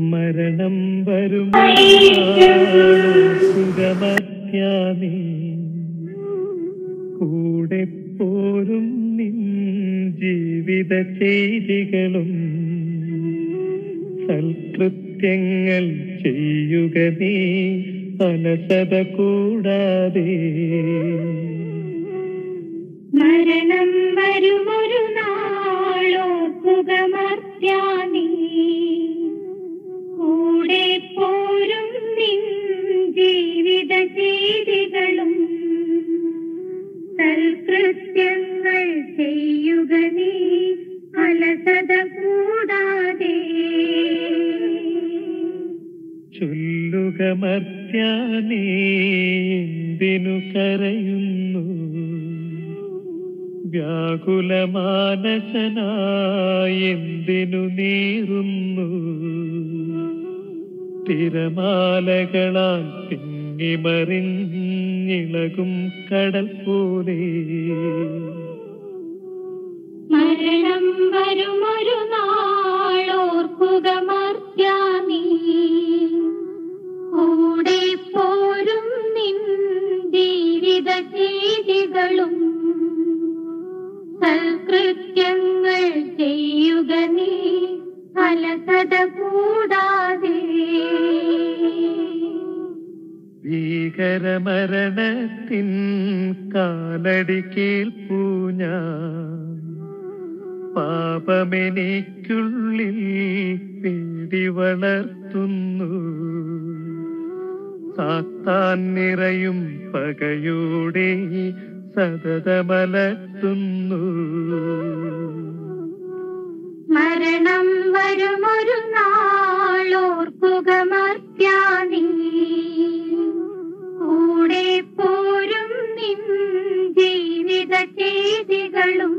മരണം വരും സുഖമത്യാമി കൂടെ പോരും നിൻ ജീവിത ചെയ്തികളും സൽകൃത്യങ്ങൾ ചെയ്യുക നീ അലസത കൂടാതെ മരണം വരുമൊരു നാളോർക്കുകമർത്യാനീ കൂടെ പോരും നിൻ ജീവിത ചെയ്തികളും സൽകൃത്യങ്ങൾ ചെയ്യുക നീ അലസത കൂടാതെ ചൊല്ലുക മർത്യാനേ എന്തിനു കരയുന്നു വ്യാകുലമാനസനായി എന്തിനു നീറുന്നു തിരമാലകളാൽ തിങ്ങിമറിഞ്ഞിളകും കടൽ പോലെ മരണം വരുമൊരു നാളോർക്കുക മർത്യാനീ കൂടെ പോരും നിൻ ജീവിത ചെയ്തികളും സൽകൃത്യങ്ങൾ ചെയ്യുക നീ അലസത കൂടാതെ ഭീകരമരണത്തിൻ കാലടി കേൾപ്പൂ ഞാൻ പാപമെനിക്കുള്ളിൽ പേടി വളർത്തുന്നു സാത്താൻ നിറയും പകയോടെ സതതമലർത്തുന്നു മരണം വരുമൊരു നാളോർക്കുക മർത്യാനീ കൂടെ പോരും നിൻ ജീവിത ചെയ്തികളും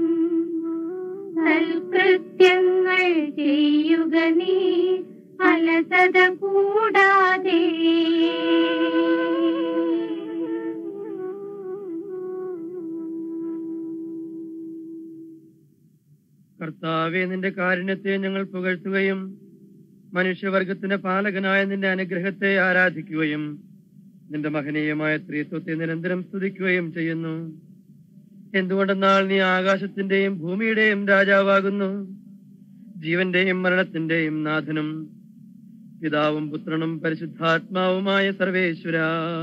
സൽകൃത്യങ്ങൾ ചെയ്യുക നീ അലസത കൂടാതെ കർത്താവെ നിന്റെ കാരുണ്യത്തെ ഞങ്ങൾ പുകഴ്ത്തുകയും മനുഷ്യവർഗത്തിന്റെ പാലകനായ നിന്റെ അനുഗ്രഹത്തെ ആരാധിക്കുകയും നിന്റെ മഹനീയമായ സ്ത്രീത്വത്തെ നിരന്തരം സ്തുതിക്കുകയും ചെയ്യുന്നു എന്തുകൊണ്ടെന്നാൽ നീ ആകാശത്തിന്റെയും ഭൂമിയുടെയും രാജാവാകുന്നു ജീവന്റെയും മരണത്തിന്റെയും നാഥനും പിതാവും പുത്രനും പരിശുദ്ധാത്മാവുമായ സർവേശ്വര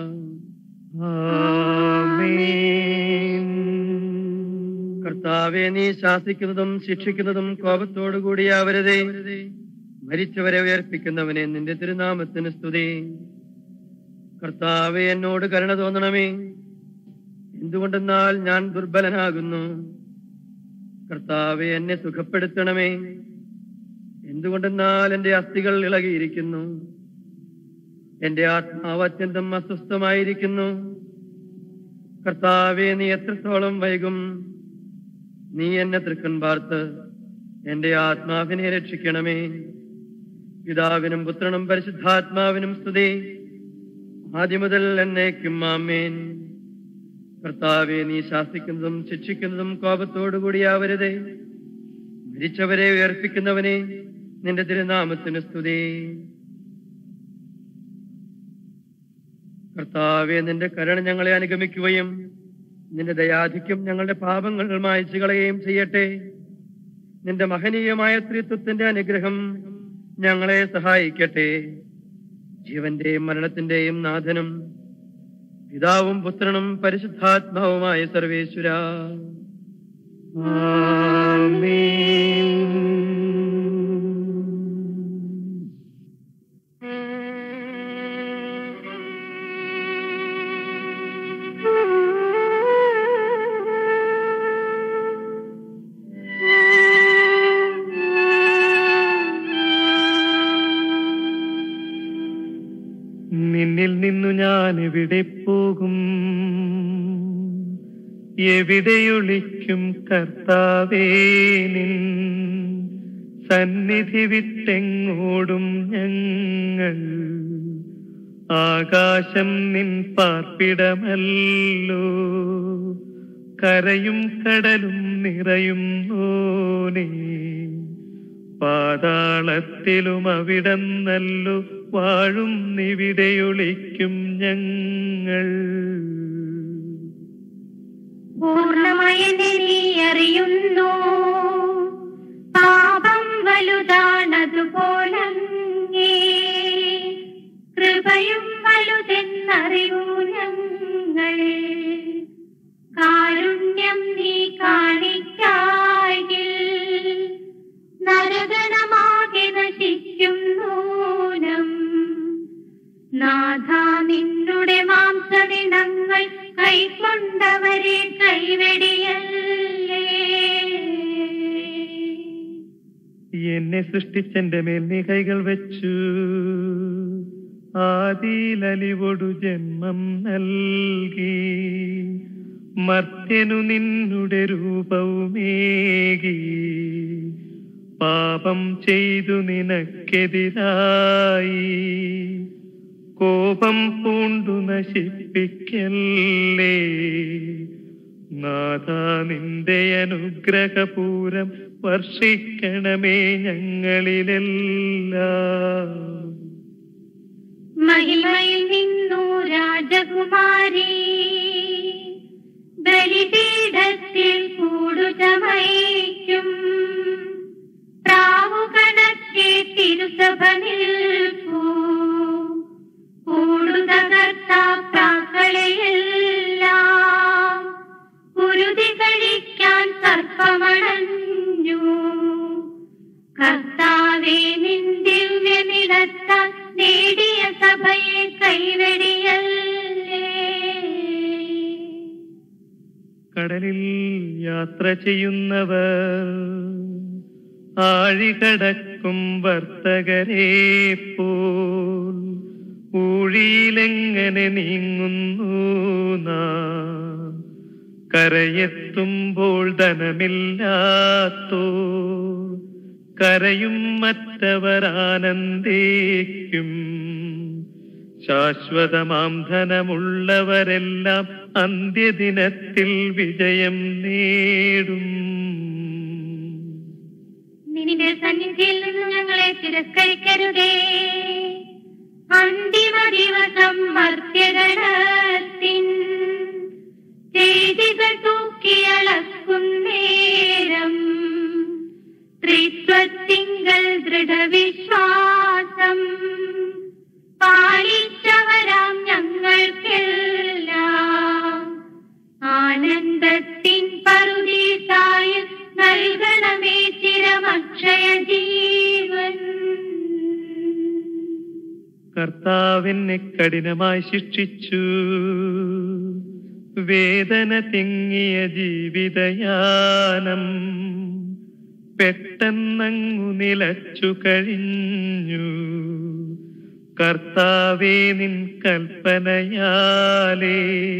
ആമേൻ കർത്താവെ നീ ശാസിക്കുന്നതും ശിക്ഷിക്കുന്നതും കോപത്തോടുകൂടിയാവരുതേ മരിച്ചവരെ ഉയർപ്പിക്കുന്നവനെ നിന്റെ തിരുനാമത്തിന് സ്തുതി കർത്താവെ എന്നോട് കരുണ തോന്നണമേ എന്തുകൊണ്ടെന്നാൽ ഞാൻ ദുർബലനാകുന്നു കർത്താവെ എന്നെ സുഖപ്പെടുത്തണമേ എന്തുകൊണ്ടെന്നാൽ എന്റെ അസ്ഥികൾ ഇളകിയിരിക്കുന്നു എന്റെ ആത്മാവ് അത്യന്തം അസ്വസ്ഥമായിരിക്കുന്നു കർത്താവെ നീ എത്രത്തോളം വൈകും നീ എന്നെ തൃക്കൺ പാർത്ത് എന്റെ ആത്മാവിനെ രക്ഷിക്കണമേ പിതാവിനും പുത്രനും പരിശുദ്ധാത്മാവിനും സ്തുതി ആദ്യം മുതൽ എന്നേക്കും ആമേൻ കർത്താവെ നീ ശാസിക്കുന്നതും ശിക്ഷിക്കുന്നതും കോപത്തോടുകൂടിയാവരുതേ മരിച്ചവരെ ഉയർപ്പിക്കുന്നവനെ നിന്റെ തിരുനാമത്തിന് സ്തുതി കർത്താവെ നിന്റെ കരുണ ഞങ്ങളെ അനുഗമിക്കുകയും നിന്റെ ദയാധിക്യം ഞങ്ങളുടെ പാപങ്ങൾ മായച്ചു കളയുകയും ചെയ്യട്ടെ നിന്റെ മഹനീയമായ സ്ത്രീത്വത്തിന്റെ അനുഗ്രഹം ഞങ്ങളെ സഹായിക്കട്ടെ ജീവന്റെയും മരണത്തിന്റെയും നാഥനും പിതാവും പുത്രനും പരിശുദ്ധാത്മാവുമായ സർവേശ്വര ആമേൻ നിന്നിൽ നിന്നു ഞാൻ എവിടെ പോകും എവിടെയൊളിക്കും കർത്താവേ നിൻ സന്നിധി വിട്ടെങ്ങോടും ഞങ്ങൾ ആകാശം നിൻ പാർപ്പിടമല്ലോ കരയും കടലും നിറയും നോനേ പാതാളത്തിലും അവിടന്നല്ലു വാഴും നിവിടെയൊളിക്കും ഞങ്ങൾ പൂർണ്ണമായെന്നെ നീ അറിയുന്നു പാപം വലുതാണതുപോലങ്ങേ കൃപയും വലുതെന്നറിയൂ ഞങ്ങൾ കാരുണ്യം നീ കാണിക്കായിൽ നരകണമാകെ നശിക്കും നൂനം നാഥ നിന്നുടെ മാംസദിനങ്ങൾ കൈക്കൊണ്ടവരെ കൈവെടിയല്ലേ എന്നെ സൃഷ്ടിച്ചെന്റെ മേൽ നീ കൈകൾ വെച്ചു ആദിയിലലിവൊടു ജന്മം നൽകി മർത്യനു നിന്നുടെ രൂപവുമേകി പാപം ചെയ്തു നിനക്കെതിരായി കോപം പൂണ്ടു നശിപ്പിക്കല്ലേ നാഥ നിന്റെ അനുഗ്രഹപൂരം വർഷിക്കണമേ ഞങ്ങളിലെല്ലാം മഹിമയിൽ നിന്നു രാജകുമാരി ബലിപീഠത്തിൽ കൂടുചമയ്ക്കും പ്രാവുകണക്കെ തിരുസഭ നിൽപ്പൂ കൂടുതകർത്താക്കളെയെല്ലാം കുരുതി കഴിക്കാൻ സർപ്പമണഞ്ഞു കർത്താവേ നിൻ ദിവ്യനിടത്താൽ നേടിയ സഭയെ കൈവെടിയല്ലേ കടലിൽ യാത്ര ചെയ്യുന്നവർ ആഴികടക്കും വർത്തകരെ പോൽ ഊഴിയിലെങ്ങനെ നീങ്ങുന്നു നാം കരയെത്തുമ്പോൾ ധനമില്ലാത്തോ കരയും മറ്റവർ ആനന്ദിക്കും ശാശ്വതമാം ധനമുള്ളവരെല്ലാം അന്ത്യദിനത്തിൽ വിജയം നേടും നിന്റെ സന്നിധിയിൽ നിന്ന് ഞങ്ങളെ തിരസ്കരിക്കരുതേ അന്തിമ ദിവസം മർത്യഗണത്തിൻ ചെയ്തികൾ തൂക്കിയളക്കുന്നേരം ത്രിത്വത്തിങ്കൽ ദൃഢവിശ്വാസം പാലിച്ചവരാം ഞങ്ങൾക്കെല്ലാം ആനന്ദത്തിൻ പറുദീസായ നൽകണമേ ചിരമക്ഷയ ജീവൻ കർത്താവിനെ കഠിനമായി ശിക്ഷിച്ചു വേദന തിങ്ങിയ ജീവിതയാനം പെട്ടെന്നങ്ങു നിലച്ചു കഴിഞ്ഞു കർത്താവേ നിൻ കൽപ്പനയാലേ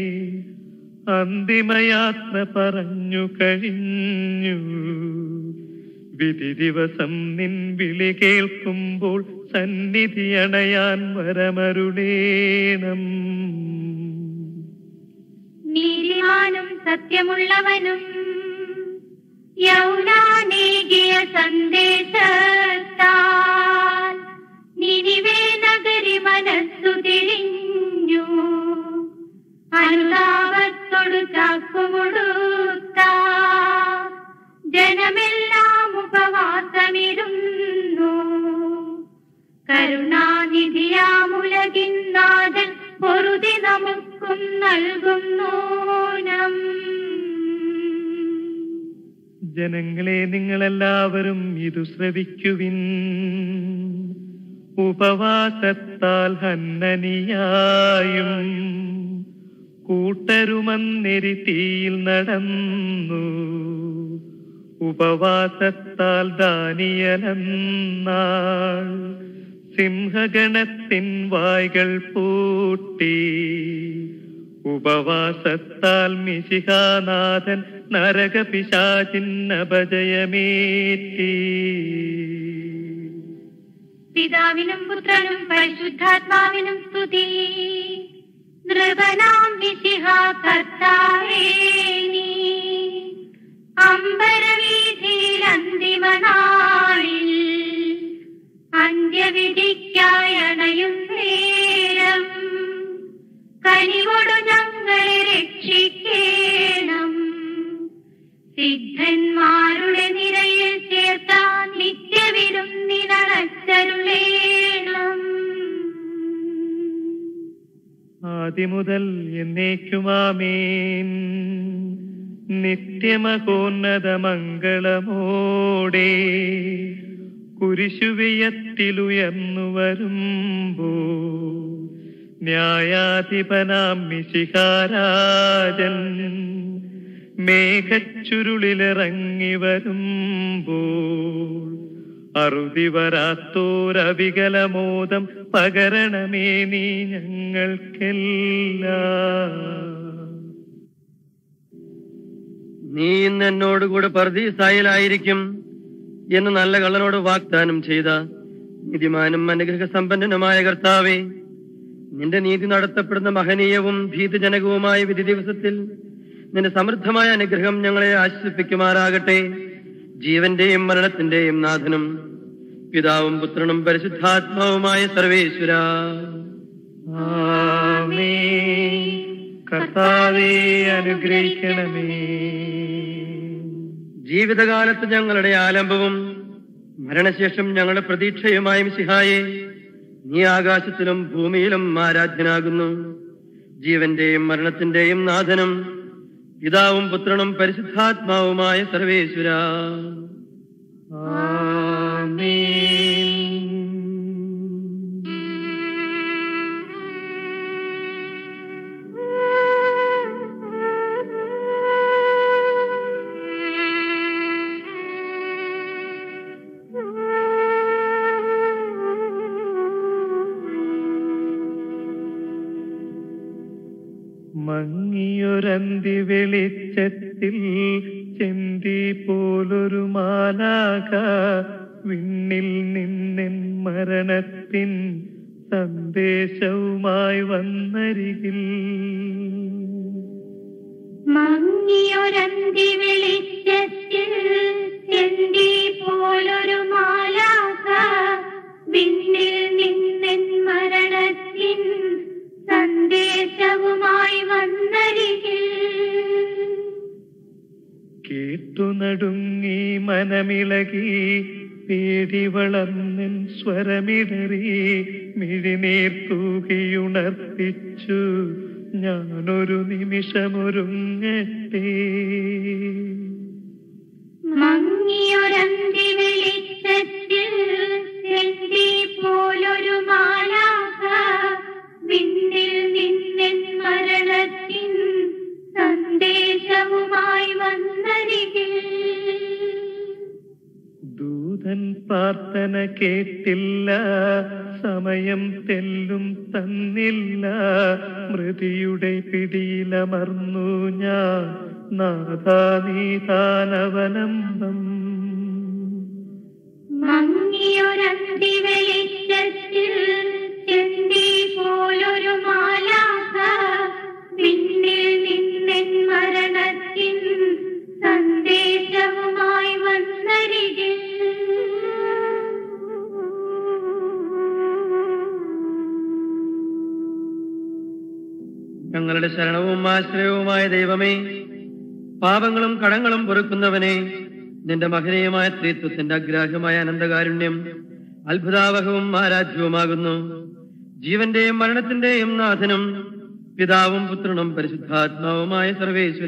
അന്തിമയാത്ര പറഞ്ഞു കഴിഞ്ഞു വിധി ദിവസം നിൻ വിളി കേൾക്കുമ്പോൾ സന്നിധി അണയാൻ വരമരുളേണം നീതിമാനും സത്യമുള്ളവനും യൗനാനേകിയ സന്ദേശത്താൽ നിനിവേ നഗരി മനസ്സു തിരിഞ്ഞു അനുതാപത്തോടു ചാക്കുമുടുത്ത ജനമെല്ലാം ഉപവാസമിരുന്നു കരുണാനിധിയാമുലകിന്നാഥൻ പൊറുതി നമുക്കും നൽകുന്നോനം ജനങ്ങളെ നിങ്ങളെല്ലാവരും ഇതു ശ്രവിക്കുവിൻ ഉപവാസത്താൽ ഹന്നനിയായും കൂട്ടരുമന്നെരി തീയിൽ നടന്നു ഉപവാസത്താൽ ദാനിയലെന്നാൾ സിംഹഗണത്തിൻ വായ്കൾ പൂട്ടി ഉപവാസത്താൽ മിശിഹാനാഥൻ നരകപിശാചിൻ അപജയമേറ്റി പിതാവിനും പുത്രനും പരിശുദ്ധാത്മാവിനും സ്തുതി നൃപനാം വിശിഹ കർത്താവേ നീ അമ്പരവീതിയിൽ അന്തിമനാളിൽ വിധിക്കായി അണയും നേരം കനിവോടു ഞങ്ങളെ രക്ഷിക്കേണം സിദ്ധന്മാരുടെ നിരയിൽ ചേർത്താൻ നിത്യവിരും നിനടച്ചരുളേണം ആദിമുതൽ എന്നേക്കുമാമേൻ നിത്യമകോന്നത മംഗളമോടെ കുരിശുവിയത്തിലുയർന്നു വരുമ്പോ ന്യായാധിപനാം മിശിഹാരാജൻ മേഘച്ചുരുളിലിറങ്ങി വരുമ്പോൾ അറുതി വരാത്തോരവികലമോദം പകരണമേ നീ ഞങ്ങൾക്കെല്ലാം നീ ഇന്ന് എന്നോടുകൂടെ പർദീസായിലായിരിക്കും എന്ന് നല്ല കള്ളനോട് വാഗ്ദാനം ചെയ്ത നീതിമാനും അനുഗ്രഹ സമ്പന്നനുമായ കർത്താവേ നിന്റെ നീതി നടത്തപ്പെടുന്ന മഹനീയവും ഭീതജനകവുമായ വിധി ദിവസത്തിൽ നിന്റെ സമൃദ്ധമായ അനുഗ്രഹം ഞങ്ങളെ ആശ്വസിപ്പിക്കുമാറാകട്ടെ ജീവന്റെയും മരണത്തിന്റെയും നാഥനും പിതാവും പുത്രനും പരിശുദ്ധാത്മാവുമായ സർവേശ്വര ആമേൻ കർത്താവേ അനുഗ്രഹിക്കണമേ ജീവിതകാലത്ത് ഞങ്ങളുടെ ആലംബവും മരണശേഷം ഞങ്ങളുടെ പ്രതീക്ഷയുമായ മിശിഹായെ നീ ആകാശത്തിലും ഭൂമിയിലും ആരാധ്യനാകുന്നു ജീവന്റെയും മരണത്തിന്റെയും നാഥനും പിതാവും പുത്രനും പരിശുദ്ധാത്മാവുമായ സർവേശ്വര ആമേൻ മങ്ങിയൊരന്തി വെളിച്ചത്തിൽ ചെന്തി പോലൊരു മാലാക വിണ്ണിൽ നിന്നെൻ മരണത്തിൻ സന്ദേശവുമായി വന്നരികിൽ മങ്ങിയൊരന്തി വെളിച്ചത്തിൽ ചെന്തി പോലൊരു മാലാക വിണ്ണിൽ നിന്നെൻ മരണത്തിൻ സന്ദേശവുമായി വന്നരികിൽ കേട്ടു നടുങ്ങി മനമിളകി പേടി വളർന്നിൻ സ്വരമിടറി മിഴിനീർ തൂകിയുണർത്തിച്ചു ഞാനൊരു നിമിഷമൊരുങ്ങട്ടെ മങ്ങിയൊരന്തി വെളിച്ചത്തിൽ ചെന്തി പോലൊരു മാലാക വിണ്ണിൽ നിന്നെൻ മരണത്തിൻ സന്ദേശവുമായി വന്നരികിൽ ദൂതൻ പ്രാർത്ഥന കേട്ടില്ല സമയം തെല്ലും തന്നില്ല മൃതിയുടെ പിടിയിലമർന്നു ഞാൻ നാഥാ നീതാനവലംബം മങ്ങിയൊരന്തി വെളിച്ചത്തിൽ ചെന്തി പോലൊരു മാലാക വിണ്ണിൽ നിന്നെൻ മരണത്തിൻ സന്ദേശവുമായി വന്നരികിൽ ഞങ്ങളുടെ ശരണവും ആശ്രയവുമായ ദൈവമേ പാപങ്ങളും കടങ്ങളും പൊറുക്കുന്നവനെ നിന്റെ മഹനീയമായ സ്ത്രീത്വത്തിന്റെ അഗ്രാഹ്യമായ അനന്തകാരുണ്യം അത്ഭുതാവഹവും ആരാധ്യവുമാകുന്നു ജീവന്റെയും മരണത്തിന്റെയും നാഥനും പിതാവും പുത്രനും പരിശുദ്ധാത്മാവുമായ സർവേശ്വര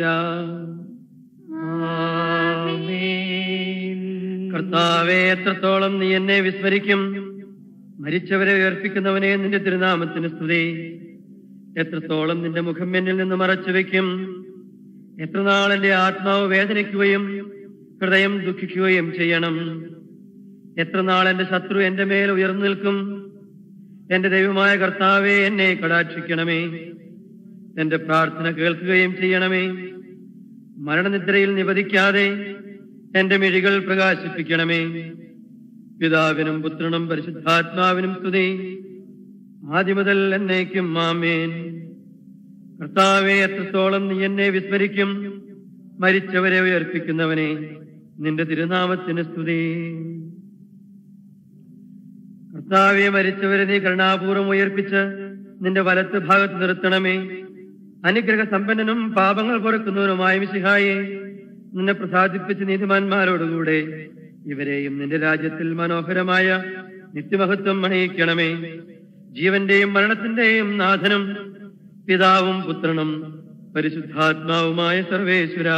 ആമേൻ. കർത്താവെ എത്രത്തോളം നീ എന്നെ വിസ്മരിക്കും മരിച്ചവരെ ഉയർപ്പിക്കുന്നവനെ നിന്റെ തിരുനാമത്തിന് സ്തുതി എത്രത്തോളം നിന്റെ മുഖം എന്നിൽ നിന്ന് മറച്ചു വെക്കും എത്ര നാൾ എന്റെ ആത്മാവ് വേദനിക്കുകയും ഹൃദയം ദുഃഖിക്കുകയും ചെയ്യണം എത്ര നാൾ എന്റെ ശത്രു എന്റെ മേൽ ഉയർന്നു നിൽക്കും എന്റെ ദൈവമായ കർത്താവെ എന്നെ കടാക്ഷിക്കണമേ എന്റെ പ്രാർത്ഥന കേൾക്കുകയും ചെയ്യണമേ മരണനിദ്രയിൽ നിവധിക്കാതെ എന്റെ മിഴികൾ പ്രകാശിപ്പിക്കണമേ പിതാവിനും പുത്രനും പരിശുദ്ധാത്മാവിനും സ്തുതി ആദ്യമുതൽ എന്നേക്കും മാമേൻ കർത്താവെ എത്രത്തോളം നീ എന്നെ വിസ്മരിക്കും മരിച്ചവരെ ഉയർപ്പിക്കുന്നവനെ നിന്റെ തിരുനാമത്തിന് സ്തുതി കർത്താവെ മരിച്ചവരെ നീ കരുണാപൂർവം ഉയർപ്പിച്ച് നിന്റെ വലത്ത് ഭാഗത്ത് നിർത്തണമേ അനുഗ്രഹ സമ്പന്നനും പാപങ്ങൾ പൊറുക്കുന്നവനുമായ മിശിഹായെ നിന്നെ പ്രസാദിപ്പിച്ച് നീതിമാന്മാരോടുകൂടെ ഇവരെയും നിന്റെ രാജ്യത്തിൽ മനോഹരമായ നിത്യമഹത്വം അണിയിക്കണമേ ജീവന്റെയും മരണത്തിന്റെയും നാഥനും പിതാവും പുത്രനും പരിശുദ്ധാത്മാവുമായ സർവേശ്വര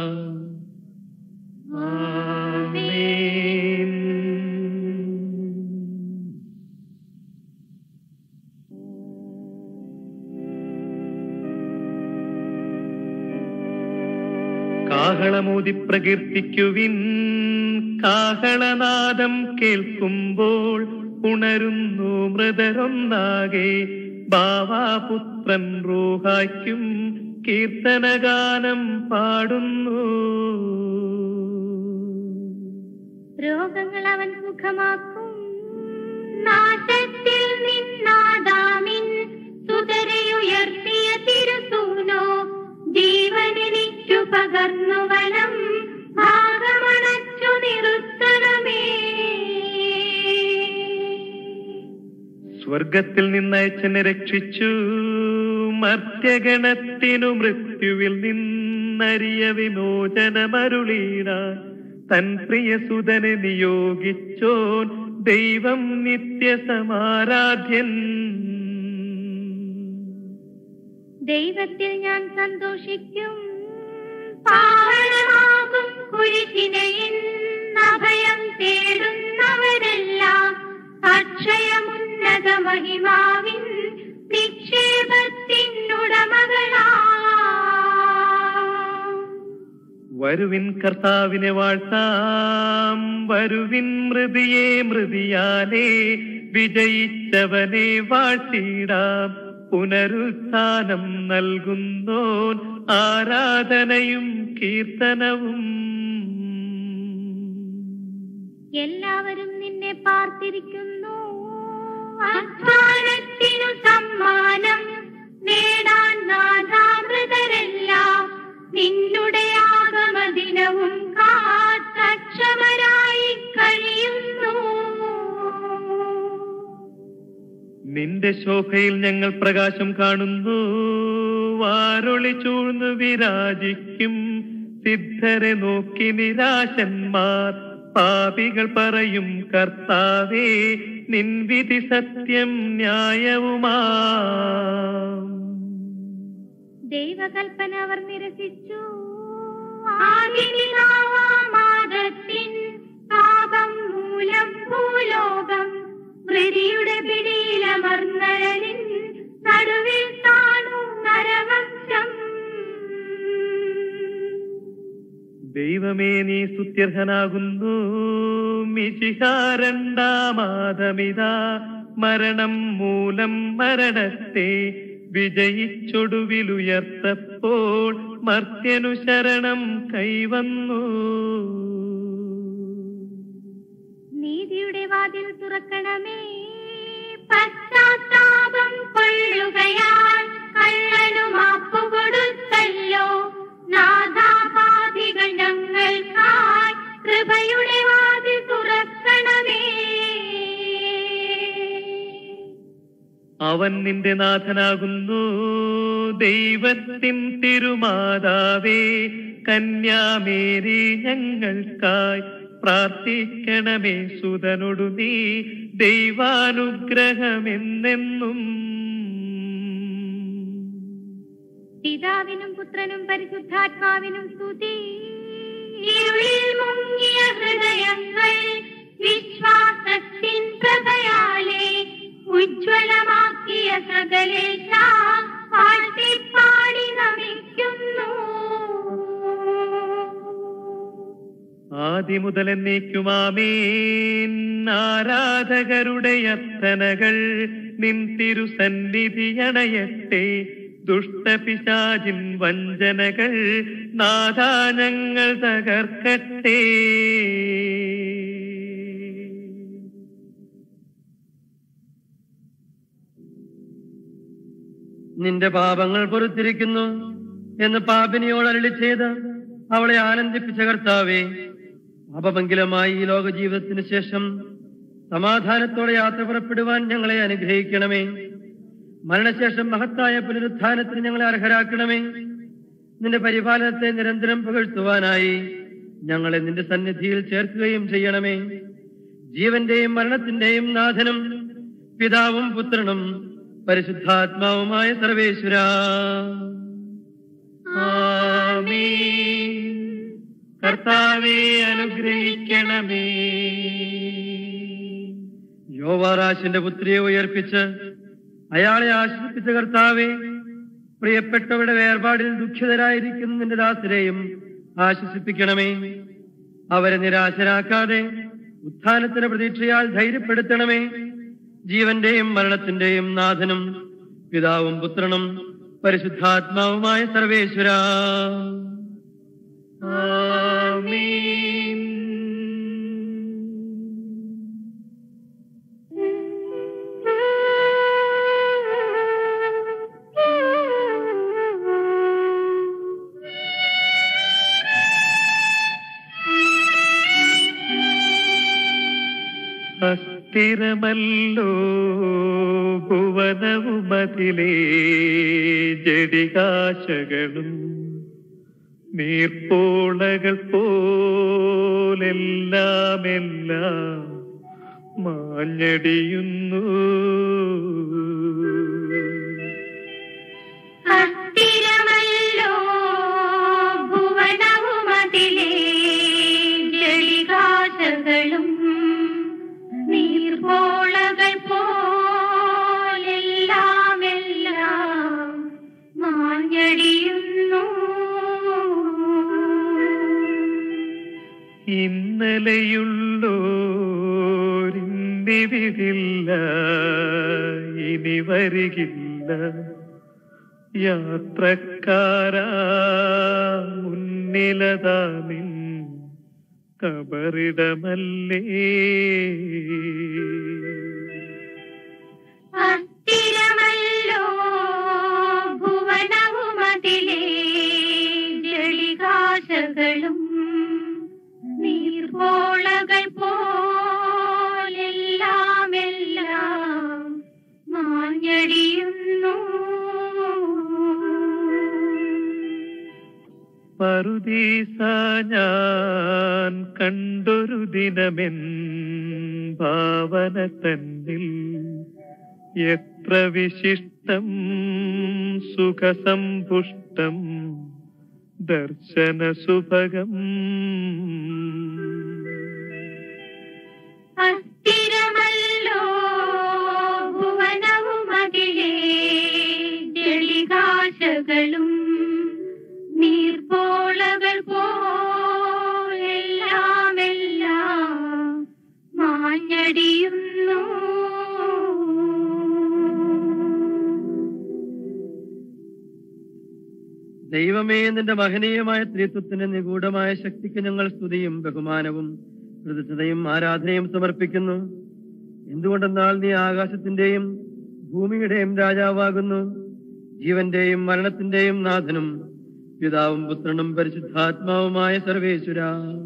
ആമേൻ. കാഹളമൂതി പ്രകീർത്തിക്കുവിൻ കാഹളനാദം കേൾക്കുമ്പോൾ ഉണരുന്നു മൃതരൊന്നാകെ ബാവാപുത്രൻ റൂഹായ്ക്കും കീർത്തനഗാനം പാടുന്നു രോഗങ്ങൾ അവൻ സുഖമാക്കും നാശത്തിൽ നിന്നാദാമിൻ സുതരയുയർത്തിയ തിരുസൂനോ ജീവനെനിക്കു പകർന്നു വനം ഭാഗമണച്ചു നിർത്തണമേ സ്വർഗത്തിൽ നിന്നയച്ചനെ രക്ഷിച്ചു മർത്യഗണത്തിനു മൃത്യുവിൽ നിന്നറിയ വിമോചനമരുളീട തൻ പ്രിയസുതനെ നിയോഗിച്ചോൻ ദൈവം നിത്യസമാരാധ്യൻ ദൈവത്തിൽ ഞാൻ സന്തോഷിക്കും പാവനമാകും കുരിശിനയിൽ അഭയം തേടുന്നവരെല്ലാം അക്ഷയമുന്നത മഹിമാവിൻ നിക്ഷേപത്തിനുടമകളാ വരുവിൻ കർത്താവിനെ വാഴ്ത്താം വരുവിൻ മൃതിയെ മൃതിയാലേ വിജയിച്ചവനെ വാഴ്ത്തിടാം പുനരുത്ഥാനം നൽകുന്നോൻ ആരാധനയും കീർത്തനവും എല്ലാവരും നിന്നെ പാർത്തിരിക്കുന്നു അധ്വാനത്തിനു സമ്മാനം നേടാൻ നാഥാമൃതരെല്ലാം നിന്നുടെ ആഗമദിനവും കാത്തക്ഷമരായി കഴിയുന്നു നിന്റെ ശോഭയിൽ ഞങ്ങൾ പ്രകാശം കാണുന്നു വാരൊളി ചൂഴ്ന്നു വിരാജിക്കും സിദ്ധരെ നോക്കി നിരാശന്മാർ പാപികൾ പറയും കർത്താവേ നിൻവിധി സത്യം ന്യായവുമാ ദൈവകൽപ്പന അവർ നിരസിച്ചു ആദിപിതാവാമാദത്തിൻ പാപം മൂലം ഭൂലോകം മൃതിയുടെ പിടിയിലമർന്നരനിൻ നടുവിൽ താണു നരവംശം ദൈവമേ നീ സ്തുത്യർഹനാകുന്നു മിശിഹാരണ്ടാമാതമിതാ മരണം മൂലം മരണത്തെ വിജയിച്ചൊടുവിലുയർത്തപ്പോൾ മർത്യനു ശരണം കൈവന്നു നീതിയുടെ വാതിൽ തുറക്കണമേ പശ്ചാത്താപം കൊള്ളുകയാൽ കള്ളനു മാപ്പു കൊടുത്തല്ലോ നാഥാപാതികൾ ഞങ്ങൾക്കായി കൃപയുടെ വാതിൽ തുറക്കണമേ അവൻ നിന്റെ നാഥനാകുന്നു ദൈവത്തിൻ തിരുമാതാവേ കന്യാമേരി ഞങ്ങൾക്കായി പ്രാർത്ഥിക്കണമേ സുതനൊടു നീ ദൈവാനുഗ്രഹമെന്നെന്നും പിതാവിനും പുത്രനും പരിശുദ്ധാത്മാവിനും സ്തുതി ഇരുളിൽ മുങ്ങിയ ഹൃദയങ്ങൾ വിശ്വാസത്തിൻ പ്രഭയാലെ ഉജ്ജ്വലമാക്കിയ സകലേശ പാടി നമിക്കുന്നു ആദിമുതൽ എന്നേക്കുമാമേൻ ആരാധകരുടെ അർത്ഥനകൾ നിൻ തിരുസന്നിധിയണയട്ടെ ദുഷ്ടപിശാചിൻ വഞ്ചനകൾ നാദാനങ്ങൾ തകർക്കട്ടെ നിന്റെ പാപങ്ങൾ പൊറുത്തിരിക്കുന്നു എന്ന് പാപിനിയോട് അരളി ചെയ്ത് അവളെ ആനന്ദിപ്പിച്ച കർത്താവേ പാപമംഗലമായി ഈ ലോക ജീവിതത്തിന് ശേഷം സമാധാനത്തോടെ യാത്ര പുറപ്പെടുവാൻ ഞങ്ങളെ അനുഗ്രഹിക്കണമേ മരണശേഷം മഹത്തായ പുനരുത്ഥാനത്തിന് ഞങ്ങളെ അർഹരാക്കണമേ നിന്റെ പരിപാലനത്തെ നിരന്തരം പുകഴ്ത്തുവാനായി ഞങ്ങളെ നിന്റെ സന്നിധിയിൽ ചേർക്കുകയും ചെയ്യണമേ ജീവന്റെയും മരണത്തിന്റെയും നാഥനും പിതാവും പുത്രനും പരിശുദ്ധാത്മാവുമായ സർവേശ്വര ആമേൻ കർത്താവെ അനുഗ്രഹിക്കണമേ യോവാറാശിന്റെ പുത്രിയെ ഉയർപ്പിച്ച് അയാളെ ആശ്രയിപ്പിച്ച കർത്താവെ പ്രിയപ്പെട്ടവരുടെ വേർപാടിൽ ദുഃഖിതരായിരിക്കുന്ന നിന്റെ ദാസരെയും ആശ്വസിപ്പിക്കണമേ അവരെ നിരാശരാക്കാതെ ഉത്ഥാനത്തിന് പ്രതീക്ഷയാൽ ധൈര്യപ്പെടുത്തണമേ ജീവന്റെയും മരണത്തിന്റെയും നാഥനും പിതാവും പുത്രനും പരിശുദ്ധാത്മാവുമായ സർവേശ്വര ആമേൻ അസ്ഥിരമല്ലോ ഭുവനവുമതിലേ ജടികാശകളും നീർപ്പോളകൾ പോലെല്ലാം എല്ലാം മാഞ്ഞടിയുന്നു അസ്ഥിരമല്ലോ ഭുവനവുമതിലേ ജളികാശകളും നീർപോളകൾ പോലെല്ലാം എല്ലാം മാഞ്ഞടിയുന്നു ഇന്നലെയുള്ളോരിന്നിവിടില്ല ഇനി വരികില്ല യാത്രക്കാരാ മുന്നിലതാ നിൻ കബറിടമല്ലേ അസ്ഥിരമല്ലോ ഭുവനവുമതിലേ ജളികാശകളും നീർപോളകൾ പോലെല്ലാം എല്ലാം മാഞ്ഞടിയുന്നു പറുദീസ ഞാൻ കണ്ടൊരു ദിനമെൻ ഭാവന തന്നിൽ എത്ര വിശിഷ്ടം സുഖസമ്പുഷ്ടം ദർശന സുഭഗം അസ്ഥിരമല്ലോ ഭുവനവുമതിലേ ജളികാശകളും നീർപ്പോളകൾ പോലെല്ലാം എല്ലാം മാഞ്ഞടിയുന്നു ദൈവമേ നിന്റെ മഹനീയമായ ത്രിത്വത്തിന്റെ നിഗൂഢമായ ശക്തിക്ക് ഞങ്ങൾ സ്തുതിയും ബഹുമാനവും കൃതജ്ഞതയും ആരാധനയും സമർപ്പിക്കുന്നു എന്തുകൊണ്ടെന്നാൽ നീ ആകാശത്തിന്റെയും ഭൂമിയുടെയും രാജാവാകുന്നു ജീവന്റെയും മരണത്തിന്റെയും നാഥനും പിതാവും പുത്രനും പരിശുദ്ധാത്മാവുമായ സർവേശ്വര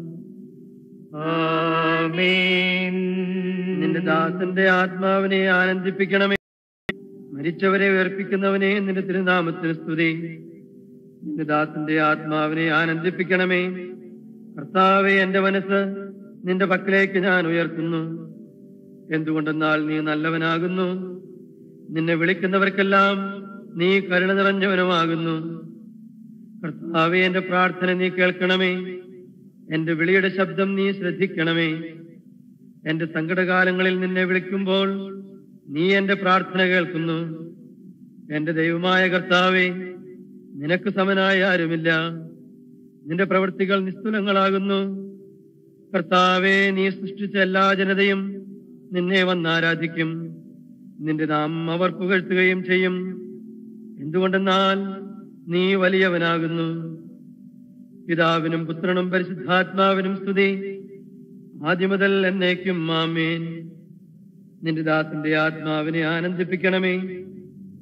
ആമേൻ നിന്റെ ദാസന്റെ ആത്മാവിനെ ആനന്ദിപ്പിക്കണമേ മരിച്ചവരെ ഉയർപ്പിക്കുന്നവനെ നിന്റെ തിരുനാമത്തിന് സ്തുതി നിന്റെ ദാസന്റെ ആത്മാവിനെ ആനന്ദിപ്പിക്കണമേ കർത്താവെ എന്റെ മനസ്സ് നിന്റെ പക്കലേക്ക് ഞാൻ ഉയർത്തുന്നു എന്തുകൊണ്ടെന്നാൽ നീ നല്ലവനാകുന്നു നിന്നെ വിളിക്കുന്നവർക്കെല്ലാം നീ കരുണ നിറഞ്ഞവനുമാകുന്നു കർത്താവെ എന്റെ പ്രാർത്ഥന നീ കേൾക്കണമേ എന്റെ വിളിയുടെ ശബ്ദം നീ ശ്രദ്ധിക്കണമേ എന്റെ സങ്കടകാലങ്ങളിൽ നിന്നെ വിളിക്കുമ്പോൾ നീ എന്റെ പ്രാർത്ഥന കേൾക്കുന്നു എന്റെ ദൈവമായ കർത്താവേ നിനക്ക് സമനായ ആരുമില്ല നിന്റെ പ്രവൃത്തികൾ നിസ്തുലങ്ങളാകുന്നു കർത്താവേ നീ സൃഷ്ടിച്ച എല്ലാ ജനതയും നിന്നെ വന്നാരാധിക്കും നിന്റെ നാമം അവർ പുകഴ്ത്തുകയും ചെയ്യും എന്തുകൊണ്ടെന്നാൽ നീ വലിയവനാകുന്നു പിതാവിനും പുത്രനും പരിശുദ്ധാത്മാവിനും സ്തുതി ആദ്യം മുതൽ എന്നേക്കും മാമേൻ നിന്റെ ദാസന്റെ ആത്മാവിനെ ആനന്ദിപ്പിക്കണമേ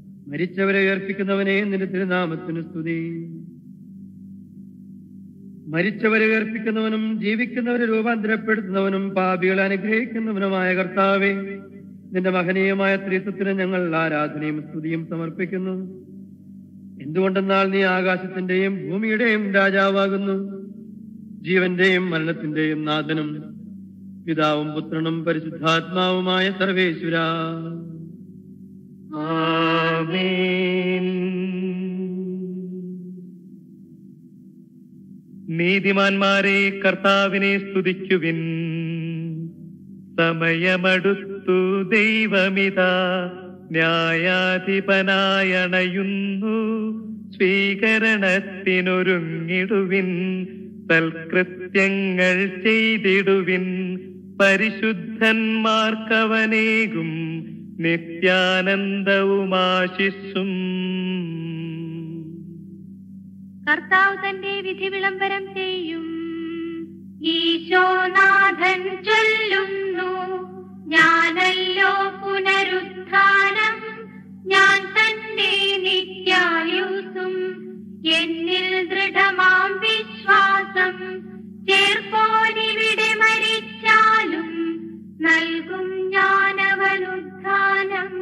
മരിച്ചവരെ ഉയർപ്പിക്കുന്നവനെ നിന്റെ തിരുനാമത്തിന് സ്തുതി മരിച്ചവരെ ഉയർപ്പിക്കുന്നവനും ജീവിക്കുന്നവരെ രൂപാന്തരപ്പെടുത്തുന്നവനും പാപികളെ അനുഗ്രഹിക്കുന്നവനുമായ കർത്താവെ നിന്റെ മഹനീയമായ ത്രിത്വത്തിന് ഞങ്ങൾ ആരാധനയും സ്തുതിയും സമർപ്പിക്കുന്നു എന്തുകൊണ്ടെന്നാൽ നീ ആകാശത്തിന്റെയും ഭൂമിയുടെയും രാജാവാകുന്നു ജീവന്റെയും മരണത്തിന്റെയും നാഥനും പിതാവും പുത്രനും പരിശുദ്ധാത്മാവുമായ സർവേശ്വര ആമേൻ നീതിമാന്മാരെ കർത്താവിനെ സ്തുതിക്കുവിൻ സമയമടുത്തു ദൈവമിതാ ന്യായാധിപനായണയുന്നു സ്വീകരണത്തിനൊരുങ്ങിടുവിൻ സൽകൃത്യങ്ങൾ ചെയ്തിടുവിൻ പരിശുദ്ധന്മാർക്കവനേകും നിത്യാനന്ദവുമാശിസ്സും കർത്താവ് തന്റെ വിധി വിളംബരം ചെയ്യും ഈശോനാഥൻ ചൊല്ലുന്നു ഞാനല്ലോ പുനരുത്ഥാനം ഞാൻ തന്നെ നിത്യായുസും എന്നിൽ ദൃഢമാം വിശ്വാസം ചേർപ്പോനിവിടെ മരിച്ചാലും നൽകും ഞാനവനുത്ഥാനം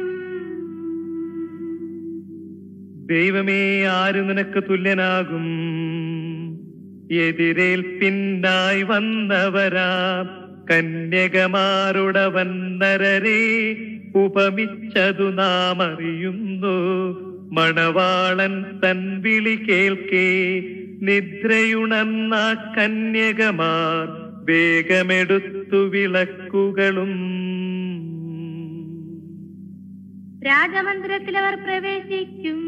ദൈവമേ ആരു നിനക്ക് തുല്യനാകും എതിരേൽപ്പിന്നായി വന്നവരാ കന്യകമാരുടവൻ നരരെ ഉപമിച്ചതു നാം അറിയുന്നു മണവാളൻ തൻ വിളി കേൾക്കേ നിദ്രയുണർന്ന കന്യകമാർ വേഗമെടുത്തു വിളക്കുകളും രാജമന്ദിരത്തിൽ അവർ പ്രവേശിക്കും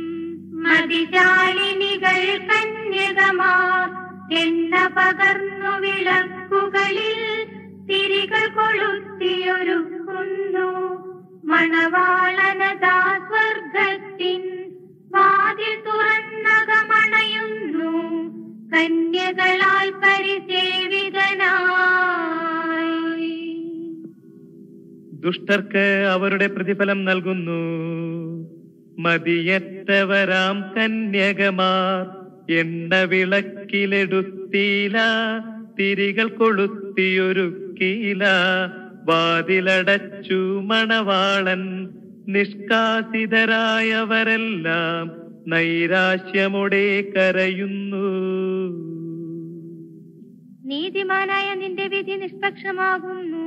മതിശാലിനികൾ കന്യകമാർ എണ്ണ പകർന്നു വിളക്കുകളിൽ തിരികൾ കൊളുത്തിയൊരുക്കുന്നു മണവാളനതാ സ്വർഗത്തിൻ വാതിൽ തുറന്നകമണയുന്നു കന്യകളാൽ പരിസേവിതനായി ദുഷ്ടർക്ക് അവരുടെ പ്രതിഫലം നൽകുന്നു മതിയറ്റവരാം കന്യകമാർ എണ്ണ വിളക്കിലെടുത്തീല തിരികൾ കൊളുത്തിയൊരുക്കീല വാതിലടച്ചു മണവാളൻ നിഷ്കാസിതരായവരെല്ലാം നൈരാശ്യമുടെ കരയുന്നു നീതിമാനായ നിന്റെ വിധി നിഷ്പക്ഷമാകുന്നു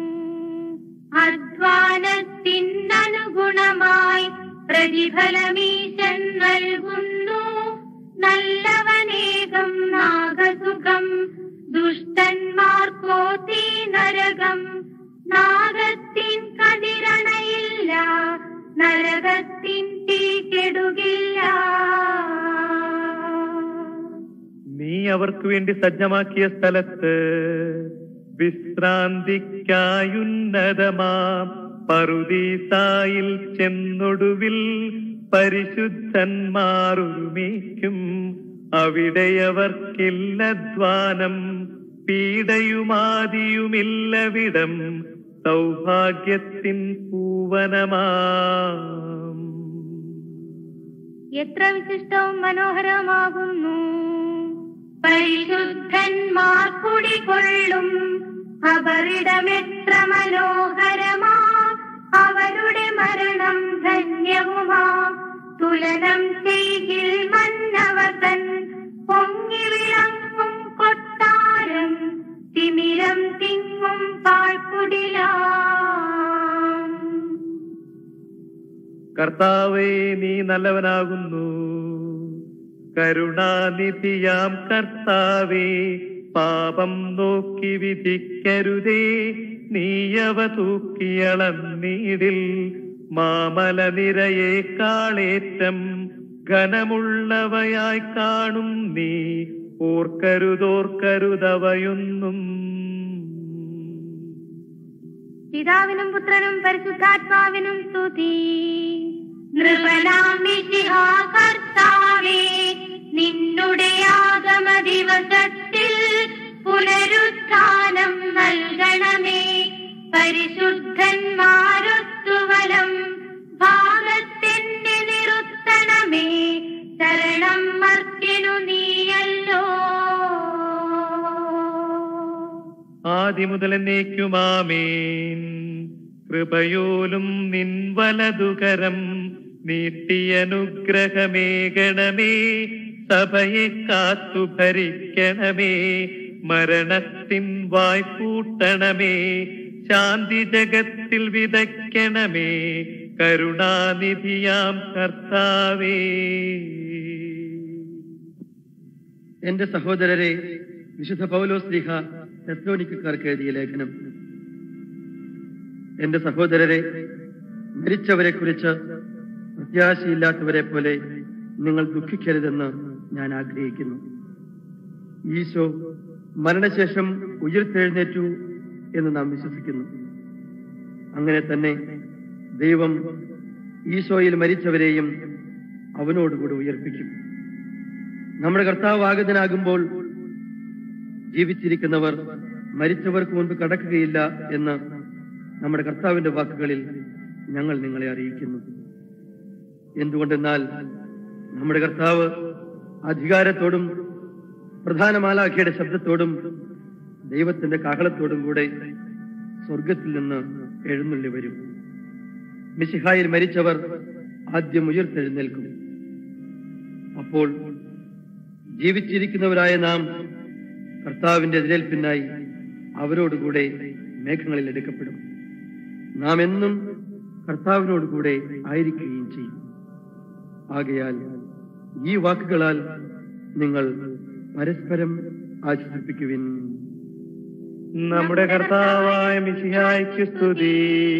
അധ്വാനത്തിനനുഗുണമായി പ്രതിഫലമീശൻ നൽകുന്നു നല്ലവനേകം നാഗസുഖം ദുഷ്ടന്മാർക്കോ തീ നരകം നാഗത്തിൻ കതിരണയില്ല നരകത്തിൻ തീ കെടുകില്ല നീ അവർക്ക് വേണ്ടി സജ്ജമാക്കിയ സ്ഥലത്ത് വിശ്രാന്തിക്കായുന്നതമാം പറുദീസായിൽ ചെന്നൊടുവിൽ പരിശുദ്ധന്മാർ ഒരുമിക്കും അവിടെയവർക്കില്ലധ്വാനം പീഡയുമാതിയുമില്ലവിടം സൗഭാഗ്യത്തിൻ പൂവനമാം എത്ര വിശിഷ്ടവും മനോഹരമാകുന്നു പരിശുദ്ധന്മാർ കുടികൊള്ളും അവരിടമെത്ര മനോഹരമാ അവരുടെ മരണം ധന്യവുമാ തുലനം ചെയ്യിൽ മന്നവതൻ പൊങ്ങി വിളങ്ങും കൊട്ടാരം തിമിരം തിങ്ങും പാഴ്ക്കുടിലാം കർത്താവേ നീ നല്ലവനാകുന്നു കരുണാനിധിയാം കർത്താവേ പാപം നോക്കി വിധിക്കരുതേ നീയവ തൂക്കിയളന്നീടിൽ മാമല നിരയെ കാളേറ്റം ഘനമുള്ളവയായി കാണും നീ ഓർക്കരുതോർക്കരുതവയൊന്നും പിതാവിനും പുത്രനും പരിശുദ്ധാത്മാവിനും സ്തുതി നൃപനാം മിശിഹാ കർത്താവേ നിന്നുടെ ആഗമ ദിവസത്തിൽ പുനരുത്ഥാനം നൽകണമേ പരിശുദ്ധന്മാരൊത്തുവലം ഭാഗത്തിന്റെ നിറുത്തണമേ ശരണം മർത്തിനു നീയല്ലോ ആദി മുതൽ എന്നേക്കുമാമേൻ കൃപയോലും നിൻ വലതുകരം നീട്ടിയനുഗ്രഹമേകണമേ സഭയെ കാത്തു ഭരിക്കണമേ മരണത്തിൻ വായ്പൂട്ടണമേ ശാന്തി ജഗത്തിൽ വിതയ്ക്കണമേ കരുണാനിധിയാം കർത്താവേ എന്റെ സഹോദരരെ വിശുദ്ധ പൗലോസ് ലീഹ തെസ്ലോനിക്കാർക്ക് എഴുതിയ ലേഖനം എന്റെ സഹോദരരെ മരിച്ചവരെ കുറിച്ച് പ്രത്യാശയില്ലാത്തവരെ പോലെ നിങ്ങൾ ദുഃഖിക്കരുതെന്ന് ഞാൻ ആഗ്രഹിക്കുന്നു ഈശോ മരണശേഷം ഉയർത്തെഴുന്നേറ്റു എന്ന് നാം വിശ്വസിക്കുന്നു അങ്ങനെ തന്നെ ദൈവം ഈശോയിൽ മരിച്ചവരെയും അവനോടുകൂടി ഉയർപ്പിക്കും നമ്മുടെ കർത്താവ് ആഗതനാകുമ്പോൾ ജീവിച്ചിരിക്കുന്നവർ മരിച്ചവർക്ക് മുൻപ് കടക്കുകയില്ല എന്ന് നമ്മുടെ കർത്താവിന്റെ വാക്കുകളിൽ ഞങ്ങൾ നിങ്ങളെ അറിയിക്കുന്നു എന്തുകൊണ്ടെന്നാൽ നമ്മുടെ കർത്താവ് അധികാരത്തോടും പ്രധാന മാലാഖിയുടെ ശബ്ദത്തോടും ദൈവത്തിന്റെ കാഹളത്തോടും കൂടെ സ്വർഗത്തിൽ നിന്ന് എഴുന്നള്ളി വരും മിശിഹായിൽ മരിച്ചവർ ആദ്യം ഉയർത്തെഴുന്നേൽക്കും അപ്പോൾ ജീവിച്ചിരിക്കുന്നവരായ നാം കർത്താവിന്റെ എതിരേൽപ്പിനായി അവരോടുകൂടെ മേഘങ്ങളിൽ എടുക്കപ്പെടും നാം എന്നും കർത്താവിനോടുകൂടെ ആയിരിക്കുകയും ചെയ്യും ആകയാൽ ഈ വാക്കുകളാൽ നിങ്ങൾ പരസ്പരം ആശ്വസിപ്പിക്കുവിൻ നമ്മുടെ കർത്താവായ മിശിഹായ്ക്ക് സ്തുതി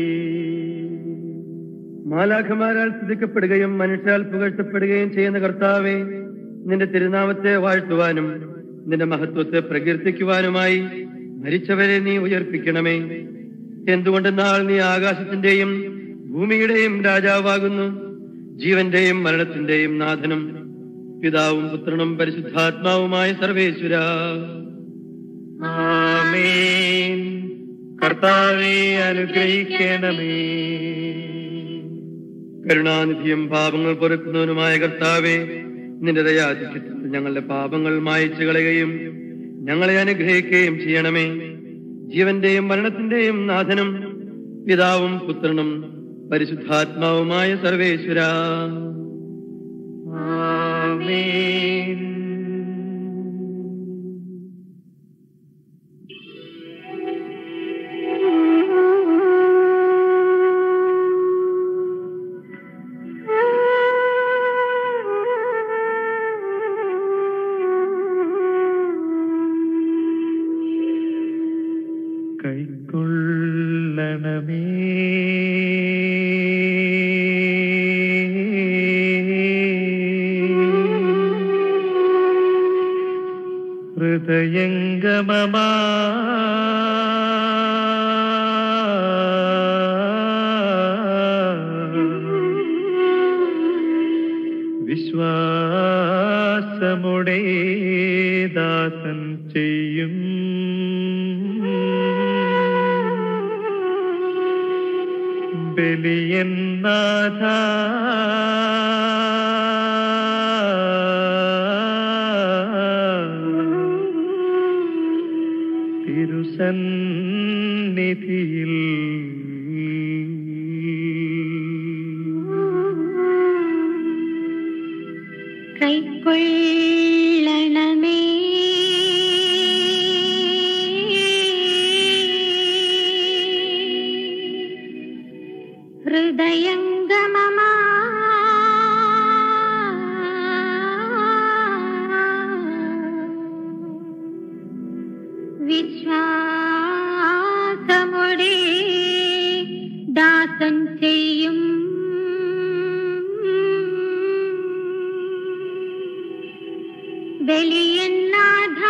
മാലാഖമാരാൽ സ്തുതിക്കപ്പെടുകയും മനുഷ്യാൽ പുകഴ്ത്തപ്പെടുകയും ചെയ്യുന്ന കർത്താവെ നിന്റെ തിരുനാമത്തെ വാഴ്ത്തുവാനും നിന്റെ മഹത്വത്തെ പ്രകീർത്തിക്കുവാനുമായി മരിച്ചവരെ നീ ഉയർപ്പിക്കണമേ എന്തുകൊണ്ടെന്നാൽ നീ ആകാശത്തിന്റെയും ഭൂമിയുടെയും രാജാവാകുന്നു ജീവന്റെയും മരണത്തിന്റെയും നാഥനും പിതാവും പുത്രനും പരിശുദ്ധാത്മാവുമായ സർവേശ്വര ആമേൻ കർത്താവെ അനുഗ്രഹിക്കണമേ കരുണാനിധിയും പാപങ്ങൾ പൊറുക്കുന്നവനുമായ കർത്താവെ നിന്റെ ദയാധിക്യത്തിൽ ഞങ്ങളുടെ പാപങ്ങൾ മായച്ചു കളയുകയും ഞങ്ങളെ അനുഗ്രഹിക്കുകയും ചെയ്യണമേ ജീവന്റെയും മരണത്തിന്റെയും നാഥനും പിതാവും പുത്രനും പരിശുദ്ധാത്മാവുമായ സർവേശ്വര ആമേൻ കൈക്കൊള്ളണമേ ഹൃദയംഗമമാ വിശ്വാസമുടേ ദാസൻ ചെയ്യും ബലിയൻ നാഥ തിരുസന്നിധിയിൽ കൈക്കൊള്ളണമേ ഹൃദയംഗമമാ വിശ്വാസമുടെ ദാസൻ ചെയ്യും ബലിയന്നാഥ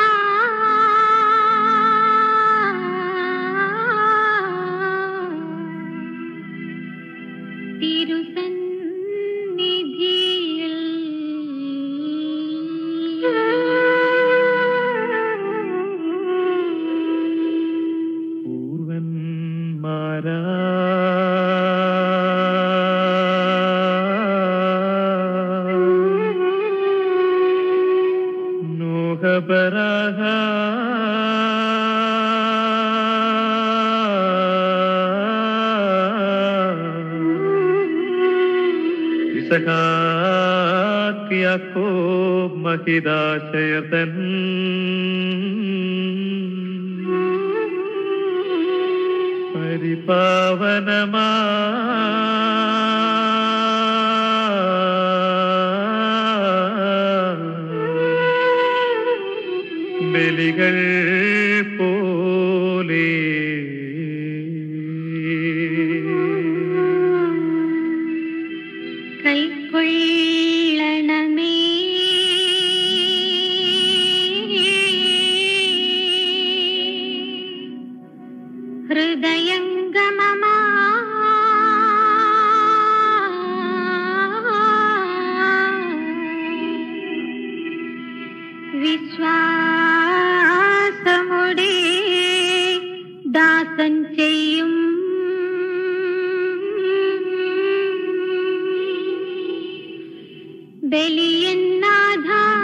തിരുസന്നിധിയിൽ പൂർവന്മാരാ നോഹബരാഹ ഇസഹാക്കിയാക്കോ മഹിതാശയതൻ പരിപാവനമാ ബലികൾ പോലെ കൈക്കൊള്ളണമേ ഹൃദയംഗമമാ വിശ്വാസമുടെ ദാസൻ ചെയ്യും ബലിയന്നാഥ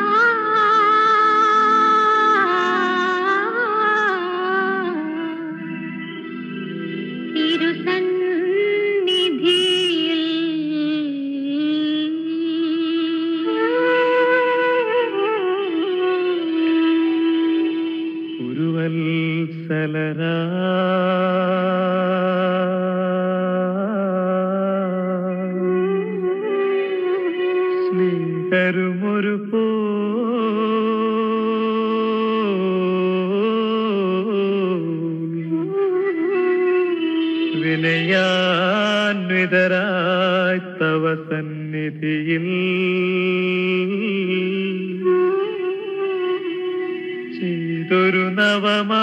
തിരുസന്നിധിയിൽ ഉരുവത്സലരാ സ്നേഹരുമൊരു പോ വിനയാന്വിതരായി തവ സന്നിധിയിൽ ചെയ്തൊരു നവമാ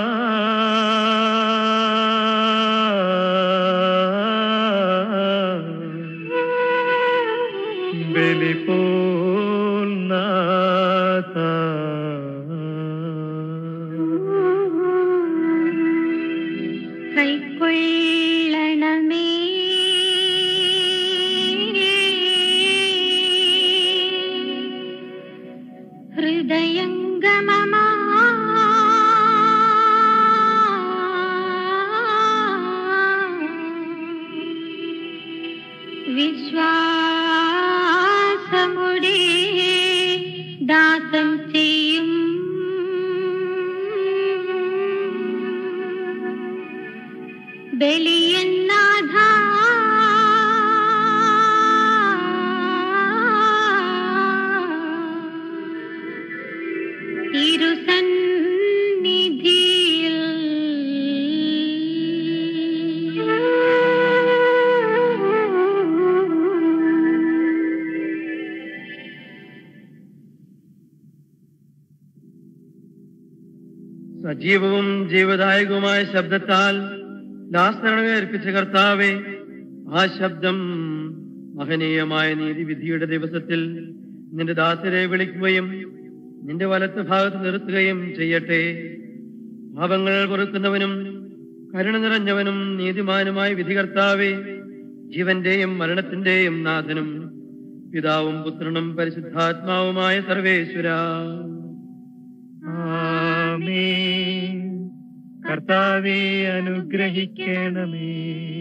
ബലി പോൽ നാഥ. കൈക്കൊള്ളണമേ ഹൃദയംഗമമാ വിശ്വാസമുടെ ദാസം ചെയ്യും ബലിയന്നാഥ തിരുസന്നിധിയിൽ സജീവവും ജീവദായകവുമായ ശബ്ദത്താൽ ദാസരണമേ അർപ്പിച്ച കർത്താവെ ആ ശബ്ദം മഹനീയമായ നീതിവിധിയുടെ ദിവസത്തിൽ നിന്റെ ദാസരെ വിളിക്കുകയും നിന്റെ വലത്ത് ഭാഗത്ത് നിർത്തുകയും ചെയ്യട്ടെ പാപങ്ങൾ പൊറുക്കുന്നവനും കരുണ നിറഞ്ഞവനും നീതിമാനുമായ വിധികർത്താവെ ജീവന്റെയും മരണത്തിന്റെയും നാഥനും പിതാവും പുത്രനും പരിശുദ്ധാത്മാവുമായ സർവേശ്വര ആമേൻ കർത്താവെ അനുഗ്രഹിക്കണമേ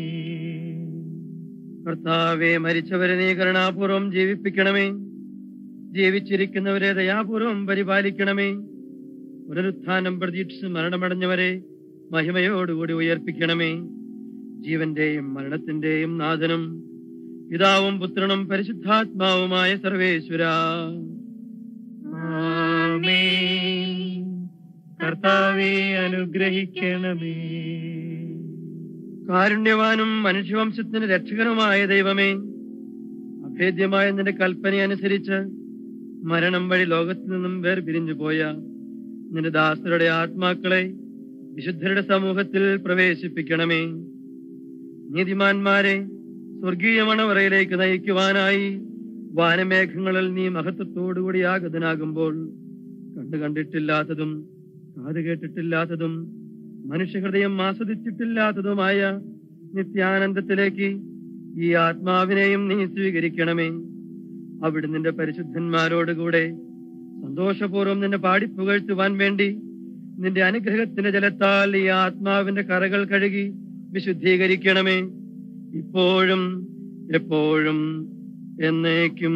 കർത്താവെ മരിച്ചവരെ നീ കരുണാപൂർവം ജീവിപ്പിക്കണമേ ജീവിച്ചിരിക്കുന്നവരെ ദയാപൂർവം പരിപാലിക്കണമേ പുനരുത്ഥാനം പ്രതീക്ഷിച്ച് മരണമടഞ്ഞവരെ മഹിമയോടുകൂടി ഉയർപ്പിക്കണമേ ജീവന്റെയും മരണത്തിന്റെയും നാഥനും പിതാവും പുത്രനും പരിശുദ്ധാത്മാവുമായ സർവേശ്വര ആമേൻ കർത്താവെ അനുഗ്രഹിക്കണമേ കാരുണ്യവാനും മനുഷ്യവംശത്തിന് രക്ഷകനുമായ ദൈവമേ അഭേദ്യമായ നിന്റെ കൽപ്പന അനുസരിച്ച് മരണം വഴി ലോകത്തു നിന്നും വേർപിരിഞ്ഞു പോയ നിന്റെ ദാസരുടെ ആത്മാക്കളെ വിശുദ്ധരുടെ സമൂഹത്തിൽ പ്രവേശിപ്പിക്കണമേ നീതിമാന്മാരെ സ്വർഗീയ മണവറയിലേക്ക് നയിക്കുവാനായി വാനമേഘങ്ങളിൽ നീ മഹത്വത്തോടുകൂടി ആഗതനാകുമ്പോൾ കണ്ടു കണ്ടിട്ടില്ലാത്തതും കാത് കേട്ടിട്ടില്ലാത്തതും മനുഷ്യഹൃദയം ആസ്വദിച്ചിട്ടില്ലാത്തതുമായ നിത്യാനന്ദത്തിലേക്ക് ഈ ആത്മാവിനെയും നീ സ്വീകരിക്കണമേ അവിടെ നിന്റെ പരിശുദ്ധന്മാരോടുകൂടെ സന്തോഷപൂർവ്വം നിന്നെ പാടിപ്പുകഴ്ത്തുവാൻ വേണ്ടി നിന്റെ അനുഗ്രഹത്തിന്റെ ജലത്താൽ ഈ ആത്മാവിന്റെ കറകൾ കഴുകി വിശുദ്ധീകരിക്കണമേ ഇപ്പോഴും എപ്പോഴും എന്നേക്കും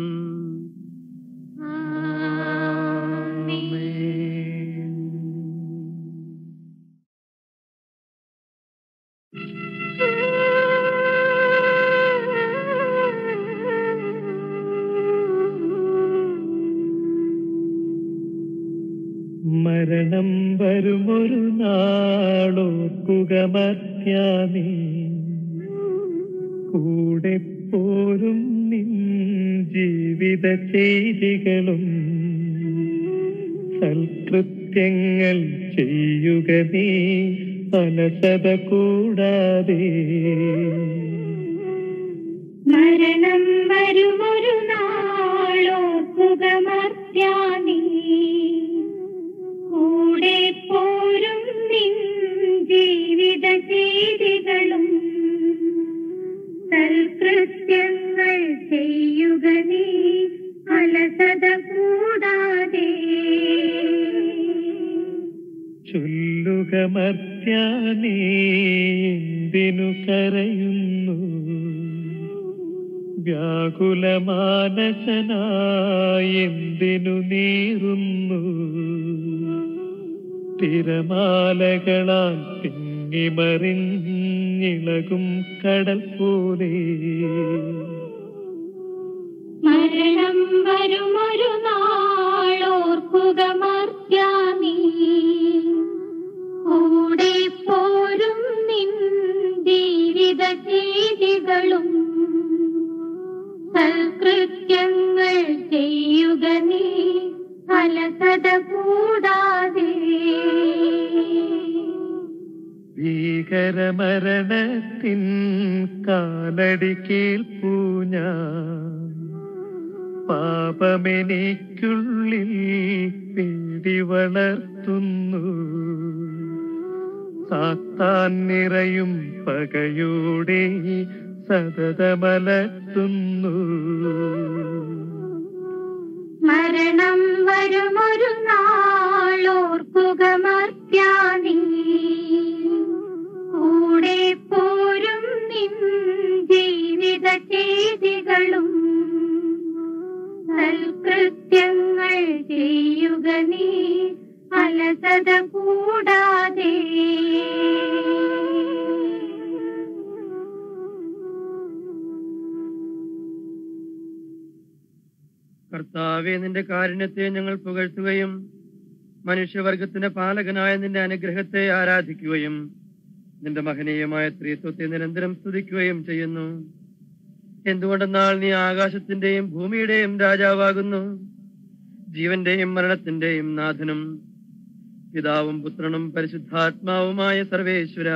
മരണം വരുമൊരു നാളോർക്കുക മത്യാനീ കൂടെ പോരും നിൻ ജീവിത ചെയ്തികളും സൽകൃത്യങ്ങൾ ചെയ്യുക നീ അലസത കൂടാതെ മരണം വരുമൊരു നാളോർക്കുക മർത്യാനീ കൂടെ പോരും നിൻ ജീവിത ചെയ്തികളും സൽകൃത്യങ്ങൾ ചെയ്യുക നീ അലസത കൂടാതെ ചൊല്ലുക മർത്യാനേ എന്തിനു കരയുന്നു വ്യാകുലമാനസനായി എന്തിനു നീറുന്നു തിരമാലകളാൽ തിങ്ങിമറിഞ്ഞിളകും കടൽ പോലെ മരണം വരുമൊരു നാളോർക്കുക മർത്യാനീ കൂടെ പോരും നിൻ ജീവിത ചെയ്തികളും സൽകൃത്യങ്ങൾ ചെയ്യുക നീ അലസത കൂടാതെ ഭീകരമരണത്തിൻ കാലടി കേൾപ്പൂ ഞാൻ പാപമെനിക്കുള്ളിൽ പേടി വളർത്തുന്നു സാത്താൻ നിറയും പകയോടെ സതതമലർത്തുന്നു മരണം വരുമൊരു നാളോർക്കുക മർത്യാനീ കൂടെ പോരും നിൻ ജീവിത ചെയ്തികളും സൽകൃത്യങ്ങൾ ചെയ്യുക നീ അലസത കൂടാതെ കർത്താവെ നിന്റെ കാരുണ്യത്തെ ഞങ്ങൾ പുകഴ്ത്തുകയും മനുഷ്യവർഗത്തിന്റെ പാലകനായ നിന്റെ അനുഗ്രഹത്തെ ആരാധിക്കുകയും നിന്റെ മഹനീയമായ സ്ത്രീത്വത്തെ നിരന്തരം സ്തുതിക്കുകയും ചെയ്യുന്നു എന്തുകൊണ്ടെന്നാൽ നീ ആകാശത്തിന്റെയും ഭൂമിയുടെയും രാജാവാകുന്നു ജീവന്റെയും മരണത്തിന്റെയും നാഥനും പിതാവും പുത്രനും പരിശുദ്ധാത്മാവുമായ സർവേശ്വര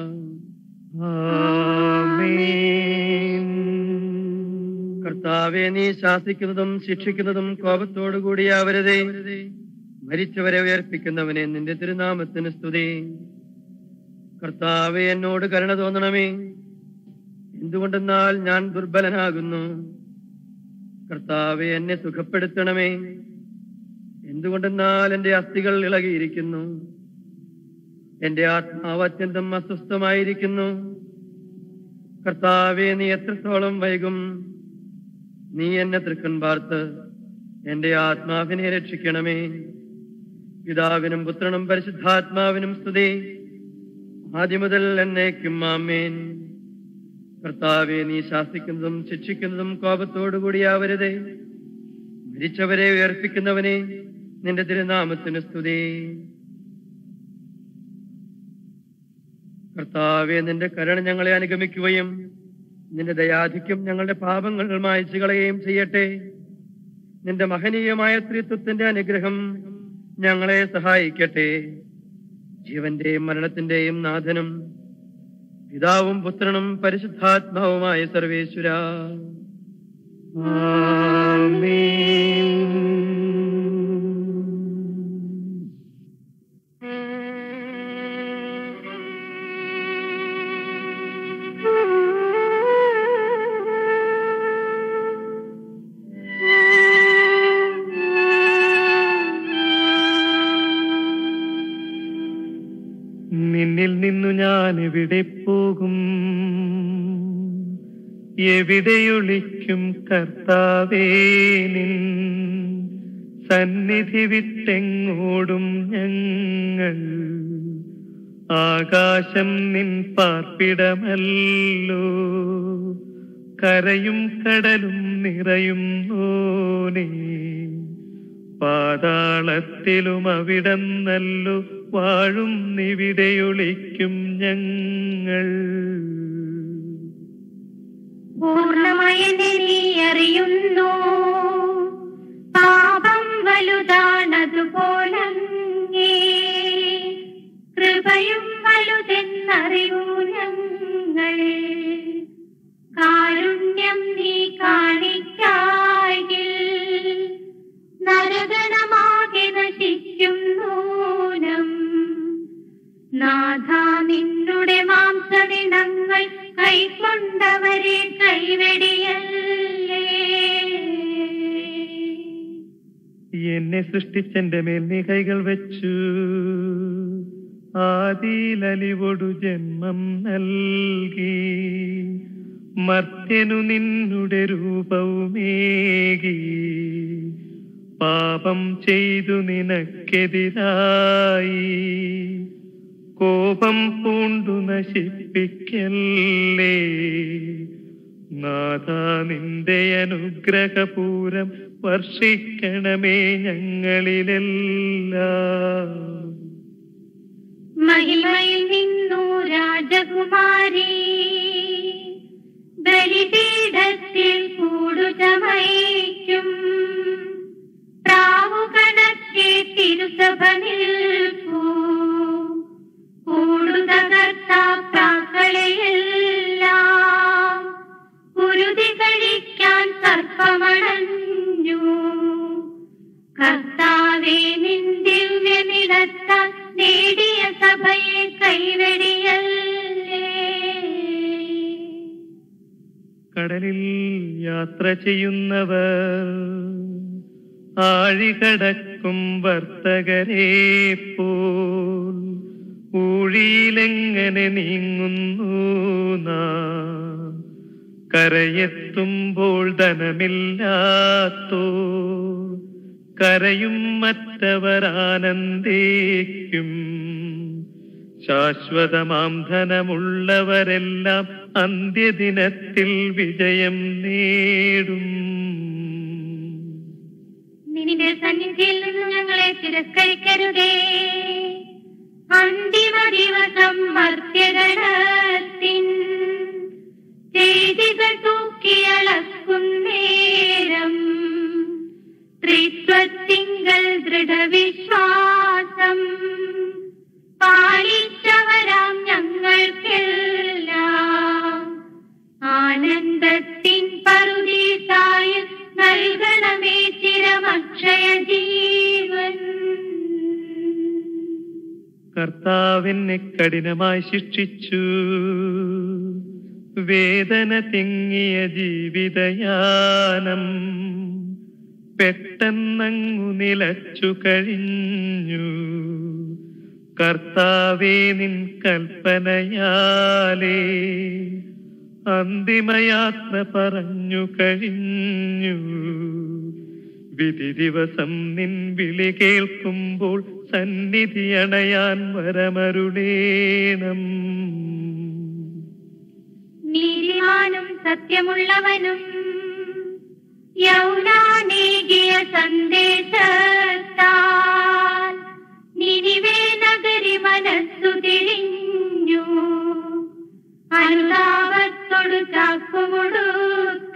ആമേൻ കർത്താവെ നീ ശാസിക്കുന്നതും ശിക്ഷിക്കുന്നതും കോപത്തോടുകൂടിയാവരുതേ മരിച്ചവരെ ഉയർപ്പിക്കുന്നവനെ നിന്റെ തിരുനാമത്തിന് സ്തുതി കർത്താവെ എന്നോട് കരുണ തോന്നണമേ എന്തുകൊണ്ടെന്നാൽ ഞാൻ ദുർബലനാകുന്നു കർത്താവെ എന്നെ സുഖപ്പെടുത്തണമേ എന്തുകൊണ്ടെന്നാൽ എന്റെ അസ്ഥികൾ ഇളകിയിരിക്കുന്നു എന്റെ ആത്മാവ് അത്യന്തം അസ്വസ്ഥമായിരിക്കുന്നു കർത്താവെ നീ എത്രത്തോളം വൈകും നീ എന്നെ തൃക്കൺ പാർത്ത് എന്റെ ആത്മാവിനെ രക്ഷിക്കണമേ പിതാവിനും പുത്രനും പരിശുദ്ധാത്മാവിനും സ്തുതി ആദ്യം മുതൽ എന്നേക്കും ആമേൻ കർത്താവെ നീ ശാസിക്കുന്നതും ശിക്ഷിക്കുന്നതും കോപത്തോടുകൂടിയാവരുതേ മരിച്ചവരെ ഉയർപ്പിക്കുന്നവനെ നിന്റെ തിരുനാമത്തിന് സ്തുതി കർത്താവെ നിന്റെ കരുണ ഞങ്ങളെ അനുഗമിക്കുകയും നിന്റെ ദയാധിക്യം ഞങ്ങളുടെ പാപങ്ങൾ മായച്ചു കളയുകയും ചെയ്യട്ടെ നിന്റെ മഹനീയമായ സ്ത്രീത്വത്തിന്റെ അനുഗ്രഹം ഞങ്ങളെ സഹായിക്കട്ടെ ജീവന്റെയും മരണത്തിന്റെയും നാഥനും പിതാവും പുത്രനും പരിശുദ്ധാത്മാവുമായ സർവേശ്വര നിന്നിൽ നിന്നു ഞാൻ എവിടെ പോകും എവിടെയൊളിക്കും കർത്താവേ നിൻ സന്നിധി വിട്ടെങ്ങോടും ഞങ്ങൾ ആകാശം നിൻ പാർപ്പിടമല്ലോ കരയും കടലും നിറയും നോനേ പാതാളത്തിലും അവിടം നല്ലു വാഴും നിവിടെയൊളിക്കും ഞങ്ങൾ പൂർണ്ണമയനെ നീ അറിയുന്നു പാപം വലുതാണതുപോലങ്ങേ കൃപയും വലുതെന്നറിയൂ ഞങ്ങൾ കാരുണ്യം നീ കാണിക്കായിൽ നരകണമാകെ നശിക്കും നൂനം നാഥ നിന്നുടെ മാംസദിനങ്ങൾ കൈക്കൊണ്ടവരെ കൈവെടിയല്ലേ എന്നെ സൃഷ്ടിച്ചെന്റെ മേൽ നീ കൈകൾ വെച്ചു ആദിയിലലിവൊടു ജന്മം നൽകി മർത്യനു നിന്നുടെ രൂപവുമേകി പാപം ചെയ്തു നിനക്കെതിരായി കോപം പൂണ്ടു നശിപ്പിക്കല്ലേ നാഥ നിന്റെ അനുഗ്രഹപൂരം വർഷിക്കണമേ ഞങ്ങളിലെല്ലാം മഹിമയിൽ നിന്നു രാജകുമാരി ബലിപീഠത്തിൽ കൂടുചമയ്ക്കും പ്രാവുകണക്കെ തിരുസഭ നിൽപ്പൂ കൂടുതകർത്താക്കളെയെല്ലാം കുരുതി കഴിക്കാൻ സർപ്പമണഞ്ഞു കർത്താവേ നിൻ ദിവ്യനിടത്താൽ നേടിയ സഭയെ കൈവെടിയല്ലേ കടലിൽ യാത്ര ചെയ്യുന്നവർ ആഴികടക്കും വർത്തകരെ പോൽ ഊഴിയിലെങ്ങനെ നീങ്ങുന്നു നാം കരയെത്തുമ്പോൾ ധനമില്ലാത്തോ കരയും മറ്റവർ ആനന്ദിക്കും ശാശ്വതമാം ധനമുള്ളവരെല്ലാം അന്ത്യദിനത്തിൽ വിജയം നേടും നിന്റെ സന്നിധിയിൽ നിന്ന് ഞങ്ങളെ തിരസ്കരിക്കരുതേ അന്തിമ ദിവസം മർത്യഗണത്തിൻ ചെയ്തികൾ തൂക്കിയളക്കുന്നേരം ത്രിത്വത്തിങ്കൽ ദൃഢവിശ്വാസം പാലിച്ചവരാം ഞങ്ങൾക്കെല്ലാം ആനന്ദത്തിൻ പറുദീസായ നൽകണമേ ചിരമക്ഷയ ജീവൻ കർത്താവിനെ കഠിനമായി ശിക്ഷിച്ചു വേദന തിങ്ങിയ ജീവിതയാനം പെട്ടെന്നങ്ങു നിലച്ചു കഴിഞ്ഞു കർത്താവേ നിൻ കൽപ്പനയാലേ അന്തിമയാത്ര പറഞ്ഞു കഴിഞ്ഞു വിധി ദിവസം നിൻ വിളി കേൾക്കുമ്പോൾ സന്നിധി അണയാൻ വരമരുളേണം നീതിമാനും സത്യമുള്ളവനും യൗനാനേകിയ സന്ദേശത്താൽ നിനിവേ നഗരി മനസ്സു തിരിഞ്ഞു അനുതാപത്തോടു ചാക്കുമുടുത്ത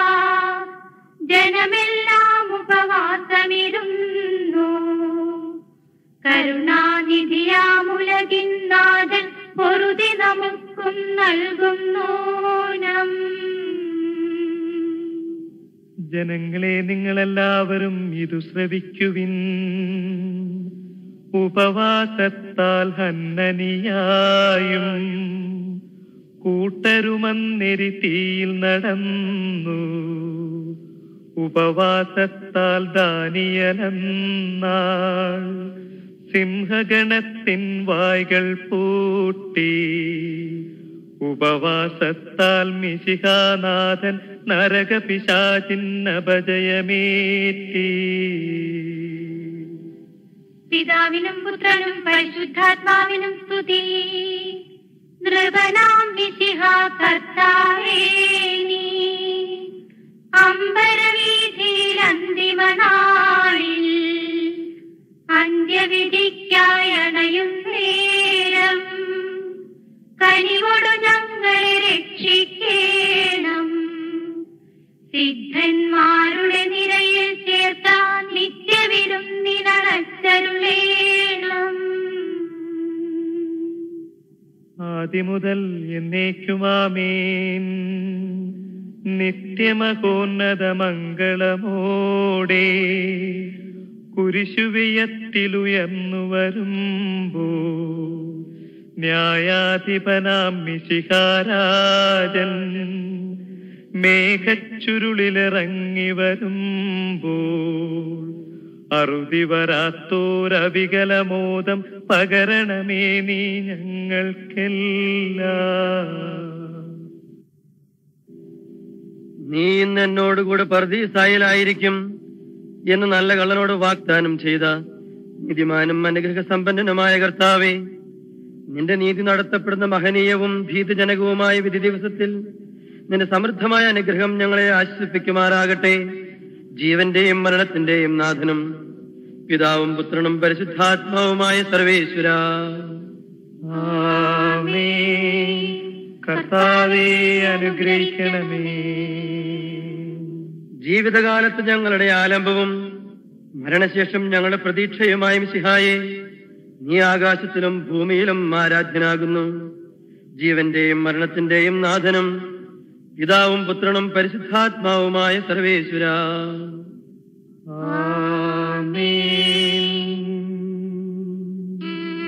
ജനമെല്ലാം ഉപവാസമിരുന്നു കരുണാനിധിയാമുലകിൻ നാഥൻ പൊറുതി നമുക്കും നൽകുന്നോനം ജനങ്ങളെ നിങ്ങളെല്ലാവരും ഇതു ശ്രവിക്കുവിൻ ഉപവാസത്താൽ ഹന്നനിയായും കൂട്ടരുമന്നെരി തീയിൽ നടന്നു ഉപവാസത്താൽ ദാനിയലെന്നാൾ സിംഹഗണത്തിൻ വായ്കൾ പൂട്ടി ഉപവാസത്താൽ മിശിഹാനാഥൻ നരകപിശാചിന്നപജയമേറ്റി പിതാവിനും പുത്രനും പരിശുദ്ധാത്മാവിനും സ്തുതി നൃപനാം വിശിഹ കർത്താവേ നീ അമ്പരവീതിയിൽ അന്തിമനാളിൽ അന്ത്യവിധിക്കായി അണയും നേരം കനിവോടു ഞങ്ങളെ രക്ഷിക്കേണം സിദ്ധന്മാരുടെ നിരയിൽ ചേർത്താൻ നിത്യവിരുന്നിനടച്ചരുളേണം ആദിമുതൽ എന്നേക്കുമാമേൻ നിത്യമകോന്നത മംഗളമോടെ കുരിശുവിയത്തിലുയർന്നു വരുമ്പോ ന്യായാധിപനാം മിശിഹാരാജൻ മേഘച്ചുരുളിലിറങ്ങി വരുമ്പോൾ അറുതി വരാത്തോരവികലമോദം പകരണമേ നീ ഞങ്ങൾക്കെല്ലാം നീ ഇന്ന് എന്നോടുകൂടെ പർദീസായിലായിരിക്കും എന്ന് നല്ല കള്ളനോട് വാഗ്ദാനം ചെയ്ത നീതിമാനും അനുഗ്രഹ സമ്പന്നനുമായ കർത്താവേ നിന്റെ നീതി നടത്തപ്പെടുന്ന മഹനീയവും ഭീതജനകവുമായ വിധി ദിവസത്തിൽ നിന്റെ സമൃദ്ധമായ അനുഗ്രഹം ഞങ്ങളെ ആശ്വസിപ്പിക്കുമാറാകട്ടെ ജീവന്റെയും മരണത്തിന്റെയും നാഥനും പിതാവും പുത്രനും പരിശുദ്ധാത്മാവുമായ സർവേശ്വര ആമേൻ. കർത്താവേ അനുഗ്രഹിക്കണമേ ജീവിതകാലത്ത് ഞങ്ങളുടെ ആലംബവും മരണശേഷം ഞങ്ങളുടെ പ്രതീക്ഷയുമായ സിഹായെ നീ ആകാശത്തിലും ഭൂമിയിലും ആരാധ്യനാകുന്നു ജീവന്റെയും മരണത്തിന്റെയും നാഥനും പിതാവും പുത്രനും പരിശുദ്ധാത്മാവുമായ സർവേശ്വര ആമേൻ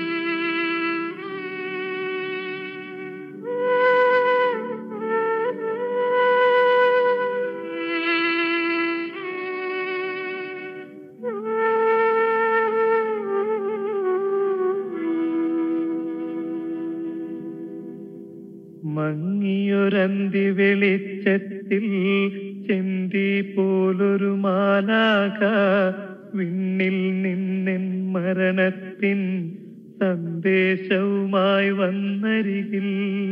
മങ്ങിയൊരന്തി വെളിച്ചത്തിൽ ചെന്തി പോലൊരു മാലാക വിണ്ണിൽ നിന്നെൻ മരണത്തിൻ സന്ദേശവുമായി വന്നരികിൽ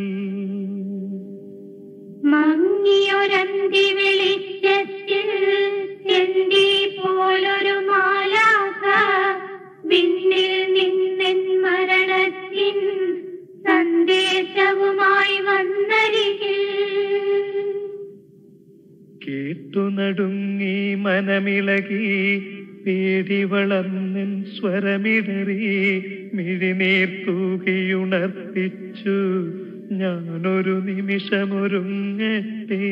മങ്ങിയൊരന്തി വെളിച്ചത്തിൽ ചെന്തി പോലൊരു മാലാക വിണ്ണിൽ നിന്നെൻ മരണത്തിൻ സന്ദേശവുമായി വന്നരികിൽ കേട്ടു നടുങ്ങി മനമിളകി പേടി വളർന്നൻ സ്വരമിടറി മിഴിനീർ തൂകിയുണർത്തിച്ചു ഞാനൊരു നിമിഷമൊരുങ്ങട്ടെ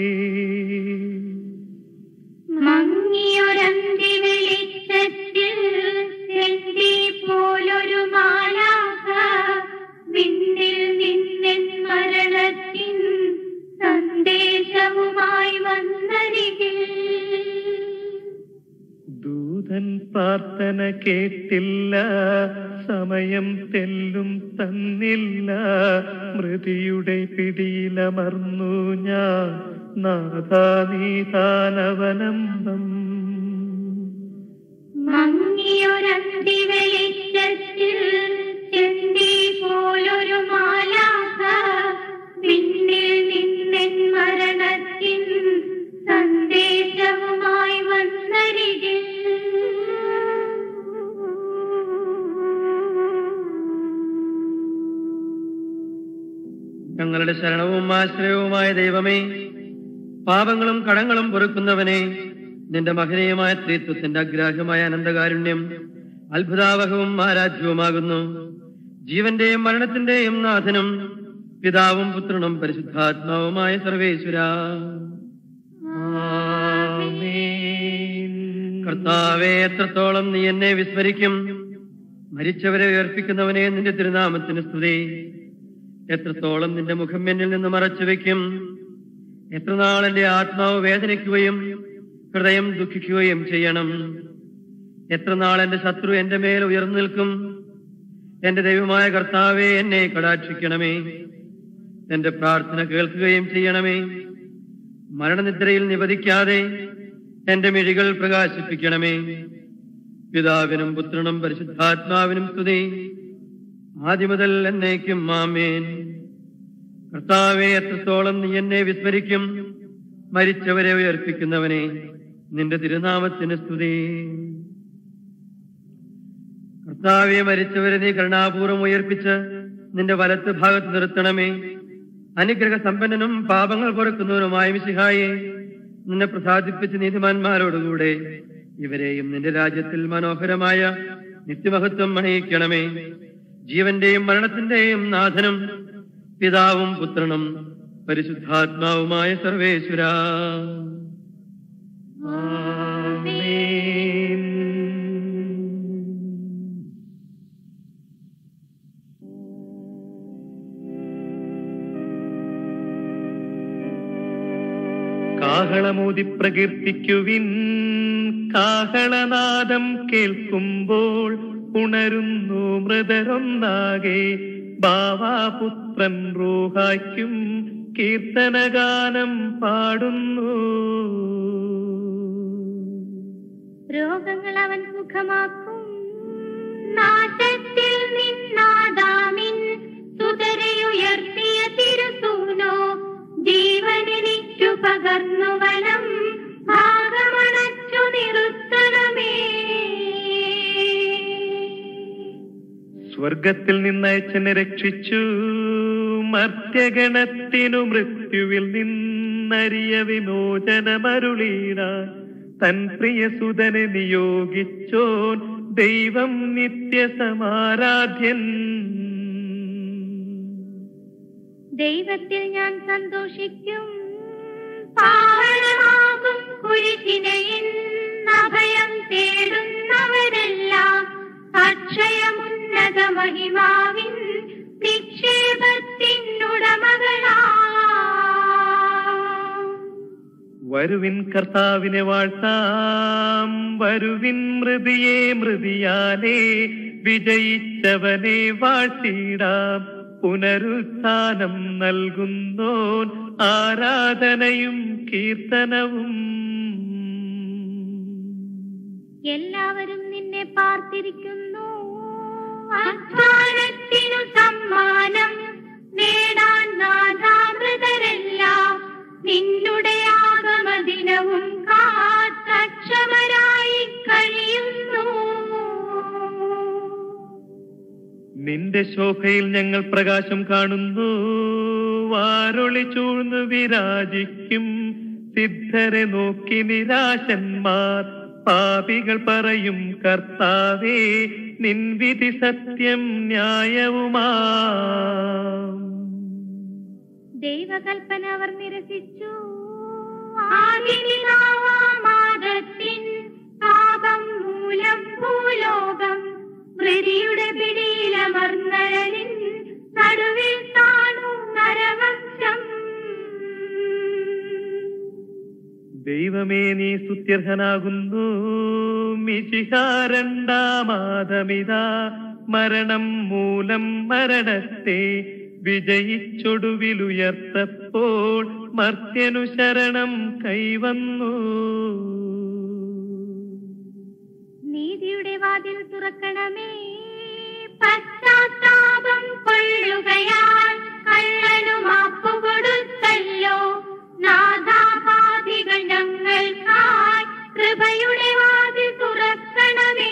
മങ്ങിയൊരന്തി വെളിച്ചത്തിൽ ചെന്തി പോലൊരു മാലാക വിണ്ണിൽ നിന്നെൻ മരണത്തിൻ സന്ദേശവുമായി വന്നരികിൽ ദൂതൻ പ്രാർത്ഥന കേട്ടില്ല സമയം തെല്ലും തന്നില്ല മൃതിയുടെ പിടിയിലമർന്നു ഞാൻ നാഥാനീതാനവലംബം മങ്ങിയൊരന്തി വെളിച്ചത്തിൽ ചെന്തി പോലൊരു മാലാക വിണ്ണിൽ നിന്നെൻ മരണത്തിൻ സന്ദേശവുമായി വന്നരികിൽ ഞങ്ങളുടെ ശരണവും ആശ്രയവുമായ ദൈവമേ പാപങ്ങളും കടങ്ങളും പൊറുക്കുന്നവനെ നിന്റെ മഹനീയമായ സ്ത്രീത്വത്തിന്റെ അഗ്രാഹ്യമായ അനന്തകാരുണ്യം അത്ഭുതാവഹവും ആരാധ്യവുമാകുന്നു ജീവന്റെയും മരണത്തിന്റെയും നാഥനും പിതാവും പുത്രനും പരിശുദ്ധാത്മാവുമായ സർവേശ്വര ആമേൻ. കർത്താവെ എത്രത്തോളം നീ എന്നെ വിസ്മരിക്കും മരിച്ചവരെ ഉയർപ്പിക്കുന്നവനെ നിന്റെ തിരുനാമത്തിന് സ്തുതി എത്രത്തോളം നിന്റെ മുഖം എന്നിൽ നിന്ന് മറച്ചു വെക്കും എത്ര നാൾ എന്റെ ആത്മാവ് വേദനിക്കുകയും ഹൃദയം ദുഃഖിക്കുകയും ചെയ്യണം എത്ര നാൾ എന്റെ ശത്രു എന്റെ മേൽ ഉയർന്നു നിൽക്കും എന്റെ ദൈവമായ കർത്താവെ എന്നെ കടാക്ഷിക്കണമേ എന്റെ പ്രാർത്ഥന കേൾക്കുകയും ചെയ്യണമേ മരണനിദ്രയിൽ നിവധിക്കാതെ എന്റെ മിഴികൾ പ്രകാശിപ്പിക്കണമേ പിതാവിനും പുത്രനും പരിശുദ്ധാത്മാവിനും സ്തുതി ആദ്യം മുതൽ എന്നേക്കും മാമേൻ കർത്താവെ എത്രത്തോളം നീ എന്നെ വിസ്മരിക്കും മരിച്ചവരെ ഉയർപ്പിക്കുന്നവനെ നിന്റെ തിരുനാമത്തിന് സ്തുതി കർത്താവെ മരിച്ചവരെ നീ കരുണാപൂർവം ഉയർപ്പിച്ച് നിന്റെ വലത്ത് ഭാഗത്ത് നിർത്തണമേ അനുഗ്രഹ സമ്പന്നനും പാപങ്ങൾ പൊറുക്കുന്നവനുമായ മിശിഹായെ നിന്നെ പ്രസാദിപ്പിച്ച് നീതിമാന്മാരോടുകൂടെ ഇവരെയും നിന്റെ രാജ്യത്തിൽ മനോഹരമായ നിത്യമഹത്വം അണിയിക്കണമേ ജീവന്റെയും മരണത്തിന്റെയും നാഥനും പിതാവും പുത്രനും പരിശുദ്ധാത്മാവുമായ സർവേശ്വര കാഹളമൂതി പ്രകീർത്തിക്കുവിൻ കാഹളനാദം കേൾക്കുമ്പോൾ ഉണരുന്നു മൃതരൊന്നാകെ ബാവാപുത്രൻ റൂഹായ്ക്കും കീർത്തനഗാനം പാടുന്നു രോഗങ്ങൾ അവൻ സുഖമാക്കും നാശത്തിൽ നിന്നാദാമിൻ സുതരയുയർത്തിയ തിരുസൂനോ ജീവനെനിക്കു പകർന്നു വനം ഭാഗമണച്ചു നിർത്തണമേ സ്വർഗത്തിൽ നിന്നയച്ചനെ രക്ഷിച്ചു മർത്യഗണത്തിനു മൃത്യുവിൽ നിന്നറിയ വിമോചനമരുളീട തൻ പ്രിയസുതനെ നിയോഗിച്ചോൻ ദൈവം നിത്യസമാരാധ്യൻ ദൈവത്തിൽ ഞാൻ സന്തോഷിക്കും പാവനമാകും കുരിശിനയിൽ അഭയം തേടുന്നവരെല്ലാം അക്ഷയമുന്നത മഹിമാവിൻ നിക്ഷേപത്തിനുടമകളാ വരുവിൻ കർത്താവിനെ വാഴ്ത്താം വരുവിൻ മൃതിയെ മൃതിയാലേ വിജയിച്ചവനെ വാഴ്ത്തിടാം പുനരുത്ഥാനം നൽകുന്നോൻ ആരാധനയും കീർത്തനവും എല്ലാവരും നിന്നെ പാർത്തിരിക്കുന്നു അധ്വാനത്തിനു സമ്മാനം നേടാൻ നാഥാമൃതരെല്ലാം നിന്നുടെ ആഗമദിനവും കാത്തക്ഷമരായി കഴിയുന്നു നിന്റെ ശോഭയിൽ ഞങ്ങൾ പ്രകാശം കാണുന്നു വാരൊളി ചൂഴ്ന്നു വിരാജിക്കും സിദ്ധരെ നോക്കി നിരാശന്മാർ പാപികൾ പറയും കർത്താവേ നിൻവിധി സത്യം ന്യായവുമാ ദൈവകൽപ്പന അവർ നിരസിച്ചു ആദിപിതാവാമാദത്തിൻ പാപം മൂലം ഭൂലോകം മൃതിയുടെ പിടിയിലമർന്നരനിൻ നടുവിൽ താണു നരവംശം ദൈവമേ നീ സുത്യർഹനാകുന്നു മിശിഹാരണ്ടാമാതമിതാ മരണം മൂലം മരണത്തെ വിജയിച്ചൊടുവിലുയർത്തപ്പോൾ മർത്യനു ശരണം കൈവന്നു നീതിയുടെ വാതിൽ തുറക്കണമേ പശ്ചാത്താപം കൊള്ളുകയാൽ കള്ളനു മാപ്പു കൊടുത്തല്ലോ നാഥാപാതികൾ ഞങ്ങൾക്കായി കൃപയുടെ വാതിൽ തുറക്കണമേ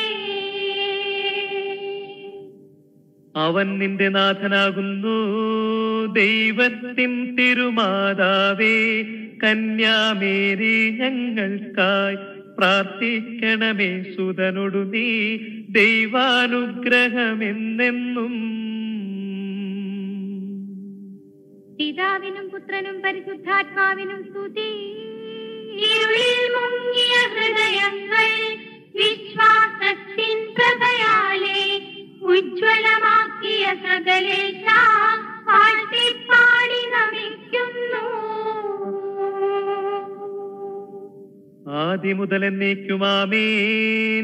അവൻ നിന്റെ നാഥനാകുന്നു ദൈവത്തിൻ തിരുമാതാവേ കന്യാമേരി ഞങ്ങൾക്കായി പ്രാർത്ഥിക്കണമേ സുതനൊടു നീ ദൈവാനുഗ്രഹമെന്നെന്നും പിതാവിനും പുത്രനും പരിശുദ്ധാത്മാവിനും സ്തുതി ഇരുളിൽ മുങ്ങിയ ഹൃദയങ്ങൾ വിശ്വാസത്തിൻ പ്രഭയാലെ ഉജ്ജ്വലമാക്കിയ സകലേശ പാടി നമിക്കുന്നു ആദിമുതൽ എന്നേക്കുമാമേൻ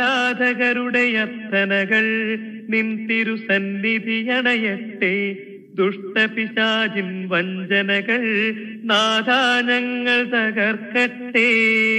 ആരാധകരുടെ അർത്ഥനകൾ നിൻ തിരുസന്നിധി അണയട്ടെ ദുഷ്ടപിശാചിൻ വഞ്ചനകൾ നാഥാ ഞങ്ങൾ തകർക്കട്ടെ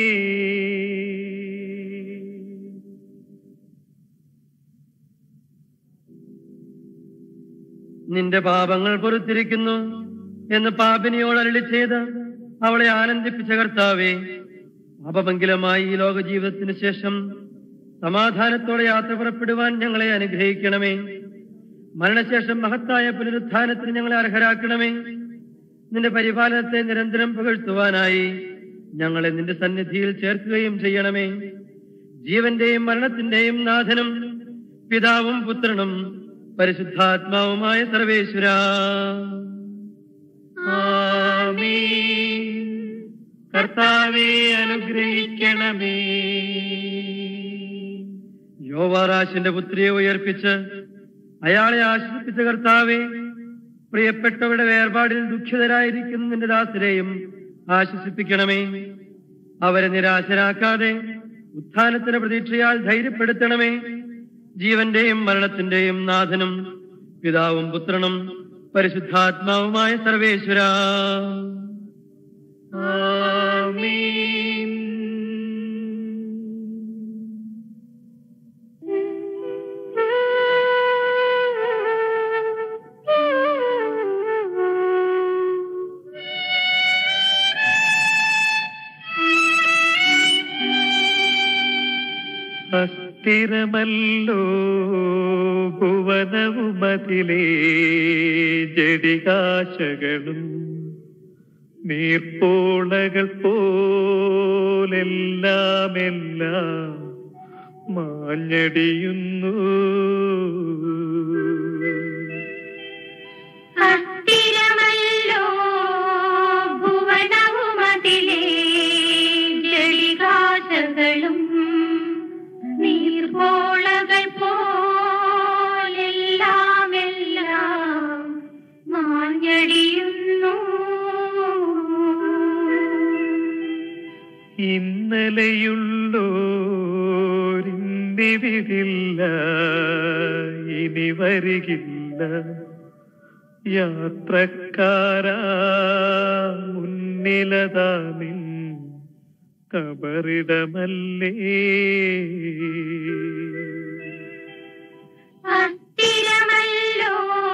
നിന്റെ പാപങ്ങൾ പൊറത്തിരിക്കുന്നു എന്ന് പാപിനിയോട് അരളി ചെയ്ത് അവളെ ആനന്ദിപ്പിച്ച കർത്താവേ പാപമംഗലമായി ഈ ലോക ജീവിതത്തിന് ശേഷം സമാധാനത്തോടെ യാത്ര പുറപ്പെടുവാൻ ഞങ്ങളെ അനുഗ്രഹിക്കണമേ മരണശേഷം മഹത്തായ പുനരുത്ഥാനത്തിന് ഞങ്ങളെ അർഹരാക്കണമേ നിന്റെ പരിപാലനത്തെ നിരന്തരം പുകഴ്ത്തുവാനായി ഞങ്ങളെ നിന്റെ സന്നിധിയിൽ ചേർക്കുകയും ചെയ്യണമേ ജീവന്റെയും മരണത്തിന്റെയും നാഥനും പിതാവും പുത്രനും പരിശുദ്ധാത്മാവുമായ സർവേശ്വര ആമേൻ കർത്താവെ അനുഗ്രഹിക്കണമേ യോവാറാശിന്റെ പുത്രിയെ ഉയർപ്പിച്ച് അയാളെ ആശ്രയിപ്പിച്ച കർത്താവെ പ്രിയപ്പെട്ടവരുടെ വേർപാടിൽ ദുഃഖിതരായിരിക്കുന്ന നിന്റെ ദാസരെയും ആശ്വസിപ്പിക്കണമേ അവരെ നിരാശരാക്കാതെ ഉത്ഥാനത്തിന്റെ പ്രതീക്ഷയാൽ ധൈര്യപ്പെടുത്തണമേ ജീവന്റെയും മരണത്തിന്റെയും നാഥനും പിതാവും പുത്രനും പരിശുദ്ധാത്മാവുമായ സർവേശ്വര ആമേൻ അസ്ഥിരമല്ലോ ഭുവനവുമതിലേ ജടികാശകളും നീർപ്പോളകൾ പോലെല്ലാം എല്ലാം മാഞ്ഞടിയുന്നു അസ്ഥിരമല്ലോ ഭുവനവുമതിലേ ജളികാശകളും നീർപോളകൾ പോലെല്ലാം എല്ലാം മാഞ്ഞടിയുന്നു ഇന്നലെയുള്ളോരിന്നിവിടില്ല ഇനി വരികില്ല യാത്രക്കാരാ മുന്നിലതാ നിൻ കബറിടമല്ലേ അസ്ഥിരമല്ലോ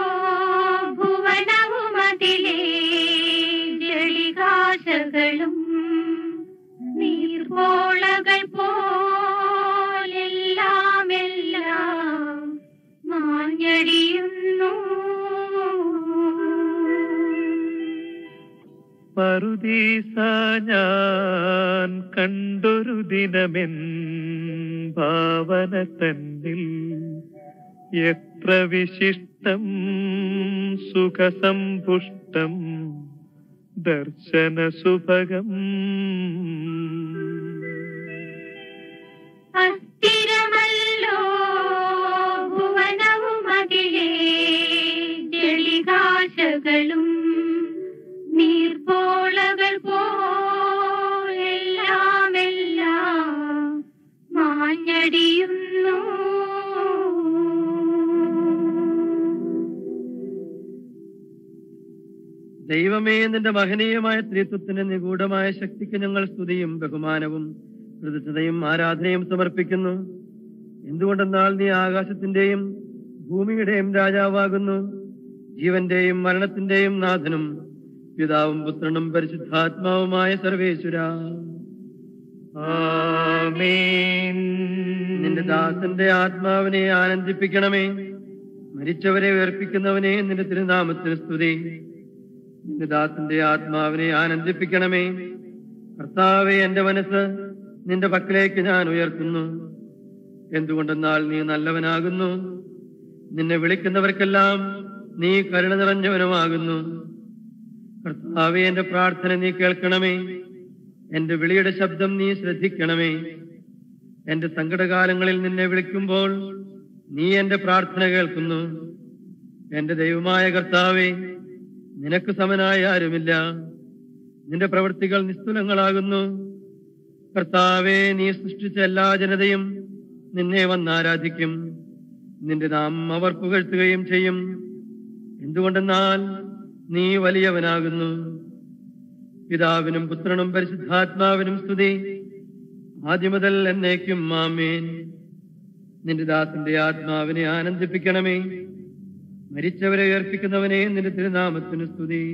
ഭുവനവുമതിലേ ജളികാശകളും നീർപോളകൾ പോലെല്ലാം എല്ലാം മാഞ്ഞടിയുന്നു പറുദീസ ഞാൻ കണ്ടൊരു ദിനമെൻ ഭാവന തന്നിൽ എത്ര വിശിഷ്ടം സുഖസമ്പുഷ്ടം ദർശന സുഭഗം അസ്ഥിരമല്ലോ ഭുവനവുമതിലേ ജളികാശകളും നീർപ്പോളകൾ പോലെല്ലാം എല്ലാം മാഞ്ഞടിയുന്നു ദൈവമേ നിന്റെ മഹനീയമായ ത്രിത്വത്തിന്റെ നിഗൂഢമായ ശക്തിക്ക് ഞങ്ങൾ സ്തുതിയും ബഹുമാനവും കൃതജ്ഞതയും ആരാധനയും സമർപ്പിക്കുന്നു എന്തുകൊണ്ടെന്നാൽ നീ ആകാശത്തിന്റെയും ഭൂമിയുടെയും രാജാവാകുന്നു ജീവന്റെയും മരണത്തിന്റെയും നാഥനും പിതാവും പുത്രനും പരിശുദ്ധാത്മാവുമായ സർവേശ്വര ആമേൻ നിന്റെ ദാസന്റെ ആത്മാവിനെ ആനന്ദിപ്പിക്കണമേ മരിച്ചവരെ ഉയർപ്പിക്കുന്നവനെ നിന്റെ തിരുനാമത്തിന് സ്തുതി നിന്റെ ദാസന്റെ ആത്മാവിനെ ആനന്ദിപ്പിക്കണമേ കർത്താവെ എന്റെ മനസ്സ് നിന്റെ പക്കലേക്ക് ഞാൻ ഉയർത്തുന്നു എന്തുകൊണ്ടെന്നാൽ നീ നല്ലവനാകുന്നു നിന്നെ വിളിക്കുന്നവർക്കെല്ലാം നീ കരുണ നിറഞ്ഞവനുമാകുന്നു കർത്താവെ എന്റെ പ്രാർത്ഥന നീ കേൾക്കണമേ എന്റെ വിളിയുടെ ശബ്ദം നീ ശ്രദ്ധിക്കണമേ എന്റെ സങ്കടകാലങ്ങളിൽ നിന്നെ വിളിക്കുമ്പോൾ നീ എന്റെ പ്രാർത്ഥന കേൾക്കുന്നു എന്റെ ദൈവമായ കർത്താവേ നിനക്ക് സമനായ ആരുമില്ല നിന്റെ പ്രവൃത്തികൾ നിസ്തുലങ്ങളാകുന്നു കർത്താവേ നീ സൃഷ്ടിച്ച എല്ലാ ജനതയും നിന്നെ വന്നാരാധിക്കും നിന്റെ നാം അവർ പുകഴ്ത്തുകയും ചെയ്യും എന്തുകൊണ്ടെന്നാൽ നീ വലിയവനാകുന്നു പിതാവിനും പുത്രനും പരിശുദ്ധാത്മാവിനും സ്തുതി ആദ്യം മുതൽ എന്നേക്കും മാമേൻ നിന്റെ ദാസന്റെ ആത്മാവിനെ ആനന്ദിപ്പിക്കണമേ മരിച്ചവരെ ഉയർപ്പിക്കുന്നവനെ നിന്റെ തിരുനാമത്തിന് സ്തുതി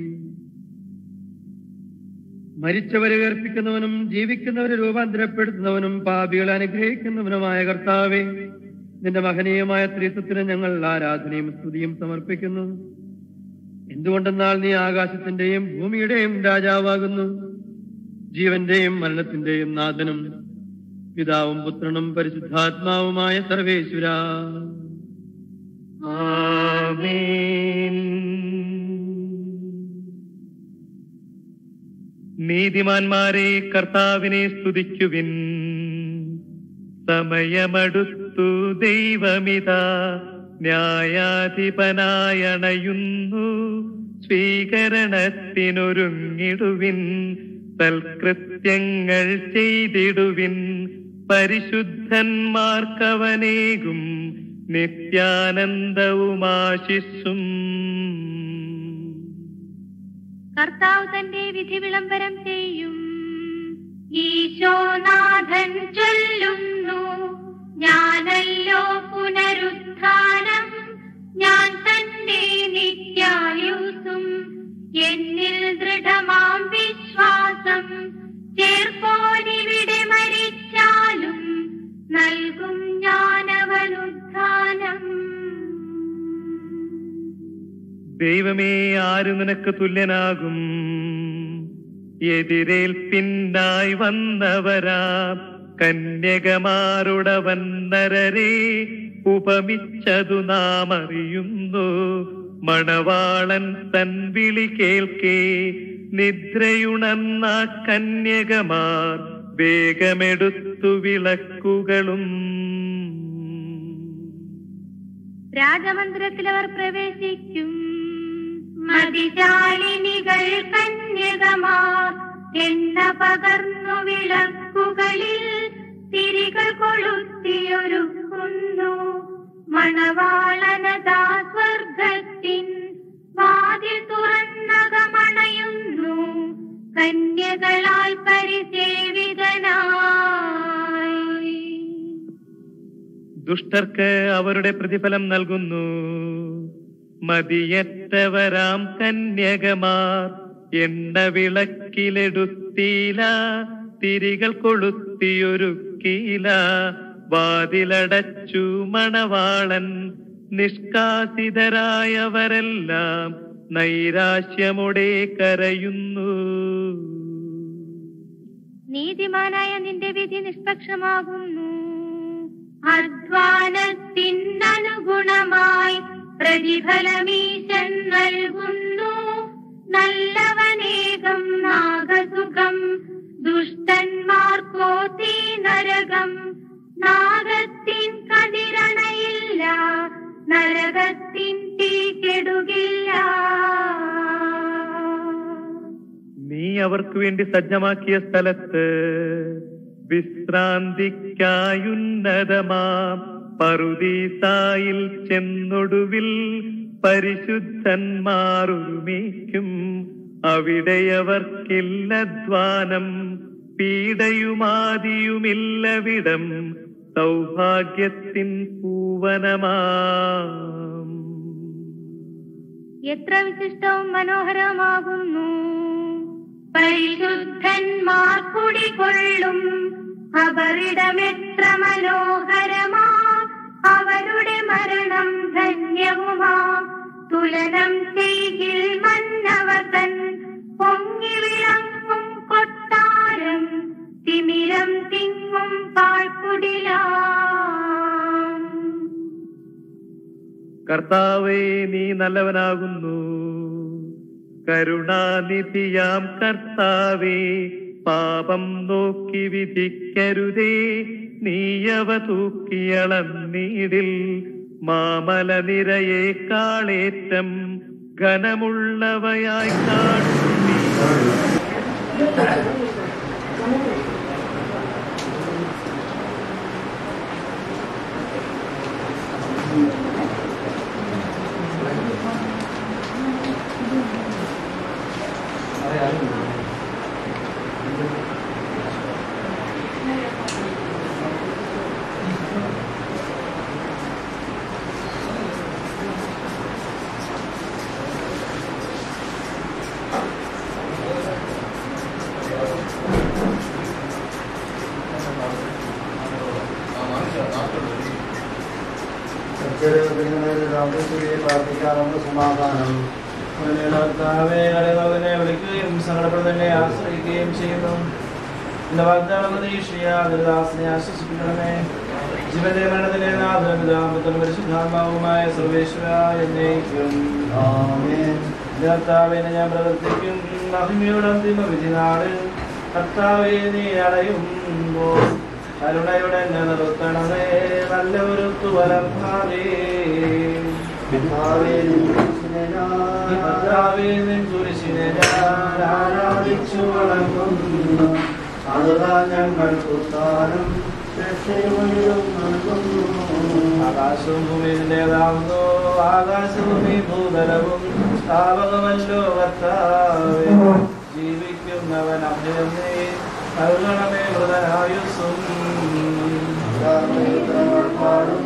മരിച്ചവരെ ഉയർപ്പിക്കുന്നവനും ജീവിക്കുന്നവരെ രൂപാന്തരപ്പെടുത്തുന്നവനും പാപികളെ അനുഗ്രഹിക്കുന്നവനുമായ കർത്താവെ നിന്റെ മഹനീയമായ ത്രിത്വത്തിന് ഞങ്ങൾ ആരാധനയും സ്തുതിയും സമർപ്പിക്കുന്നു എന്തുകൊണ്ടെന്നാൽ നീ ആകാശത്തിന്റെയും ഭൂമിയുടെയും രാജാവാകുന്നു ജീവന്റെയും മരണത്തിന്റെയും നാഥനും പിതാവും പുത്രനും പരിശുദ്ധാത്മാവുമായ സർവേശ്വര ആമേൻ നീതിമാന്മാരെ കർത്താവിനെ സ്തുതിക്കുവിൻ സമയമടുത്തു ദൈവമിതാ ന്യായാധിപനായണയുന്നു സ്വീകരണത്തിനൊരുങ്ങിടുവിൻ സൽകൃത്യങ്ങൾ ചെയ്തിടുവിൻ പരിശുദ്ധന്മാർക്കവനേകും നിത്യാനന്ദവുമാശിസ്സും കർത്താവ് തന്റെ വിധി വിളംബരം ചെയ്യും ഈശോനാഥൻ ചൊല്ലുന്നു ഞാനല്ലോ പുനരുത്ഥാനം ഞാൻ തന്നെ നിത്യായുസും എന്നിൽ ദൃഢമാം വിശ്വാസം ചേർപ്പോനിവിടെ മരിച്ചാലും നൽകും ഞാനവനുത്ഥാനം ദൈവമേ ആരു നിനക്ക് തുല്യനാകും എതിരേൽപ്പിന്നായി വന്നവരാ കന്യകമാരുടവൻ നരരെ ഉപമിച്ചതു നാം അറിയുന്നു മണവാളൻ തൻ വിളി കേൾക്കേ നിദ്രയുണർന്ന കന്യകമാർ വേഗമെടുത്തു വിളക്കുകളും രാജമന്ദിരത്തിൽ അവർ പ്രവേശിക്കും മതിശാലിനികൾ കന്യകമാർ എണ്ണ പകർന്നു വിളക്കുകളിൽ തിരികൾ കൊളുത്തിയൊരുക്കുന്നു മണവാളനതാ സ്വർഗത്തിൻ വാതിൽ തുറന്നകമണയുന്നു കന്യകളാൽ പരിസേവിതനായി ദുഷ്ടർക്ക് അവരുടെ പ്രതിഫലം നൽകുന്നു മതിയറ്റവരാം കന്യകമാർ എണ്ണ വിളക്കിലെടുത്തീല തിരികൾ കൊളുത്തിയൊരുക്കീല വാതിലടച്ചു മണവാളൻ നിഷ്കാസിതരായവരെല്ലാം നൈരാശ്യമോടെ കരയുന്നു നീതിമാനായ നിന്റെ വിധി നിഷ്പക്ഷമാകുന്നു അധ്വാനത്തിനനുഗുണമായി പ്രതിഫലമീശൻ നൽകുന്നു നല്ലവനേകം നാഗസുഖം ദുഷ്ടന്മാർക്കോ തീ നരകം നാഗത്തിൻ കതിരണയില്ല നരകത്തിൻ തീ കെടുകില്ല നീ അവർക്ക് വേണ്ടി സജ്ജമാക്കിയ സ്ഥലത്ത് വിശ്രാന്തിക്കായുന്നതമാം പറുദീസായിൽ ചെന്നൊടുവിൽ പരിശുദ്ധന്മാർ അവിടെയവർക്കില്ലധ്വാനം പീഡയുമാതിയുമില്ലവിടം സൗഭാഗ്യത്തിൻ പൂവനമാം എത്ര വിശിഷ്ടവും മനോഹരമാകുന്നു പരിശുദ്ധന്മാർ കുടികൊള്ളും അവരിടമെത്ര മനോഹരമാ അവരുടെ മരണം ധന്യവുമാ തുലനം ചെയ്യിൽ മന്നവതൻ പൊങ്ങി വിളങ്ങും കൊട്ടാരം തിമിരം തിങ്ങും പാഴ്ക്കുടിലാം കർത്താവേ നീ നല്ലവനാകുന്നു കരുണാനിധിയാം കർത്താവേ പാപം നോക്കി വിധിക്കരുതേ നീയവ തൂക്കിയളന്നീടിൽ മാമല നിരയേക്കാളേറ്റം ഘനമുള്ളവയായി കാണും നീ. പ്രാർത്ഥിക്കാറുണ്ട് സമാധാനം കർത്താവേ അടയാളത്തിനെ വിളിക്കുകയും സങ്കടപ്പെടുന്നതിനെ ആശ്രയിക്കുകയും ചെയ്യുന്നു എന്റെ വാഗ്ദാനം പ്രതീക്ഷയാദാസിനെ ആശ്വസിപ്പിക്കണമേ ജീവന്റെ മരണത്തിലെ നാഥനും പരിശുദ്ധാത്മാവുമായ സർവേശ്വര എന്നേക്കും ആമേൻ കർത്താവിനെ ഞാൻ പ്രവർത്തിക്കും മഹിമയുടെ അന്തിമ വിധി നാട് കർത്താവെ നീ അടയുമ്പോൾ കരുണയുടെ എന്നെ നിർത്തണമേ നല്ല ഒരു തുവലഭാവേ പിതാവേ നിൻ കുരിശിനെ ഞാൻ കർത്താവേ നിൻ കുരിശിനെ ഞാൻ ആരാധിച്ചു വണങ്ങുന്നു അതുതാ ഞങ്ങൾക്ക് ഉത്താനം രക്ഷയും നൽകുന്നു ആകാശവും ഭൂമിയിലേതാവുന്നു ആകാശഭൂമി ഭൂതലവും സ്ഥാപകമല്ലോ കർത്താവേ ജീവിക്കുന്നവൻ അഭയം നീ കരുണമേ മൃതനായുസ്സും പാടും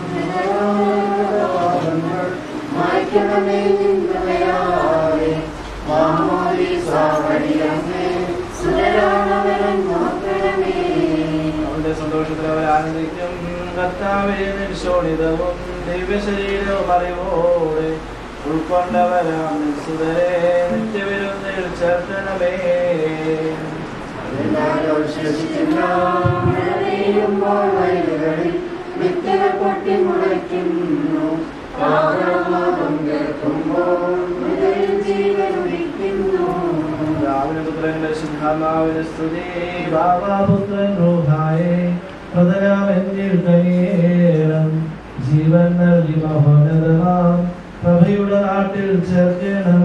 മായ്ക്കണമേ നിന്നവയാരെ മാമോദീസാവടിയമ്മേ സുരരാണവരൻ നോക്കണമേ അവന്റെ സന്തോഷത്തിൽ അവർ ആനന്ദിക്കും കർത്താവേ നിശോണിതവും ദിവ്യശരീരവും അറിവോടെ ഉൾക്കൊണ്ടവരാം സുതരെ നിത്യവിരുന്നിൽ ചേർക്കണമേ അവശേഷിക്കുന്ന മഴ പെയ്യുമ്പോൾ വയലുകളിൽ വിത്തുകൾ പൊട്ടി മുളയ്ക്കുന്നു ആഹ്ലാദം കേൾക്കുമ്പോൾ ഹൃദയം ജീവനുദിക്കുന്നു രാവിലെ പുത്രന്റെ ശുദ്ധാത്മാവിന് സ്തുതി ബാബാപുത്രൻ റൂഹായെ പ്രതരാമെന്നിൽ കനിയേണം ജീവൻ നൽകി മഹോന്നതമാം പ്രഭയുടെ നാട്ടിൽ ചേർക്കണം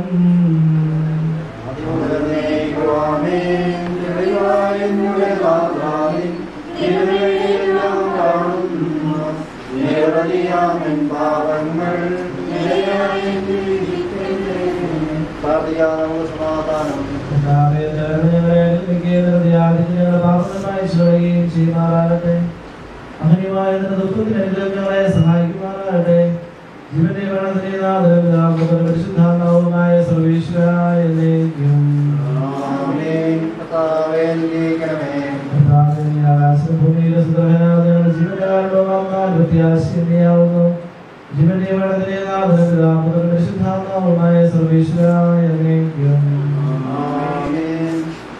സമാധാനം കർത്താവേ, തരണ ഞങ്ങളെ അനുഗ്രഹിക്കുകയും നിങ്ങളുടെ യാതൊരു ഞങ്ങളുടെ പാപങ്ങളായി ചുഴയുകയും ചെയ്യുമാറാകട്ടെ അങ്ങനെയുമായ നിന്റെ ദുഃഖത്തിന് അനുഗ്രഹം ഞങ്ങളെ സഹായിക്കുമാറാകട്ടെ ജീവന്റെ മരണത്തിനെ നാഥനും പരിശുദ്ധാത്മാവുമായ സർവീശ്വരായ എന്നേക്കും. ആമേൻ. കർത്താവേ, അനുഗ്രഹിക്കണമേ. കർത്താവേ, നീ ആകാശഭൂമിയിലെ സുന്ദരനാഥ ഞങ്ങളുടെ ജീവകാരണമാകാൻ പ്രത്യാശയാവുന്നു ജീവന്റെ മരണത്തിനെ നാഥനും പരിശുദ്ധാത്മാവുമായ സർവീശ്വരായ എന്നേക്കും. ആമേൻ.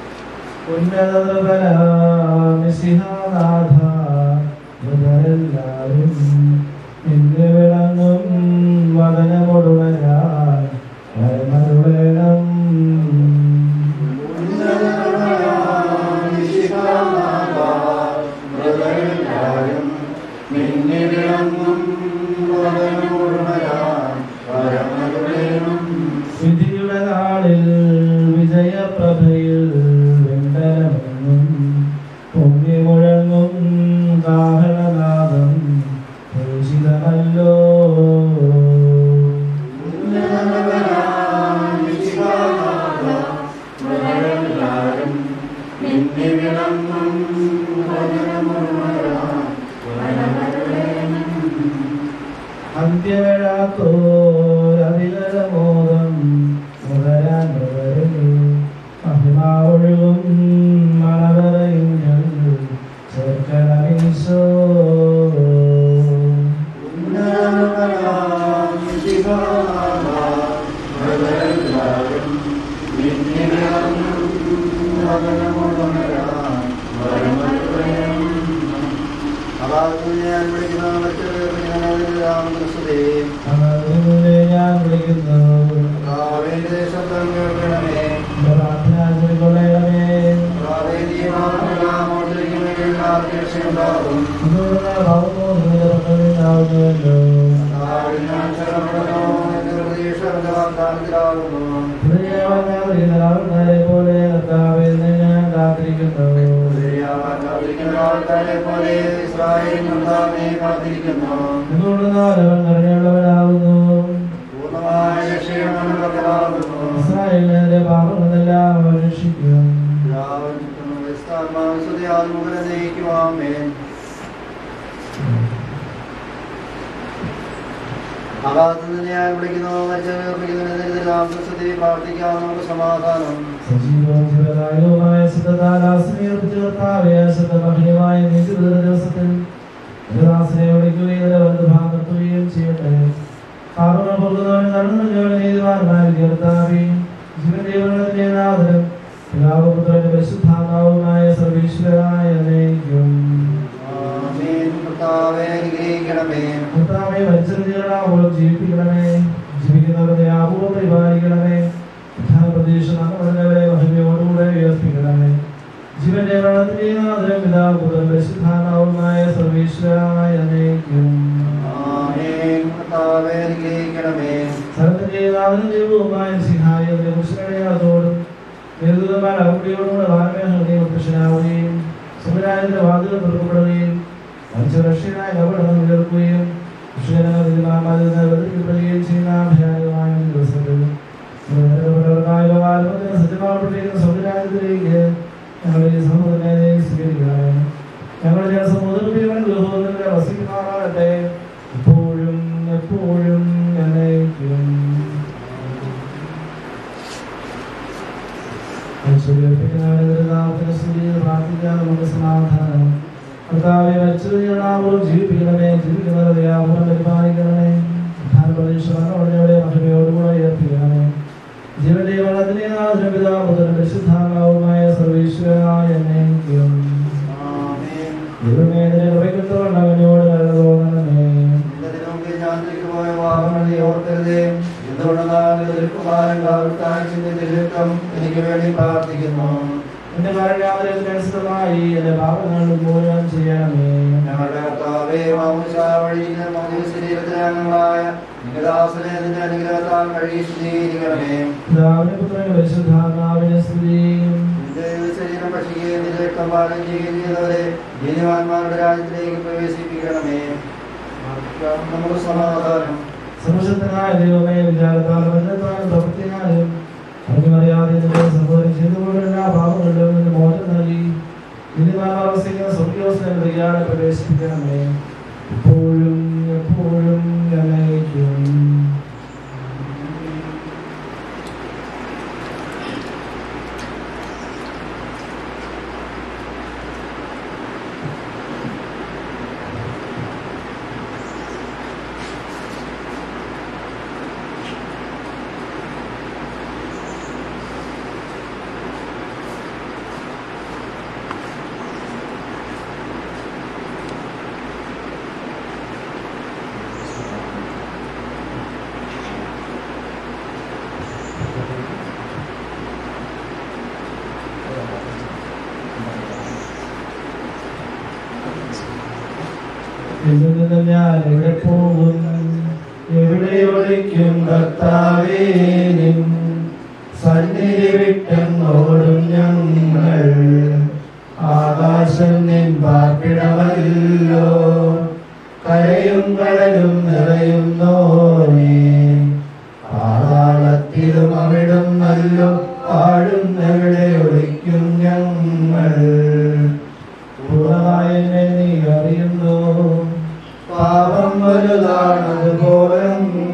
ഉന്നതബലമിസിഹാനാഥ മൃതരെല്ലാരും നിന്നെ വിളങ്ങും വദനമൊടുവരാൻ വരമരുളേണം മൃതരെല്ലാരും നിന്നെ വിളങ്ങും വദനമുഴുവനാൻ വരമരുളേണം. വിധിയുടെ നാളിൽ വിജയപ്രഭയിൽ വെണ്ടലമെങ്ങും പൊങ്ങി മുഴങ്ങും കാഹളനാദം ഭൂഷിതമല്ലോ മൃതരെല്ലാരും നിന്നെ വിളങ്ങും വദനമുഴുവനാൻ വരമരുളേണം. അന്ത്യവേഴാത്തോരതികരമോദം മുതരാൻ മുതരും മഹിമാവൊഴുകും മണവറയും ഞങ്ങൾ ചേർക്കണമീശോ ഉന്നതനാം ശിവനാഥ, മൃതരെല്ലാരും നിന്നെ വിളങ്ങും വദനമുഴുവനാൻ വരമരുളേണം. അതാകുന്നു ഞാൻ വിളിക്കുന്ന മറ്റൊരു രാമകൃഷ്ണതേ അങ്ങനെ ഞാൻ വിളിക്കുന്നു കാവേരി ശബ്ദം കേൾക്കണമേ പ്രാർത്ഥനാചരിക്കൊള്ളണമേ പ്രാദേശികമാർക്കെല്ലാം അപേക്ഷയുണ്ടാകും ഇതുള്ള ഭാവമോദാവുന്നുവല്ലോ ഞാൻ ശരണപ്പെടുന്നു എന്റെ പ്രതീക്ഷ എന്റെ വാഗ്ദാനത്തിലാകുന്നു ഹൃദയവാനാവരെ പോലെ കർത്താവെന്ന് ഞാൻ കാത്തിരിക്കുന്നു കാത്തിരിക്കുന്ന ആൾക്കാരെ പോലെ ഇസ്രായേൽ കർത്താവിനെ കാത്തിരിക്കുന്നു നിങ്ങളുടെ നാലവൻ കരുണയുള്ളവനാകുന്നു പൂർണ്ണമായ രക്ഷയും അനുഭവത്തിലാകുന്നു ഇസ്രായേലിന്റെ പാപങ്ങളെല്ലാം ആത്മാവിശുദ്ധിയാത്മുഖനെ നയിക്കുവാമേ അകാലത്ത് നിന്ന് ഞാൻ വിളിക്കുന്നു മരിച്ചവർപ്പിക്കുന്നതിനെതിരെല്ലാം പ്രസിദ്ധി പ്രാർത്ഥിക്കാം നമുക്ക് സമാധാനം സജീവവും ജീവദായകവുമായ ശുദ്ധതാൽ ആശ്രയിച്ച് കർത്താവേ, അശുദ്ധമഹിമമായ നീതിവിധ ദിവസത്തിൽ നിന്റെ ദാസനെ വിളിക്കുകയും നിന്റെ വലതുഭാഗം നിർത്തുകയും ചെയ്യട്ടെ. പാപങ്ങൾ പൊറുക്കുന്നവനും നന്മ ചെയ്യുന്നവനും നീതിമാനുമായിരിക്കും കർത്താവേ. ജീവന്റെ ജീവനത്തിന്റെ നാഥനും പിതാവും പുത്രനും പരിശുദ്ധാത്മാവുമായ സർവ്വേശ്വരനായ എന്നേക്കും. ആമേൻ കർത്താവേ അനുഗ്രഹിക്കണമേ കർത്താവേ, മരിച്ചവരെ ജീവനാവോളം ജീവിപ്പിക്കണമേ ജീവിക്കുന്നവരുടെ ആപൂർവം പരിപാലിക്കണമേ ഉത്ഥാന പ്രതീക്ഷ നന്മടഞ്ഞവരെ മഹിമയോടുകൂടെ ഉയർപ്പിക്കണമേ ജീവന്റെ വളർത്തിയ നാഥനും പിതാവും പുത്രനും പരിശുദ്ധാത്മാവുമായ സർവ്വേശ്വരനായ എന്നേക്കും. ആമേൻ കർത്താവേ അനുഗ്രഹിക്കണമേ സർവ്വത്തിന്റെ നാഥനും ദൈവവുമായ സിംഹായ മുസ്ലിമോടും നേതൃത്വമായ അകുടിയോടുകൂടെ വാരമേഹ പ്രശ്നാവുകയും സുഖരാജന്റെ വാതിൽ തുറക്കപ്പെടുകയും മനുഷ്യരക്ഷനായ കപടങ്ങൾ ഉയർക്കുകയും ൃതിപ്പെടുകയും ചെയ്യുന്ന ഭയാനകമായ ഒരു ദിവസത്തിൽ നിരന്തരപരമായ ലോകാത്മത്തിന് സജ്ജമാക്കപ്പെട്ടിരിക്കുന്ന സ്വർഗ്ഗരാജ്യത്തിലേക്ക് ഞങ്ങൾ ഈ സമൂഹത്തിനെ സ്വീകരിക്കണമേ ഞങ്ങളുടെ ജനസമൂഹത്തിൽ ഗൃഹത്തിൽ വസിക്കുമാറാകട്ടെ ഇപ്പോഴും എപ്പോഴും എന്നേക്കും പ്രാർത്ഥിക്കാൻ നമുക്ക് സമാധാനം കർത്താവെ മരിച്ചവരും ജീവിപ്പിക്കണമേ ജീവിക്കുന്നവരെ ആപുരം പരിപാലിക്കണമേ പ്രധാന പ്രതീക്ഷയോടെ മഹിമയോടുകൂടെ ഉയർത്തിക്കണമേ ജീവന്റെ വളത്തിനെ നാഥനും പിതാപുത്രനും പരിശുദ്ധാത്മാവുമായ സർവീശ്വരായ എന്നേക്കും ആമേൻ ദൈവമേ നിന്റെ കൃപയ്ക്കുത്തോളം അവനോട് കരുണ തോന്നണമേ നിന്റെ മുമ്പിൽ ഞാൻ തിരിക്കുപോയ വാഹനം നീ ഓർക്കരുതേ എന്തുകൊണ്ടെന്നാൽ എതിർക്കുമാരൻ കാവൽക്കാഴ്ചന്റെ രക്തം എനിക്ക് വേണ്ടി പ്രാർത്ഥിക്കുന്നു എന്റെ കാരണാന്തരത്തിനനുസൃതമായി എന്റെ പാപങ്ങൾ മൂലം ചെയ്യണമേ ഞങ്ങളുടെ കർത്താവേ മാമുഷാ വഴി മൗലിക ശരീരത്തിലെ അംഗങ്ങളായ നികദാസനെ നിന്റെ അനുഗ്രഹത്താൽ കഴിയി ശുദ്ധീകരിക്കണമേ പിതാവിനെ പുത്രനെ പരിശുദ്ധാത്മാവിനെ സ്തുതിയും നിന്റെ ശരീരം ഭക്ഷിക്കുകയും നിന്റെ രക്തം പാലം ചെയ്യുകയും ചെയ്തവരെ നീതിമാന്മാരുടെ രാജ്യത്തിലേക്ക് പ്രവേശിപ്പിക്കണമേ നമുക്ക് സമാധാനം സർവശക്തനായ ദൈവമേ വിചാരത്താലും ബന്ധത്താലും പ്രവൃത്തിയാലും അറിഞ്ഞുമറിയാതെ നിന്റെ സഹോദരൻ ചെയ്തുകൊണ്ട് എല്ലാ പാപങ്ങളിലും നിന്ന് മോചനം നൽകി നീതിമാനവസ്ഥയ്ക്കുന്ന സ്വർഗീയോസ്നെ വിളിക്കാതെ പ്രവേശിപ്പിക്കണമേ ഇപ്പോഴും എപ്പോഴും എന്നേക്കും ഇതിൽ നിന്ന് ഞാൻ എവിടെ പോകും എവിടെ ഒളിക്കും കർത്താവേ നിൻ സന്നിധി വിട്ടെന്നോടും ഞങ്ങൾ ആകാശം നിൻ പാർപ്പിടമല്ലോ കരയും കടലും നിറയുന്നോനേ പാതാളത്തിലും അവിടും നല്ലോ പാടുന്നെവിടെ ഒളിക്കും ഞങ്ങൾ പൂർണ്ണമായി എന്നെ നീ അറിയുന്നു പാപം വലുതാണതുപോലെ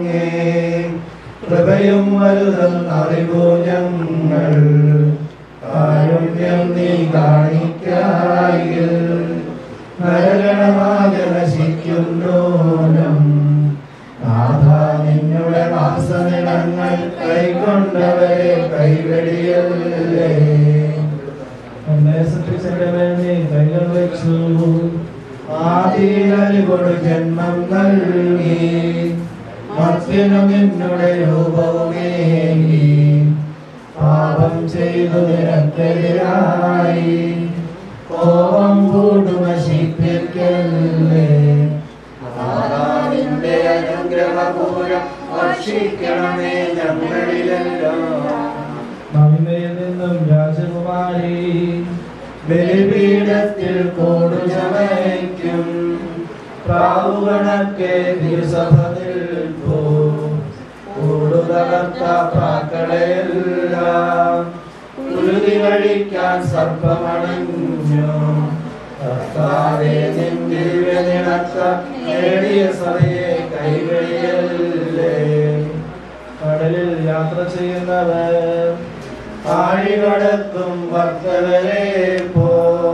കൃപയും വലുതെന്നറിവു ഞങ്ങൾ കാരുണ്യം നീ കാണിക്കായിൽ നരകണമാകെ നശിക്കുന്നോനം നാഥ നിന്നുടെ മാസനിടങ്ങൾ കൈക്കൊണ്ടവരെ കൈവെടിയല്ലേ എന്നെ സൃഷ്ടിച്ചതിന്റെ മേൽ നീ കൈകൾ വെച്ചു ആദിയിലരികൊടു ജന്മം നൽകി മർത്യനു നിന്നുടെ രൂപവുമേകി പാപം ചെയ്തു നിരക്കെതിരായി കോപം കൂട്ടു നശിപ്പിക്കല്ലേ മാതാവിന്റെ അനുഗ്രഹപൂരം വർഷിക്കണമേ ഞങ്ങളിലെല്ലാം മഹിമയിൽ നിന്നും രാജകുമാരി ബലിപീഠത്തിൽ കൂടു ചമയ്ക്കും പ്രാവുകണക്കെ തിരുസഭ നിൽപ്പൂ കൂടു തകർത്ത പ്രാക്കളെല്ലാം കുരുതി കഴിക്കാൻ സർപ്പമണഞ്ഞു കർത്താവേ നിന്റെ നിണത്ത നേടിയ സഭയെ കൈവഴിയല്ലേ കടലിൽ യാത്ര ചെയ്യുന്നവർ ആഴികടത്തും ഭക്തവരെ പോ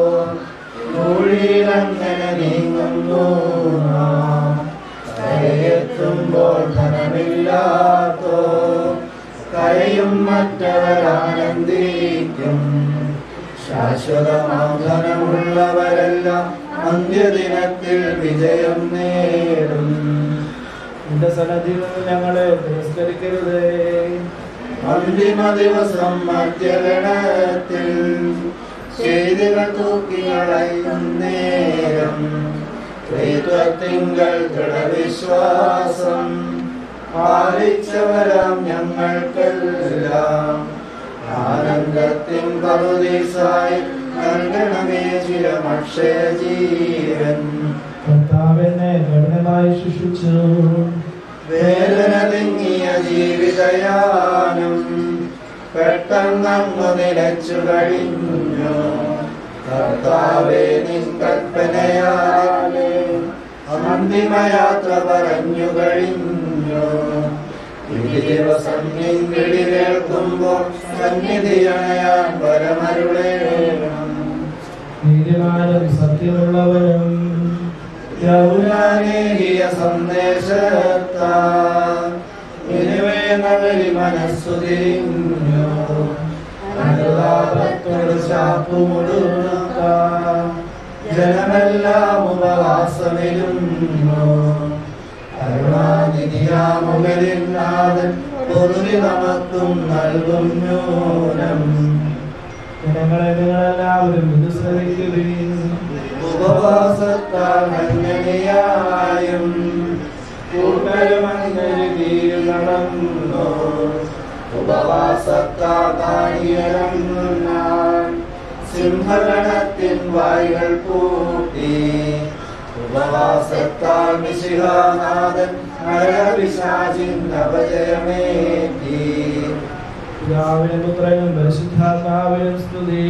ൂഴിയിലങ്ങനെ നീങ്ങുന്നു നാം. കരയെത്തുമ്പോൾ ധനമില്ലാത്തോ കരയും മറ്റവരാനന്ദിക്കും ശാശ്വതമാം ധനമുള്ളവരെല്ലാം അന്ത്യദിനത്തിൽ വിജയം നേടും നിന്റെ സന്നദ്ധിയിൽ നിന്ന് ഞങ്ങളെ തിരസ്കരിക്കരുതേ അന്തിമ ദിവസം മധ്യഗണത്തിൽ ചെയ്തികൾ തൂക്കികളയും നേരം ത്രിത്വത്തിങ്കൾ ദൃഢവിശ്വാസം പാലിച്ചവരാം ഞങ്ങൾക്കെല്ലാം ആനന്ദത്തിൻ പറുദീസായി നൽകണമേ ചിരമക്ഷയ ജീവൻ കർത്താവിനെ കഠിനമായി ശിക്ഷിച്ചു വേദന തിങ്ങിയ ജീവിതയാനം പെട്ടെന്നങ്ങു നിലച്ചു കഴിഞ്ഞു കർത്താവേ നിൻ കൽപ്പനയാലേ അന്തിമയാത്ര പറഞ്ഞു കഴിഞ്ഞു ഈ ദിവസം നിൻ വിളി കേൾക്കുമ്പോൾ സന്നിധിയണയാൻ വരമരുളേണം നീതിമാനും സത്യമുള്ളവനും യൗനാനേകിയ സന്ദേശത്താ ഇനിവേ നഗരി മനസ്സു തിരിഞ്ഞു അനുതാപത്തോട് ചാപ്പുമുടുക്ക ജനമെല്ലാം ഉപവാസമിരുന്നു കരുണാനിധിയാമുകളിൽ നാഥൻ പൊതുവി നമുക്കും നൽകും ന്യൂനം ജനങ്ങളെ നിങ്ങളെല്ലാവരും ഇത് ശ്രമിക്കുകയും ഉപവാസത്താൽ മഞ്ഞണിയായും കൂട്ടരുമഞ്ഞരുതിയിൽ നടന്നു ഉപവാസത്താൽ കാണിയറങ്ങുന്നാൻ സിംഹഗണത്തിൻ വായ്കൾ പൂട്ടി ഉപവാസത്താൽ മിശിഹാനാഥൻ നരപിശാചിൻ അപജയമേറ്റി പിതാവിനും പുത്രനും പരിശുദ്ധാത്മാവിനും സ്തുതി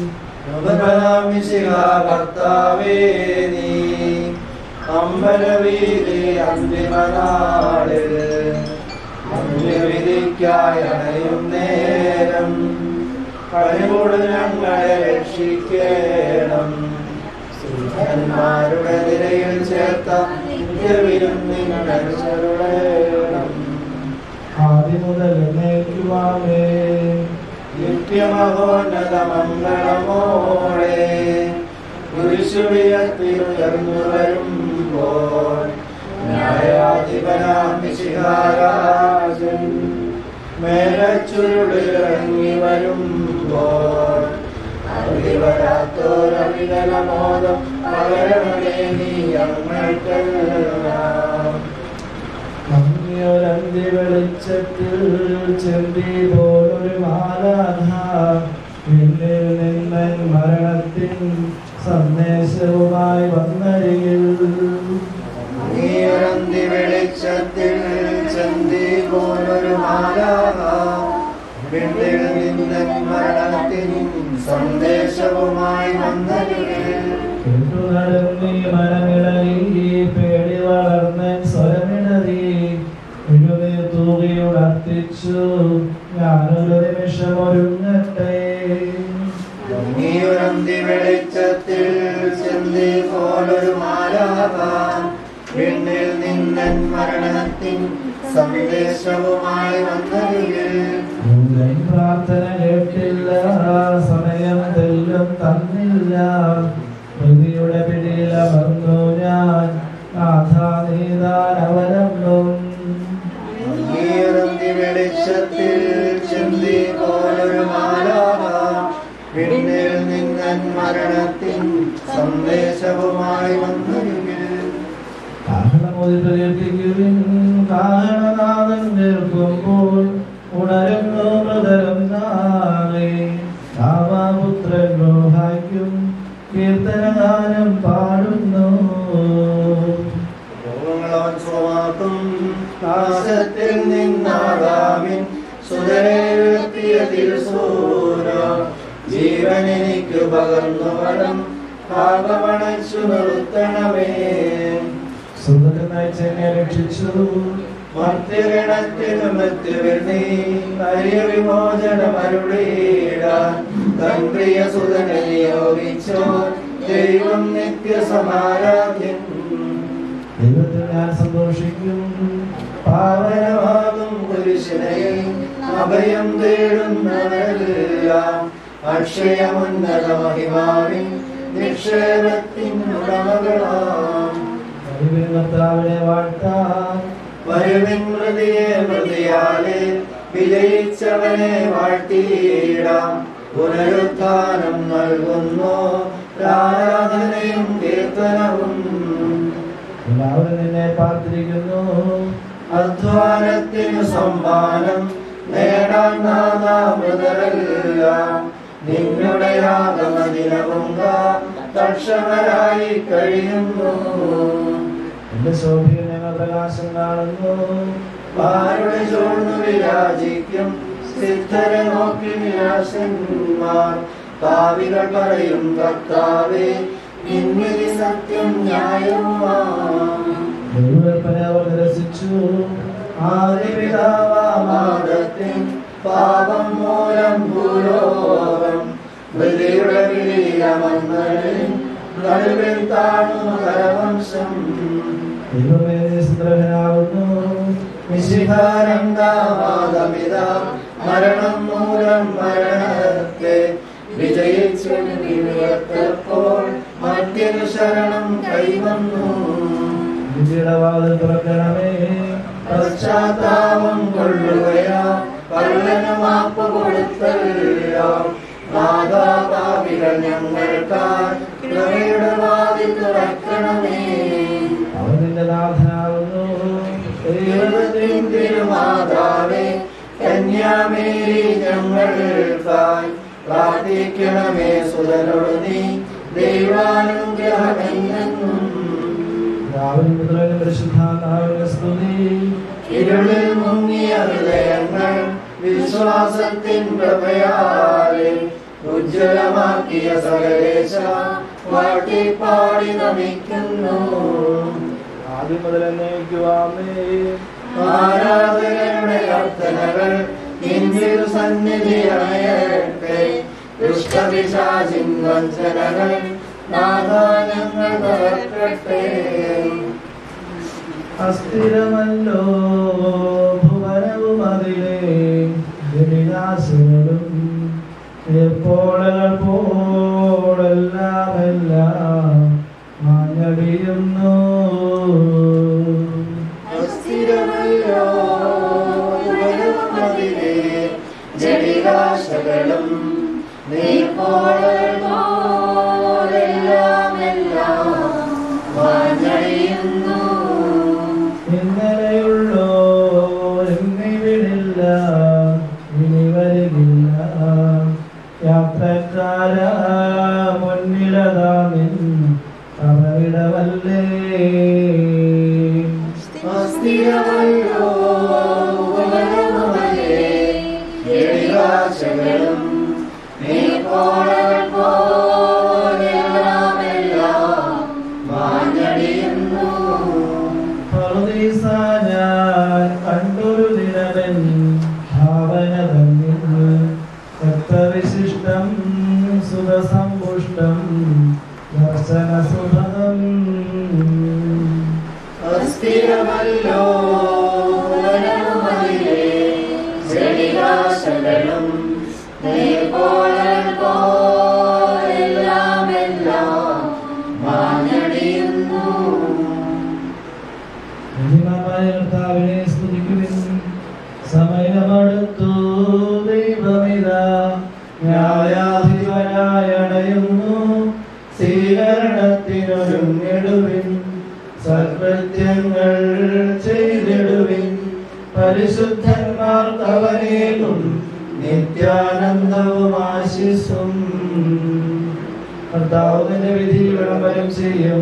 കർത്താവേ നീ അമ്പലവീതി അന്തിമനാളിൽ അന്ത്യവിധിക്കായി അണയും നേരം കഴിവോട് ഞങ്ങളെ രക്ഷിക്കണം സിംഹന്മാരുടെ നിരയിൽ ചേർത്ത നിത്യവിരും നിങ്ങൾ ചരുളേണം ആദ്യം മുതൽ എന്നേക്കുവാമേ നിത്യമഹോന്നത മംഗളമോടെ കുരിശുവിയത്തിലുയർന്നു വരുമ്പോൾ ന്യായാധിപനാം മിശിഹാരാജൻ മേലച്ചുരുളിറങ്ങി വരുമ്പോൾ അറിവരാത്തോരവികലമോദം പകരണമേ നീ ഞങ്ങൾക്കെല്ലാം മങ്ങിയൊരന്തി വെളിച്ചത്തിൽ ചെന്തി പോലൊരു മാലാധ പിന്നിൽ നിന്നൻ മരണത്തിൻ സന്ദേശവുമായി വന്നരികിൽ നീയൊരന്തി വെളിച്ചത്തിൽ ചന്തി പോലൊരു മാലാക വിണ്ണിൽ നിന്നൻ മരണത്തിൻ സന്ദേശവുമായി വന്നരികെ കേട്ടു നടന്നി മനമിളകി പേടി വളർന്ന് സ്വരമിടറി എഴുന്നേ തൂകിയുണർത്തിച്ചു ഞാനൊരു നിമിഷം ഒരുങ്ങട്ടെ നീയൊരന്തി വെളിച്ചത്തിൽ ചന്തി പോലൊരു മാലാക വിണ്ണിൽ നിന്നൻ മരണത്തിൻ സന്ദേശവുമായി വന്നരികെ ഉള്ളൻ പ്രാർത്ഥന കേട്ടില്ല സമയം തെല്ലും തന്നില്ല പ്രതിയുടെ പിടിയിലമർന്നു ഞാൻ നാഥ നീതാൻ അവലംബം നീറുന്തി വെളിച്ചത്തിൽ ചിന്തി പോലൊരു മാലാക വിണ്ണിൽ നിന്നൻ മരണത്തിൻ സന്ദേശവുമായി വന്നരികിൽ കാഹളമൊതിട്ട് കേൾപ്പിക്കുവിൻ കാഹളനാദം കേൾക്കുമ്പോൾ ഉണരുന്നു മൃതരം നാളെ രാമപുത്രൻ രോഹായ്ക്കും കീർത്തനഗാനം പാടുന്നു രോഗങ്ങളവൻ സ്വമാക്കും നാശത്തിൽ നിന്നാകാമിൻ സുതരെ ഉയർത്തിയ തിരുസൂര ജീവൻ എനിക്ക് പകർന്നു വടം പാപമണച്ചു നിർത്തണമേ സുഖത്തിൽ നയിച്ചെന്നെ രക്ഷിച്ചു മർത്യഗണത്തിനു മൃത്യുവിൽ നീ അരിയ വിമോചനം അരുളിയിടാൻ തൻ പ്രിയ സുതനെ നിയോഗിച്ചോ ദൈവം നിത്യസമാരാധ്യൻ ദൈവത്തിൽ ഞാൻ സന്തോഷിക്കും പാവനമാകും കുരിശിനെ അഭയം തേടുന്നവരെല്ലാം അക്ഷയമുന്നത മഹിമാവിൻ നിക്ഷേപത്തിൻ ഉടമകളാം കഴിവിൻ കർത്താവിനെ വാഴ്ത്താം വരുവിൻ മൃതിയെ മൃതിയാലെ വിജയിച്ചവനെ വാഴ്ത്തിയിടാം പുനരുത്ഥാനം നൽകുന്നു ആരാധനയും കീർത്തനവും എല്ലാവരും നിന്നെ പാർത്തിരിക്കുന്നു അധ്വാനത്തിനു സമ്മാനം നേടാൻ നാദാമൃതരെല്ലാം നിങ്ങളുടെ ആഗമദിനവും തക്ഷണരായി കഴിയുന്നു എന്റെ ശോഭയിൽ ഞങ്ങൾ പ്രകാശം കാണുന്നു ആരുടെ ചോർന്നു വിരാജിക്കും സിദ്ധരെ നോക്കി നിരാശന്മാർ കാവികൾ പറയും കർത്താവേ നിന്നിധി സത്യം ന്യായവുമാം ദൈവകൽപ്പന അവർ നിരസിച്ചു ആദിപിതാവാദത്തിൻ പാപം മൂലം ഭൂലോകം ബലിയുടെ വിലീലമന്നലിൻ നടുവിൽ താണു കരവംശം ദൈവമേ നീ സുന്ദരനാകുന്നു വിശിഖാനന്ദാമാതമിത മരണം മൂലം മരണത്തെ വിജയിച്ചു വിവർത്തപ്പോൾ മധ്യനു ശരണം കൈവന്നു വിധിയുടെ വാതിൽ തുറക്കണമേ പശ്ചാത്താപം കൊള്ളുകയാ കള്ളന് മാപ്പ് കൊടുത്തല്ലോ നാദാപാപികൾ ഞങ്ങൾക്കാർ കൃപയുടെ വാതിൽ തുറക്കണമേ അവൻ നിന്റെ നാഥനാകുന്നു ദൈവത്തിൻ തിരുമാതാവേ കന്യാമേരി ഞങ്ങൾക്കായി പ്രാർത്ഥിക്കണമേ സുതനോട് നീ ദൈവാനുഗ്രഹമെന്നും രാവിലെ മുതൽ പരിശുദ്ധാത്മാവിന്റെ സ്തുതി ഇരുളിൽ മുങ്ങിയ ഹൃദയങ്ങൾ വിശ്വാസത്തിൻ പ്രഭയാലെ ഉജ്ജ്വലമാക്കിയ സകലേശ വാട്ടിപ്പാടി നമിക്കുന്നു ആദ്യം മുതൽ എന്നേക്കുവാമേ ആരാധകരുടെ അർത്ഥനകൾ നിന്നിൽ സന്നിധി അണയട്ടെ ദുഷ്ടപിശാചിൻ വഞ്ചനകൾ നാദാനങ്ങൾ തകർക്കട്ടെ അസ്ഥിരമല്ലോ ഭുവനവും അതിലെ വിനാശങ്ങളും എപ്പോഴകൾ പോടെല്ലാം എല്ലാം മാഞ്ഞടിയുന്നു അസ്ഥിരമല്ലോ ഉയരുന്നതിലെ ജടികാശകളും നീർപ്പോളകൾ പോലെല്ലാം എല്ലാം വാഞ്ഞഴിയുന്നു ഇന്നലെയുള്ളോ എന്നിവിടില്ല ഇനി വരികില്ല യാത്രക്കാര മുന്നിലതാ നിൻ അവരിടമല്ലേ അസ്ഥിരമല്ലോ ഉയരുന്നതിലെ ജടികാശകളും നീർപ്പോളകൾ പോലെല്ലാം എല്ലാം വാഞ്ഞഴിയുന്നു പറുദീസ ഞാൻ കണ്ടൊരു ദിനവൻ ഭാവന തന്നിൽ രക്തവിശിഷ്ടം സുഖസമ്പുഷ്ടം ദർശന സുഭകം അസ്ഥിരമല്ലോ ഉയരുന്നതിലെ ജടികാശകളും നീർപ്പോളകൾ പോലെല്ലാം എല്ലാം വാഞ്ഞടിയുന്നു മഹിമമായ കർത്താവിനെ സ്തുതിക്കുവിൻ സമയമടുത്തു ദൈവമിതാ ന്യായാധിപനായി അണയുന്നു സ്വീകരണത്തിനൊരുങ്ങിടുവിൻ സൽകൃത്യങ്ങൾ ചെയ്തിടുവിൻ പരിശുദ്ധന്മാർക്ക് അവനേകും നിത്യാനന്ദവും ആശിസും കർത്താവ് തന്റെ വിധി വിളംബരം ചെയ്യും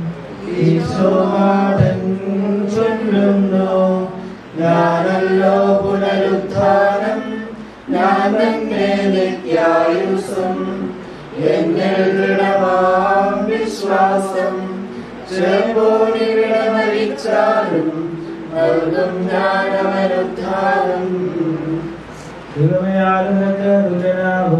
ഈശോനാഥൻ ചൊല്ലുന്നു ഞാനല്ലോ പുനരുത്ഥാനം ഞാൻ തന്നെ നിത്യായുസും എന്നിൽ ദൃഢമാം വിശ്വാസം ചെറുപോനിവിടെ മരിച്ചാലും നൽകും ഞാൻ അവനുദ്ധാരം ദൈവമേയാലും നിനക്ക് തുല്യനാകും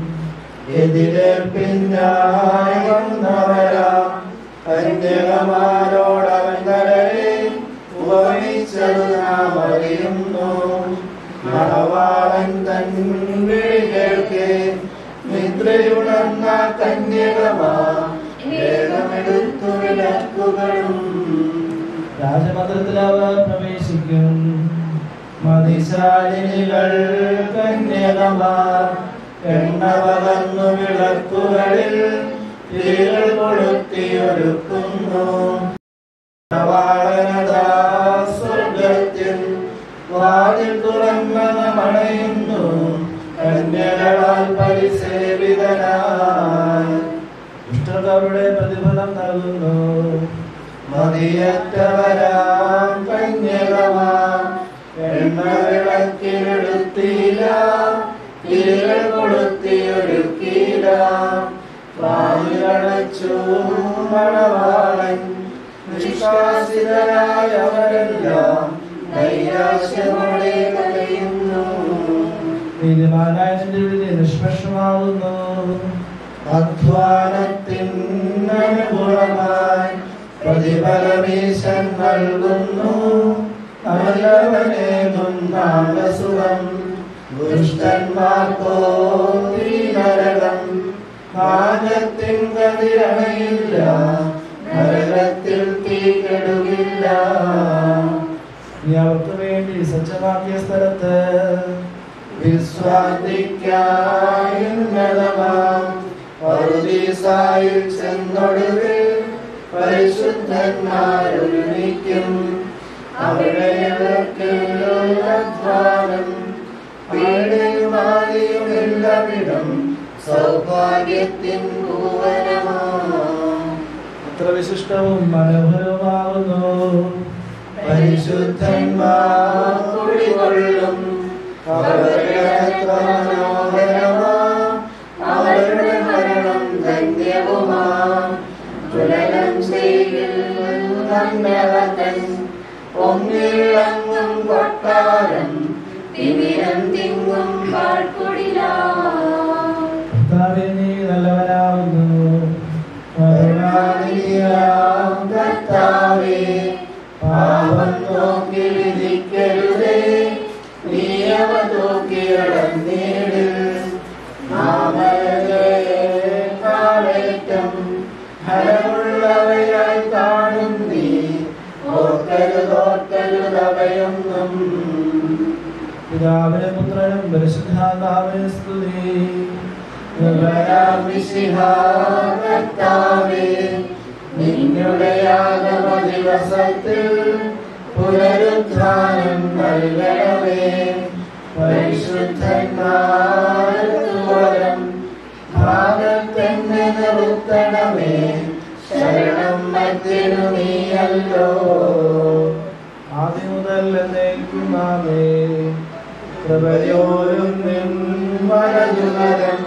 എതിരേൽപ്പിന്നായി വന്നവരാ കന്യകമാരോടവൻ കരയെ ഉപമിച്ചത് നാം അറിയുന്നു മണവാളൻ തൻ വിളി കേൾക്കെ നിദ്രയുണർന്ന കന്യകമാ വേഗമെടുത്തു വിളക്കുകളും രാജമന്ത്രത്തിൽ അവർ പ്രവേശിക്കും മതിശാലിനികൾ കന്യകമാർ എണ്ണ പകർന്നു വിളക്കുകളിൽ തിരികൾ കൊളുത്തിയൊരുക്കുന്നു വാളനതാ സ്വർഗത്തിൽ വാതിൽ തുറന്ന മണയുന്നു കന്യകളാൽ പരിസേവിതനായി ദുഷ്ടരുടെ പ്രതിഫലം നൽകുന്നു മതിയറ്റവരാം കന്യകമാം എണ്ണ വിളക്കിലെടുത്തില്ല തിരികൾ കൊളുത്തിയൊരുക്കില്ല വാതിലടച്ചു മണവാളൻ നിഷ്കാസിതരായവരെല്ലാം നൈരാശ്യമോടെ കരയുന്നു നീതിമാനായ നിന്റെ വിധി നിഷ്പക്ഷമാകുന്നു അധ്വാനത്തിനനുഗുണമായി പ്രതിഫലമീശൻ നൽകുന്നു നല്ലവനേതും നാഗസുഖം ദുഷ്ടന്മാർക്കോ നരകം നാഗത്തിൻ കതിരണയില്ല നരകത്തിൽ തീ കെടുകില്ല നീ അവർക്ക് വേണ്ടി സജ്ജമാക്കിയ സ്ഥലത്ത് വിശ്വാസിക്കായുന്നതമാം പറുദീസായിൽ ചെന്നൊടുവിൽ പരിശുദ്ധന്മാരൊരുമിക്കും അവിടെ അധ്വാനം പീഡയുമാതിയുമെല്ലാവിടം സൗഭാഗ്യത്തിൻ ഭൂവനമാണ് അത്ര വിശിഷ്ടവും മനോഹരവുമാകുന്നു പരിശുദ്ധന്മാർ കുടികൊള്ളും അവരുടെ എത്ര മനോഹരമാം അവരുടെ മരണം ധന്യവുമാം തുലനം ചെയ്യിൽ നന്നവതൻ പൊങ്ങിളങ്ങും കൊട്ടാരം തിമിരം തിങ്ങും പാഴ്ക്കുടിലാ കർത്താവേ, നീ നല്ലവനാകുന്നു കരുണാനിധിയാം കർത്താവേ, പാപം നോക്കി വിധിക്കരുതേ നീ അവ തൂക്കിയടന്നീട് നാമേറ്റം ഫലമുള്ളവയായി കാണും നീ ഓർക്കരുതോർക്കരുതവയൊന്നും പിതാവിനും പുത്രനും പരിശുദ്ധാത്മാവിനും സ്തുതി കർത്താവേ നിന്നുടെ ആഗമ ദിവസത്തിൽ പുനരുദ്ധാനം നൽകണമേ പരിശുദ്ധന്മാരം ഭാഗത്തെന്നെ നിർത്തണമേ ശരണം മധ്യനു നീയല്ലോ ആദ്യം മുതൽ എന്നേക്കുമാമേ കൃപയോരും നിൻ വലതുകരം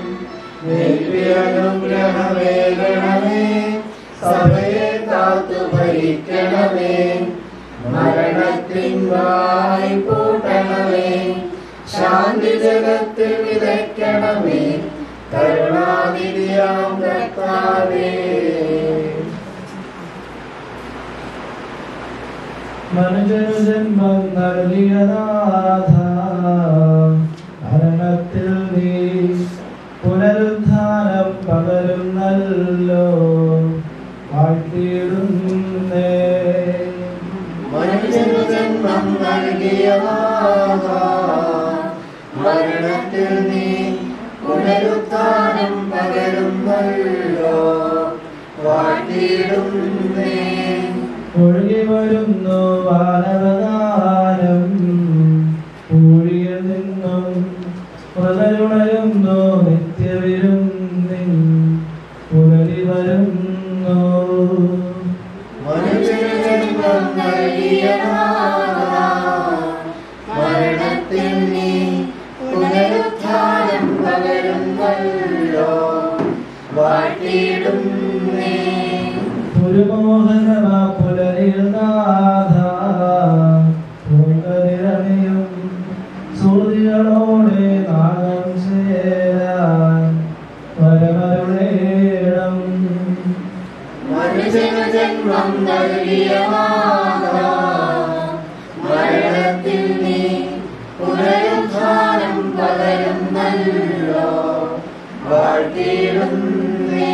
അനുഗ്രഹമേകണമേ സഭയെ കാത്തു ഭരിക്കണമേ മരണത്തിൻ വായി പൂട്ടണമേ ശാന്തി ജഗത്തിൽ വിതയ്ക്കണമേ കരുണാനിധിയാം കർത്താവേ മനുജനു ജന്മം നൽകിയനാഥ മരണത്തിൽ നീ പുനരുദ്ധാനം പകരുന്നല്ലോ വാഴ്ത്തിയിടുന്നേ മനുഷ്യനു ജന്മം നൽകിയ നാഥ, മരണത്തിൽ നീ പുനരുത്ഥാനം പകരുന്നല്ലോ വാഴ്ത്തിയിടുന്നേ ഒഴുകി വരുന്നു വാനവദാനം പൂഴിയിൽ നിന്നും പുനരുണരുന്നു നിത്യവിരുന്നിൻ പുനരി വരുന്നു മനുഷ്യനു ജന്മം നൽകിയ നാഥ, മരണത്തിൽ നീ പുനരുത്ഥാനം വാഴ്ത്തിയിടുന്നേ പുരമോഹനമാ പുലരിൽ നാഥ പൂങ്കതിരണിയും സൂര്യകളോടെ നാഗം ചേരാൻ വരമരുളേണം മനുഷ്യനു ജന്മം നൽകിയ മാതാ മരണത്തിൽ നീ പുനരുദ്ധാനം പകരുന്നല്ലോ വാഴ്ത്തിയിടുന്നേ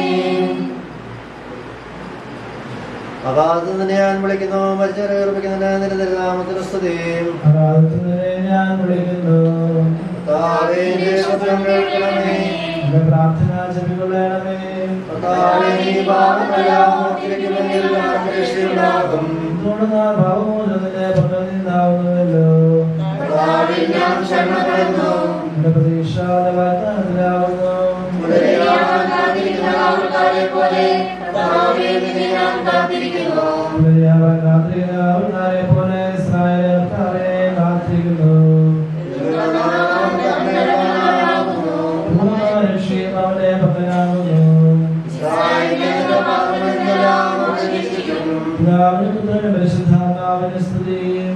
അകാലത്ത് നിന്നെ ഞാൻ വിളിക്കുന്നു മരിച്ചവരെ ഉറപ്പിക്കുന്നതിന് നിന്റെ തിരുനാമത്തിന് സ്തുതിയും അകാലത്തുനിന്നെ ഞാൻ വിളിക്കുന്നു കർത്താവേ, എന്റെ ശബ്ദം കേൾക്കണമേ എന്റെ പ്രാർത്ഥന ചെവികൊള്ളണമേ കർത്താവേ, നീ പാപങ്ങളെല്ലാം ഓർത്തിരിക്കുമെങ്കിൽ ആർക്ക് രക്ഷയുണ്ടാകും എന്തുകൊണ്ട് നാം പാപമോചനത്തിന്റെ പക്കൽ നിന്നാവുന്നുവല്ലോ കർത്താവിൽ ഞാൻ ശരണപ്പെടുന്നു എന്റെ പ്രതീക്ഷ വാഗ്ദാനത്തിലാവുന്നു പുലരിയാവാൻ കാത്തിരിക്കുന്ന ആൾക്കാരെ പോലെ കർത്താവേ, നിന്നെ ഞാൻ കാത്തിരിക്കുന്നു പുലരിയാവാൻ കാത്തിരിക്കുന്ന ആൾക്കാരെ പോലെ ഇസ്രായേൽ കർത്താവെ കാത്തിരിക്കുന്നു പൂർണ്ണ രക്ഷയും അവന്റെ പക്കലാകുന്നു ഇസ്രായേലിന്റെ പാപങ്ങളെല്ലാം ഉപേക്ഷിക്കും. പിതാവിനും പുത്രനും പരിശുദ്ധാത്മാവിന് സ്തുതിയും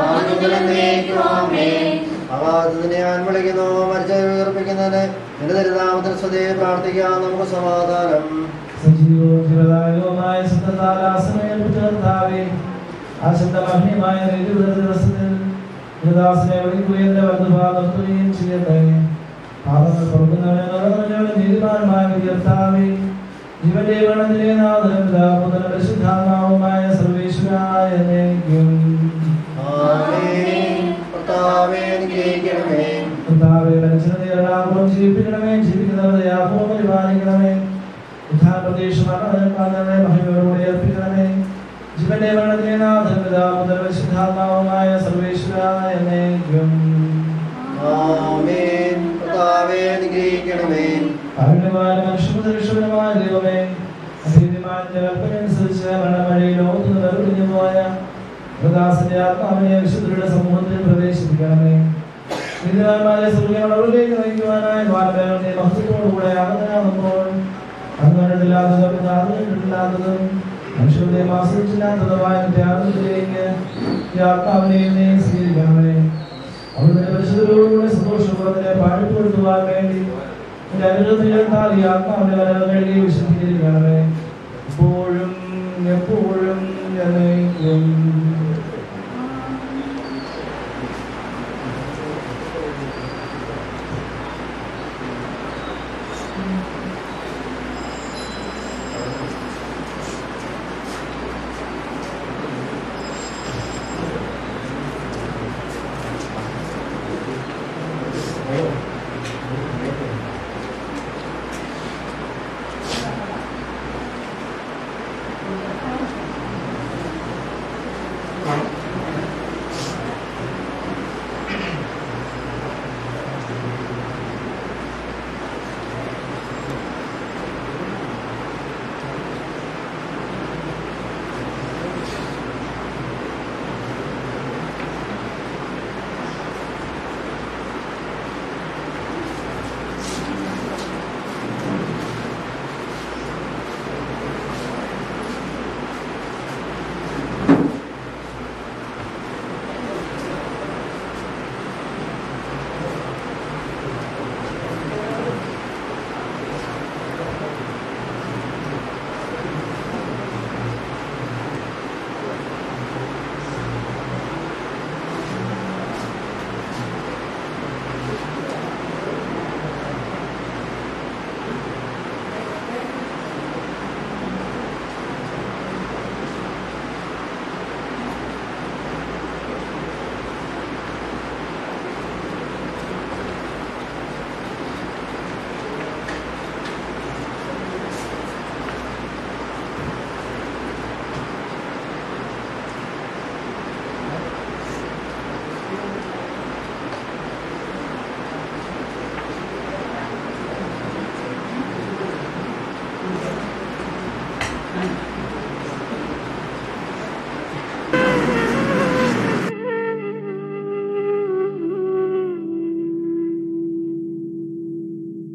അകാലത്ത് നിന്നെ ഞാൻ വിളിക്കുന്നു മരിച്ചവരെ ഉയർപ്പിക്കുന്നതിന് നിന്റെ തിരുനാമത്തിന് സ്തുതിയെ പ്രാർത്ഥിക്കാം നമുക്ക് സമാധാനം സജീവവും ജീവദായകവുമായ ശബ്ദത്താൽ ആശ്രയം കർത്താവേ ആ ശബ്ദമഹ്യമായ ദിവസത്തിൽ ദാസനെ വിളിക്കുകയും വലതുഭാഗത്തുകയും ചെയ്യട്ടെ പാപങ്ങൾ പൊറുക്കുന്നവനെ നീതിമാനമായ കർത്താവേ ജീവന്റെ ഗണത്തിലെ നാഥനും പിതാപുത്രനും പരിശുദ്ധാത്മാവുമായ സർവേശ്വരായ എന്നേക്കും ആമേൻ. കർത്താവേ, അനുഗ്രഹിക്കണമേ കർത്താവേ മനുഷ്യനെ എറണാകുളം ജീവിപ്പിക്കണമേ ജീവിക്കുന്നവരെ യാഹോവ പരിപാലിക്കണമേ ഉദ്ധാന പ്രദേശമാണ് മഹിമയോടുകൂടി ഏർപ്പിക്കണമേ ജീവന്റെ മരണത്തിലെ നാഥനും പിതാപുത്രനും പരിശുദ്ധാത്മാവുമായ സർവേശ്വരായ എന്നേക്കും ആമേൻ. കർത്താവേ, അനുഗ്രഹിക്കണമേ കാരുണ്യവാൻ മനുഷ്യപുത്രമായ ദൈവമേ അഭീതിമാന്റെ കൽപ്പനയനുസരിച്ച് മരണമഴയിൽ ലോകത്ത് നിറവിടിഞ്ഞു പോയ ദാസന്റെ ആത്മാവിനെ വിശുദ്ധരുടെ സമൂഹത്തിൽ പ്രവേശിപ്പിക്കണമേ നീതിമാന്മാരെ സ്വർഗങ്ങളവിലേക്ക് നയിക്കുവാനായി വാനവേളനെ മഹത്വത്തോടുകൂടെ ആകുന്നതാകുമ്പോൾ അന്ന് കണ്ടിട്ടില്ലാത്തതും കണ്ടിട്ടില്ലാത്തതും മനുഷ്യരുടെ ആശ്രയിച്ചില്ലാത്തതുമായ ത്യാഗത്തിലേക്ക് ഈ ആത്മാവിനെ നീ സ്വീകരിക്കണമേ അവിടുത്തെ പരിശുദ്ധരോടുകൂടി സന്തോഷപൂർവ്വത്തിനെ പാടിപ്പെടുത്തുവാൻ വേണ്ടി നിന്റെ അനുഗ്രഹത്താൽ ഈ ആത്മാവിന്റെ വരവുകളിൽ വിശദീകരിക്കണമേ എപ്പോഴും എപ്പോഴും എന്നേക്കും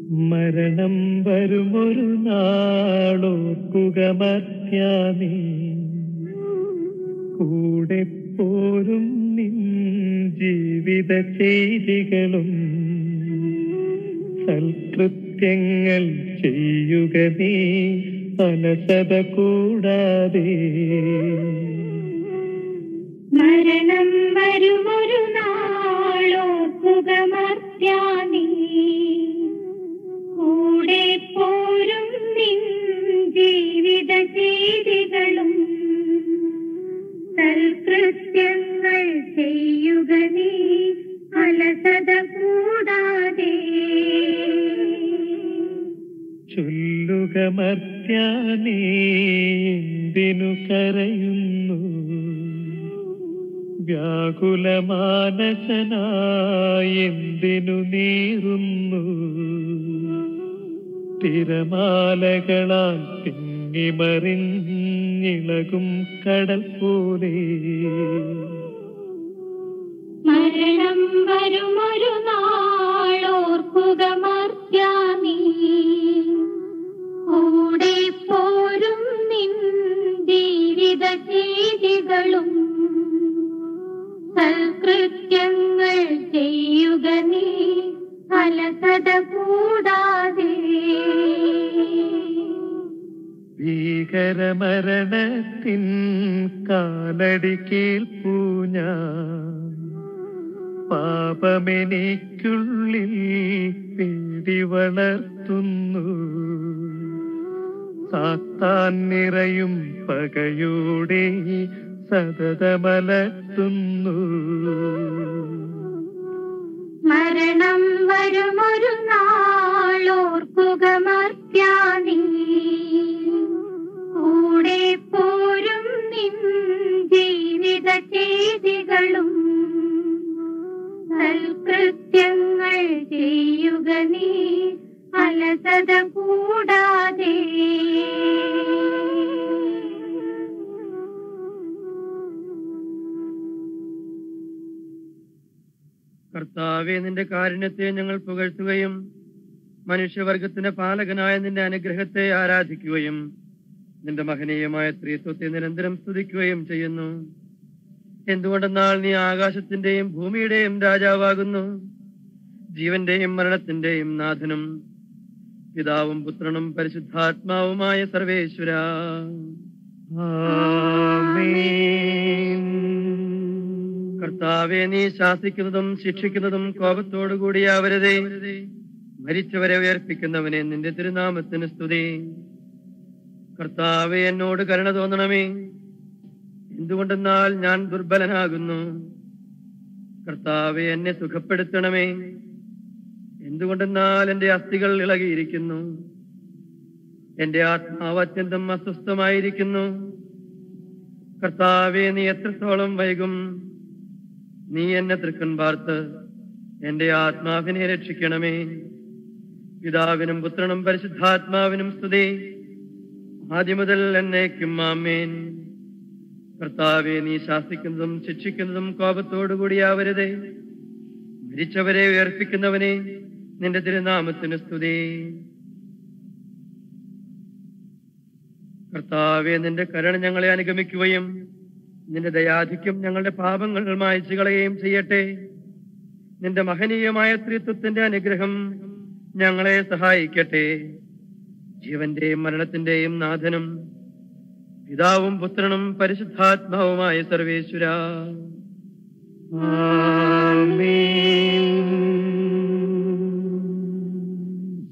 മരണം വരുമൊരു നാളോർക്കുക മർത്യാനീ കൂടെ പോരും നിൻ ജീവിത ചെയ്തികളും സൽകൃത്യങ്ങൾ ചെയ്യുക നീ അലസത കൂടാതെ മരണം വരുമൊരു നാളോർക്കുക മർത്യാനീ കൂടെ പോരും നിൻ ജീവിത ചെയ്തികളും സൽകൃത്യങ്ങൾ ചെയ്യുക നീ അലസത കൂടാതെ ചൊല്ലുക മർത്യാനേ എന്തിനു കരയുന്നു വ്യാകുലമാനസനായി എന്തിനു നീറുന്നു തിരമാലകളാൽ തിങ്ങിമറിഞ്ഞിളകും കടൽ പോലെ മരണം വരുമൊരു നാളോർക്കുക മർത്യാനീ കൂടെ പോരും നിൻ ജീവിത ചെയ്തികളും സൽകൃത്യങ്ങൾ ചെയ്യുക നീ അലസത കൂടാതെ ഭീകരമരണത്തിൻ കാലടി കേൾപ്പൂ ഞാൻ പാപമെനിക്കുള്ളിൽ പേടി വളർത്തുന്നു സാത്താൻ നിറയും പകയോടെ സതതമലർത്തുന്നു മരണം വരുമൊരു നാളോർക്കുക മർത്യാനീ കൂടെ പോരും നിൻ ജീവിത ചെയ്തികളും സൽകൃത്യങ്ങൾ ചെയ്യുക നീ അലസത കൂടാതെ കർത്താവെ നിന്റെ കാരുണ്യത്തെ ഞങ്ങൾ പുകഴ്ത്തുകയും മനുഷ്യവർഗത്തിന്റെ പാലകനായ നിന്റെ അനുഗ്രഹത്തെ ആരാധിക്കുകയും നിന്റെ മഹനീയമായ സ്ത്രീത്വത്തെ നിരന്തരം സ്തുതിക്കുകയും ചെയ്യുന്നു എന്തുകൊണ്ടെന്നാൽ നീ ആകാശത്തിന്റെയും ഭൂമിയുടെയും രാജാവാകുന്നു ജീവന്റെയും മരണത്തിന്റെയും നാഥനും പിതാവും പുത്രനും പരിശുദ്ധാത്മാവുമായ സർവേശ്വര ആമേൻ കർത്താവെ നീ ശാസിക്കുന്നതും ശിക്ഷിക്കുന്നതും കോപത്തോടുകൂടിയാവരുതേ മരിച്ചവരെ ഉയർപ്പിക്കുന്നവനെ നിന്റെ തിരുനാമത്തിന് സ്തുതി കർത്താവെ എന്നോട് കരുണ തോന്നണമേ എന്തുകൊണ്ടെന്നാൽ ഞാൻ ദുർബലനാകുന്നു കർത്താവെ എന്നെ സുഖപ്പെടുത്തണമേ എന്തുകൊണ്ടെന്നാൽ എന്റെ അസ്ഥികൾ ഇളകിയിരിക്കുന്നു എന്റെ ആത്മാവ് അത്യന്തം അസ്വസ്ഥമായിരിക്കുന്നു കർത്താവെ നീ എത്രത്തോളം വൈകും നീ എന്നെ തൃക്കൻ പാർത്ത് എന്റെ ആത്മാവിനെ രക്ഷിക്കണമേ പിതാവിനും പുത്രനും പരിശുദ്ധാത്മാവിനും സ്തുതി ആദ്യം മുതൽ എന്നേക്കും ആമേൻ കർത്താവെ നീ ശാസിക്കുന്നതും ശിക്ഷിക്കുന്നതും കോപത്തോടുകൂടിയാവരുതേ മരിച്ചവരെ ഉയർപ്പിക്കുന്നവനെ നിന്റെ തിരുനാമത്തിന് സ്തുതി കർത്താവെ നിന്റെ കരുണ ഞങ്ങളെ അനുഗമിക്കുകയും നിന്റെ ദയാധിക്യം ഞങ്ങളുടെ പാപങ്ങൾ മായച്ചു കളയുകയും ചെയ്യട്ടെ നിന്റെ മഹനീയമായ ത്രിത്വത്തിന്റെ അനുഗ്രഹം ഞങ്ങളെ സഹായിക്കട്ടെ ജീവന്റെയും മരണത്തിന്റെയും നാഥനും പിതാവും പുത്രനും പരിശുദ്ധാത്മാവുമായ സർവേശ്വര ആമേൻ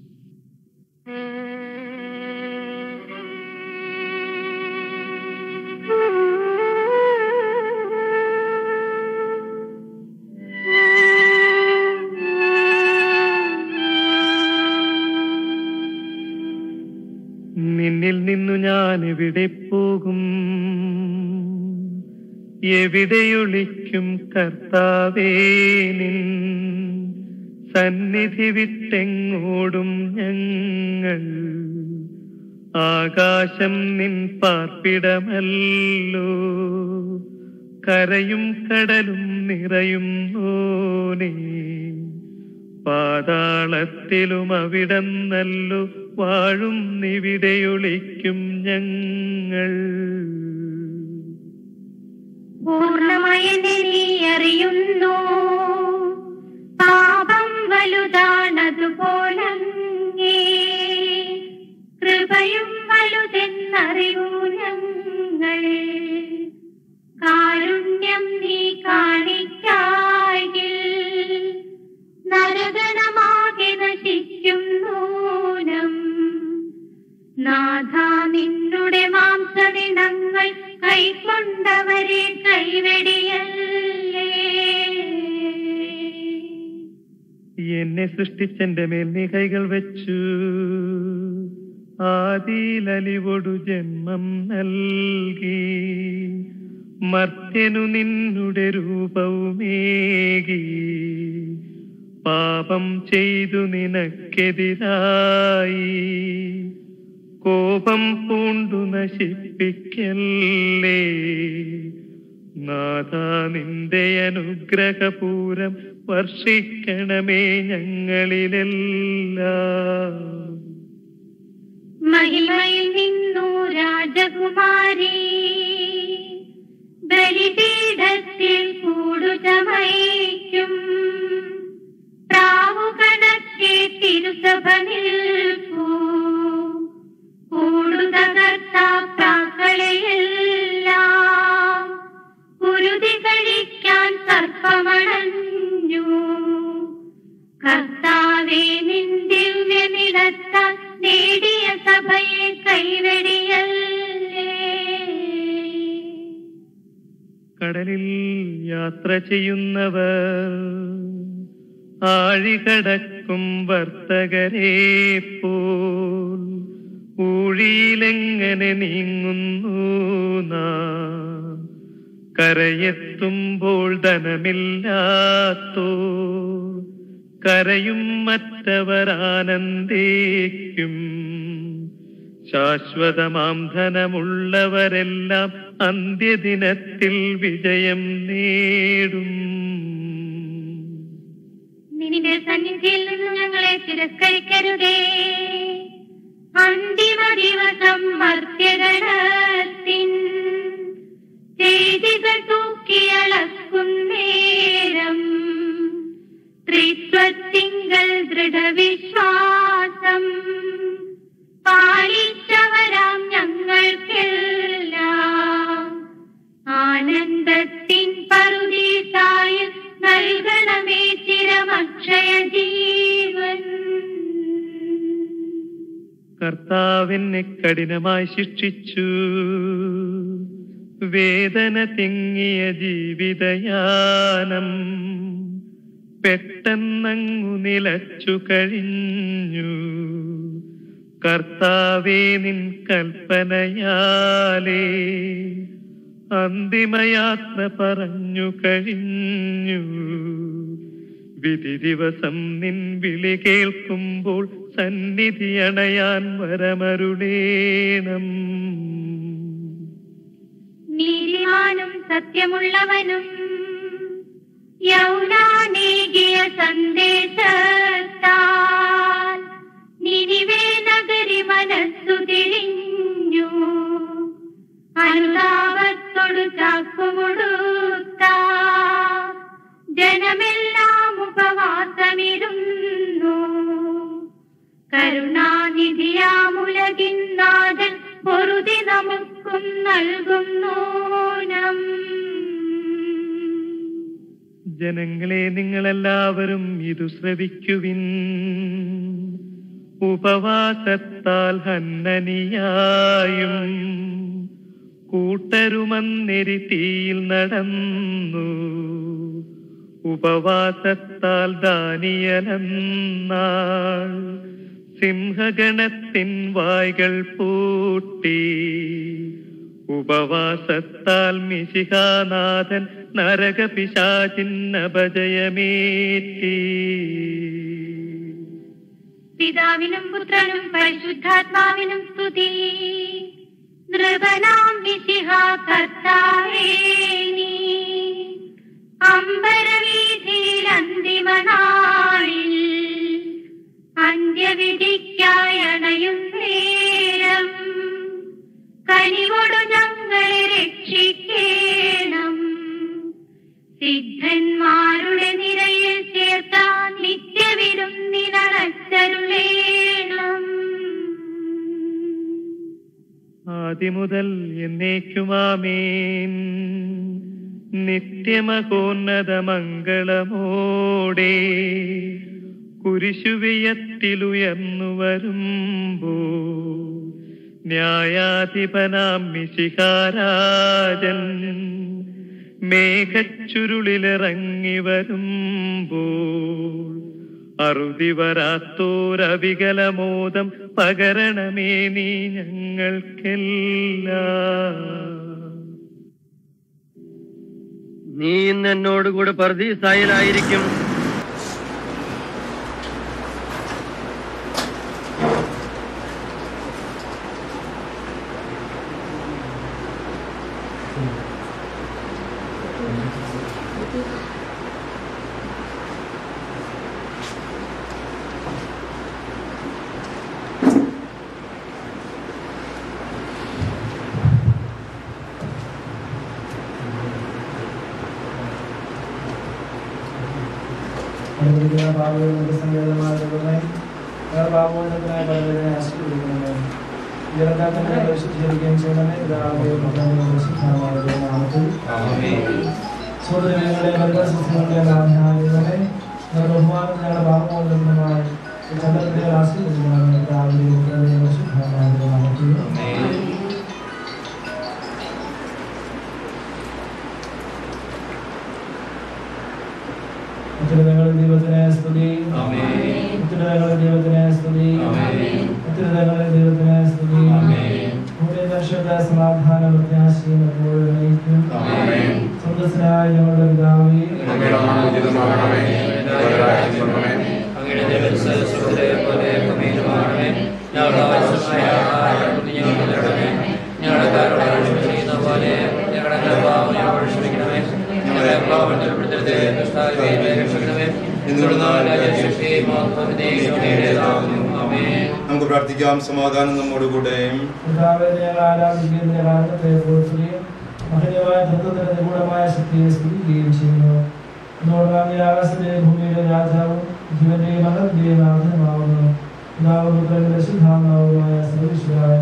നിന്നിൽ നിന്നു ഞാൻ എവിടെ പോകും എവിടെയൊളിക്കും കർത്താവേ നിൻ സന്നിധി വിട്ടെങ്ങോടും ഞങ്ങൾ ആകാശം നിൻ പാർപ്പിടമല്ലോ കരയും കടലും നിറയും നോനേ പാതാളത്തിലും അവിടന്നല്ലു വാഴും നിവിടെയൊളിക്കും ഞങ്ങൾ പൂർണ്ണമയനെ നീ അറിയുന്നു പാപം വലുതാണതുപോലങ്ങേ കൃപയും വലുതെന്നറിവൂ ഞങ്ങൾ കാരുണ്യം നീ കാണിക്കായിൽ നരകണമാകെ നശിക്കും നൂനം നാഥ നിന്നുടെ മാംസദിനങ്ങൾ കൈക്കൊണ്ടവരെ കൈവെടിയല്ലേ എന്നെ സൃഷ്ടിച്ചെന്റെ മേൽ നീ കൈകൾ വെച്ചു ആദിയിലലിവൊടു ജന്മം നൽകി മർത്യനു നിന്നുടെ രൂപവുമേകി പാപം ചെയ്തു നിനക്കെതിരായി കോപം പൂണ്ടു നശിപ്പിക്കല്ലേ നാഥ നിന്റെ അനുഗ്രഹപൂരം വർഷിക്കണമേ ഞങ്ങളിലെല്ലാം മഹിമയിൽ നിന്നു രാജകുമാരി ബലിപീഠത്തിൽ കൂടുചമയ്ക്കും പ്രാവുകണക്കെ തിരുസഭ നിൽപ്പൂ കൂടുതകർത്താക്കളെയെല്ലാം കുരുതി കഴിക്കാൻ സർപ്പമണഞ്ഞു കർത്താവേ നിൻ ദിവ്യനിടത്താൽ നേടിയ സഭയെ കൈവെടിയല്ലേ കടലിൽ യാത്ര ചെയ്യുന്നവർ ആഴികടക്കും വർത്തകരെ പോൽ ഊഴിയിലെങ്ങനെ നീങ്ങുന്നു നാം കരയെത്തുമ്പോൾ ധനമില്ലാത്തോ കരയും മറ്റവർ ആനന്ദിക്കും ശാശ്വതമാം ധനമുള്ളവരെല്ലാം അന്ത്യദിനത്തിൽ വിജയം നേടും നിന്റെ സന്നിധിയിൽ നിന്ന് ഞങ്ങളെ തിരസ്കരിക്കരുതേ അന്തിമ ദിവസം മർത്യഗണത്തിൻ ചെയ്തികൾ തൂക്കിയളക്കുന്നേരം ത്രിത്വത്തിങ്കൽ ദൃഢവിശ്വാസം പാലിച്ചവരാം ഞങ്ങൾക്കെല്ലാം ആനന്ദത്തിൻ പറുദീസായ നൽകണമേ ചിരമക്ഷയ ജീവൻ കർത്താവിനെ കഠിനമായി ശിക്ഷിച്ചു വേദന തിങ്ങിയ ജീവിതയാനം പെട്ടെന്നങ്ങു നിലച്ചു കഴിഞ്ഞു കർത്താവേ നിൻ കൽപ്പനയാലേ അന്തിമയാത്ര പറഞ്ഞു കഴിഞ്ഞു വിധി ദിവസം നിൻ വിളി കേൾക്കുമ്പോൾ സന്നിധി അണയാൻ വരമരുളേണം നീതിമാനും സത്യമുള്ളവനും യൗനാനേകിയ സന്ദേശത്താൽ നിനിവേ നഗരി മനസ്സു തിരിഞ്ഞു അനുതാപത്തോടു ചാക്കുമുടുത്ത ജനമെല്ലാം ഉപവാസമിരുന്നു കരുണാനിധിയാമുലകിൻ നാഥൻ പൊറുതി നമുക്കും നൽകുന്നോനം ജനങ്ങളെ നിങ്ങളെല്ലാവരും ഇതു ശ്രവിക്കുവിൻ ഉപവാസത്താൽ ഹന്നനിയായും കൂട്ടരുമന്നെരി തീയിൽ നടന്നു ഉപവാസത്താൽ ദാനിയലെന്നാൾ സിംഹഗണത്തിൻ വായ്കൾ പൂട്ടി ഉപവാസത്താൽ മിശിഹാനാഥൻ നരകപിശാചിന്നപജയമേറ്റി പിതാവിനും പുത്രനും പരിശുദ്ധാത്മാവിനും സ്തുതി നൃപനാം വിശിഹ കർത്താവേ നീ അമ്പരവീതിയിൽ അന്തിമനാളിൽ നിത്യവിധിക്കായി അണയും നേരം കനിവോടു ഞങ്ങളെ രക്ഷിക്കേണം സിദ്ധന്മാരുടെ നിരയിൽ ചേർത്താൻ നിത്യവിരും നിനടച്ചരുളേണം ആദിമുതൽ എന്നേക്കുമാമേൻ നിത്യമകോന്നത മംഗളമോടെ കുരിശുവിയത്തിലുയർന്നു വരുമ്പോ ന്യായാധിപനാം മിശിഹാരാജൻ മേഘച്ചുരുളിലിറങ്ങി വരുമ്പോൾ അറുതി വരാത്തോരവികലമോദം പകരണമേ നീ ഞങ്ങൾക്കെല്ലാം നീ ഇന്ന് എന്നോടുകൂടെ പർദീസായിലായിരിക്കും അനുഗ്രഹിക്കുന്ന പാപങ്ങൾക്ക് സങ്കേതമാകുന്നേ ഞങ്ങൾ പാപോന്നതിനായി പലതിനെ ആശ്രയിക്കണമേ ജലത്താത്തന്നെ വിശുദ്ധീകരിക്കുകയും ചെയ്യണമേ നാമത്തിൽ സോദരങ്ങളെ പരിപാടികളുടെ നാമനായിരുന്നേ ഞങ്ങളുടെ ബഹുമാനം ഞങ്ങളുടെ പാപമോചനമായി ചന്ദ്രത്തെ ആശ്രയിക്കുന്നതാണ് രാവിലെ നാമത്തിൽ ഉത്തരങ്ങളുടെ ദൈവത്തിനെ സ്തുതി ഉത്തരങ്ങളുടെ ദൈവത്തിനെ സ്തുതി ഉത്തരങ്ങളുടെ ദൈവത്തിനെ സ്തുതി നമ്മുടെ വർഷത്തെ സമാധാന പ്രത്യാശയും എപ്പോഴും നയിക്കും സന്തോഷനായ ഞങ്ങളുടെ പിതാവേ അങ്ങയുടെ ദേവസ്വരേ പോലെ പ്രമേയമാണമേ ഞങ്ങളുടെ ആവശ്യമായ ആഹാരം ഞങ്ങൾക്ക് തരണമേ ഞങ്ങളുടെ കാരോട് ചെയ്യുന്ന പോലെ ഞങ്ങളുടെ പാവം ഞങ്ങളോട് ക്ഷമിക്കണമേ ഞങ്ങളെ പാവത്തിൽ ഉൾപ്പെടുത്തരുത് ദുഷ്ടാരുമേ രക്ഷിക്കണമേ എന്നുള്ള രാജ്യശക്തിയും ആമേൻ നമുക്ക് പ്രാർത്ഥിക്കാം സമാധാനം നമ്മോടുകൂടെ പിതാവേ ഞങ്ങൾ ആരാധിക്കുന്നതിന്റെ കാരണത്തെ പോറ്റുകയും മഹനീയമായ തത്വത്തിന്റെ നിഗൂഢമായ ശക്തിയെ സ്തുതിക്കുകയും ചെയ്യുന്നു എന്നോട് ആകാശത്തിലെ ഭൂമിയിലെ രാജാവും ജീവന്റെയും മരണത്തിന്റെയും നാഥനുമാവുന്നു പിതാവും പുത്രന്റെ ശുദ്ധാത്മാവുമായ സർവീശ്വരായ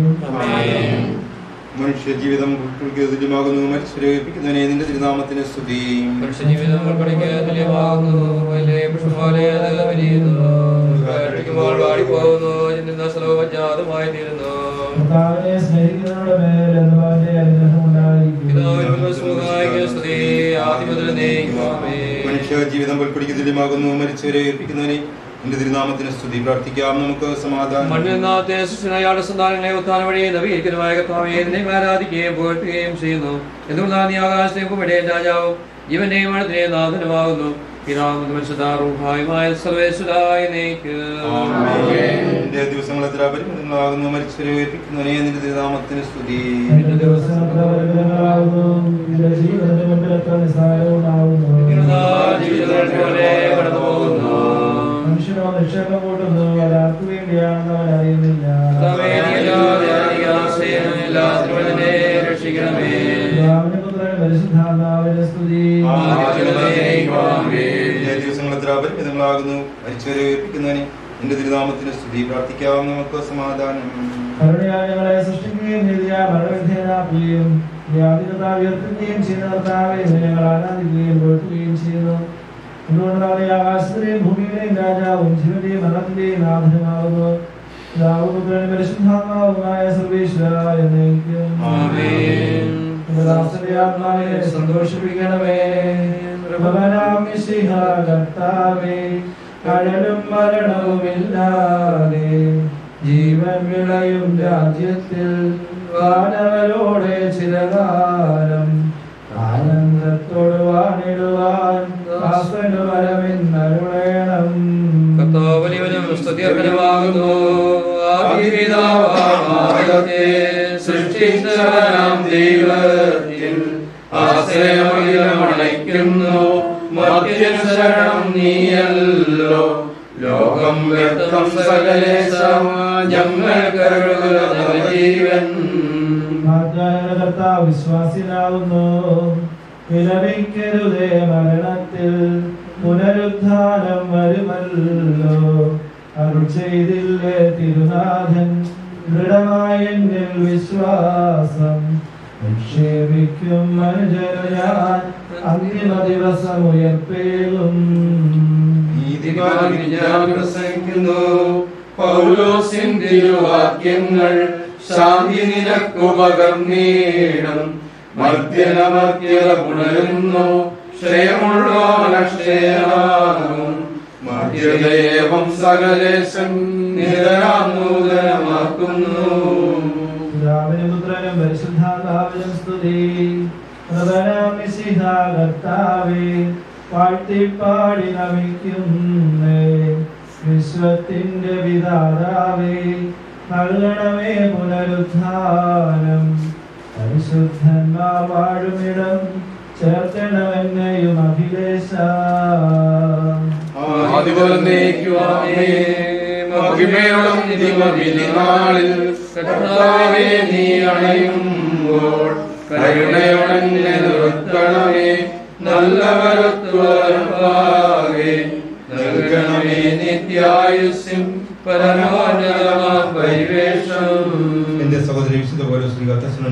മനുഷ്യ ജീവിതം തുല്യമാകുന്നു മരിച്ചുരേൽപ്പിക്കുന്നതിനെ നിന്റെ തിരുനാമത്തിന് സ്തുതി മനുഷ്യജീവിതം പഠിക്കുക തുല്യമാകുന്നു വലിയ പുഷ്പമാലെ അത് വലിയുന്നു കാറ്റടിക്കുമ്പോൾ വാടിപ്പോകുന്നു നിന്ന സ്ഥലവും അജ്ഞാതമായി തീരുന്നു കർത്താവിനെ സ്നേഹിക്കുന്നവരുടെ മേൽ എന്നവന്റെ അനുഗ്രഹം ഉണ്ടായിരിക്കും പിതാവിനും സുഖായിക സ്തുതി ആദ്യം മുതൽ നീക്കുമാമേ മനുഷ്യ ജീവിതം പുൽപ്പിടിക്ക് തുല്യമാകുന്നു മരിച്ചവരെ ഏൽപ്പിക്കുന്നതിനെ നിന്റെ തിരുനാമത്തിന് സ്തുതി പ്രാർത്ഥിക്കാം നമുക്ക് സമാധാനം മണ്ണിൽ നാത്തെ സൃഷ്ടിനായ സന്താനങ്ങളെ ഉത്ഥാന വഴി നവീകരിക്കുന്നതായ കർത്താവെ എന്നെ ആരാധിക്കുകയും പുകഴ്ത്തുകയും ചെയ്യുന്നു എന്തുകൊണ്ടാണ് നീ ആകാശത്തെയും ഭൂമിയുടെയും രാജാവും ജീവന്റെയും മഴത്തിന്റെയും നാഥനുമാകുന്നു പിതാവും മനുഷ്യതാറുഹായുമായ സർവേശ്വരായ നീക്ക് നിന്റെ ദിവസങ്ങൾ എത്ര പരിമിതങ്ങളാകുന്നു മരിച്ചവരെ ഏൽപ്പിക്കുന്നതിനെ നിന്റെ തിരുനാമത്തിന് സ്തുതി എന്റെ ദിവസം എത്ര പരിമിതങ്ങളാകുന്നു എന്റെ ജീവിതത്തിന്റെ മുമ്പിൽ എത്ര നിസ്സാരവുമാകുന്നു ജീവിതങ്ങൾ പോലെ കടന്നു പോകുന്നു മനുഷ്യനോ നിക്ഷേപം കൂട്ടുന്നു ഒരാൾക്ക് വേണ്ടിയാണെന്ന് അവൻ അറിയുന്നില്ല കർത്താവേ, നീ അല്ലാതെ ആരെയും ആശ്രയമില്ലാത്തവനെ തന്നെ രക്ഷിക്കണമേ പിതാവിന്റെ പുത്രൻ പരിശുദ്ധാത്മാവിന്റെ സ്തുതി നിന്റെ ദിവസങ്ങൾ എത്ര പരിമിതങ്ങളാകുന്നു മരിച്ചവരെ ഏൽപ്പിക്കുന്നതിനെ നിന്റെ തിരുനാമത്തിന് സ്തുതി പ്രാർത്ഥിക്കാം നമുക്ക് സമാധാനം കരുണയാൽ ഞങ്ങളെ സൃഷ്ടിക്കുകയും നീതിയായ മരണവിധേയനാക്കുകയും യാതികത ഉയർത്തുകയും ചെയ്യുന്ന കർത്താവെ നിന്നെ ഞങ്ങൾ ആരാധിക്കുകയും പുകഴ്ത്തുകയും ചെയ്യുന്നു എന്തുകൊണ്ട് അവനെ ആകാശത്തിലെയും ഭൂമിയിലെയും രാജാവും ജീവന്റെയും മരണത്തിന്റെയും നാഥനുമാകുന്നു പിതാവും പുത്രനും പരിശുദ്ധാത്മാവുമായ സർവേശ്വര എന്നേക്കും ആമേൻ. എന്റെ ദാസന്റെ ആത്മാവിനെ സന്തോഷിപ്പിക്കണമേ പ്രഭവനാം മിശിഹ കർത്താവേ കടലും മരണവുമില്ലാതെ ജീവൻ വിളയും രാജ്യത്തിൽ വാനവരോടെ ചിരകാലം ആനന്ദത്തോട് വാണിടുവാൻ ദാസന് വരമെന്നരുളേണം കർത്താവ് വലിയവനും സ്തുത്യർഹനമാകുന്നു. ആദിപിതാവാമത്തെ സൃഷ്ടിച്ചവനാം ദൈവത്തിൽ ആശ്രയമണയ്ക്കുന്നു മധ്യൻ ശരണം നീയല്ലോ ലോകം വ്യർത്ഥം വ്യർത്ഥം സകലേശം ഞങ്ങൾ കരുതുന്ന ജീവൻ വാഗ്ദാനങ്ങളുടെ കർത്താവ് വിശ്വാസിനാവുന്നു വിലപിക്കരുതേ മരണത്തിൽ പുനരുദ്ധാനം വരുമല്ലോ അരുൾ ചെയ്തില്ലേ തിരുനാഥൻ ദൃഢമായ എന്നിൽ വിശ്വാസം നിക്ഷേപിക്കും മനുജനു ഞാൻ അന്തിമ ദിവസം ഉയർപ്പേലും നീതിമാൻ ഞാൻ പ്രസംഗിക്കുന്നു പൗലോസിൻ തിരുവാക്യങ്ങൾ ശാന്തി നിനക്കുപകർന്നീണം മർദ്ദനമർദ്ധ്യത പുണരുന്നു ക്ഷയമുള്ളോനക്ഷയമാകും മർദ്ദയേവം സകലേശം നിരനാം നൂതനമാക്കുന്നു പിതാവിനും പുത്രനും പരിശുദ്ധാത്മാവിനും സ്തുതി പ്രധാനാം മിശിഹാ കർത്താവേ വാഴ്ത്തിപ്പാടി നമിക്കുന്നേ വിശ്വത്തിന്റെ വിധാതാവേ നൽകണമേ പുനരുദ്ധാനം പരിശുദ്ധന്മാർ വാഴുമിടം ചേർക്കണമെന്നെയും അഖിലേശ ആദിപരന്നേക്കുവാമേ മഹിമയോളം ദിവവിധിനാളിൽ കർത്താവേ നീ അണയുമ്പോൾ കരുണയോടെ നിർത്തണമേ നല്ലവരത്വരപ്പാകെ നൽകണമേ നിത്യായുസ്യം പരമോന്നതമാം പരിവേഷം എന്റെ സഹോദരി വിശുദ്ധ പോലെ ശ്രീ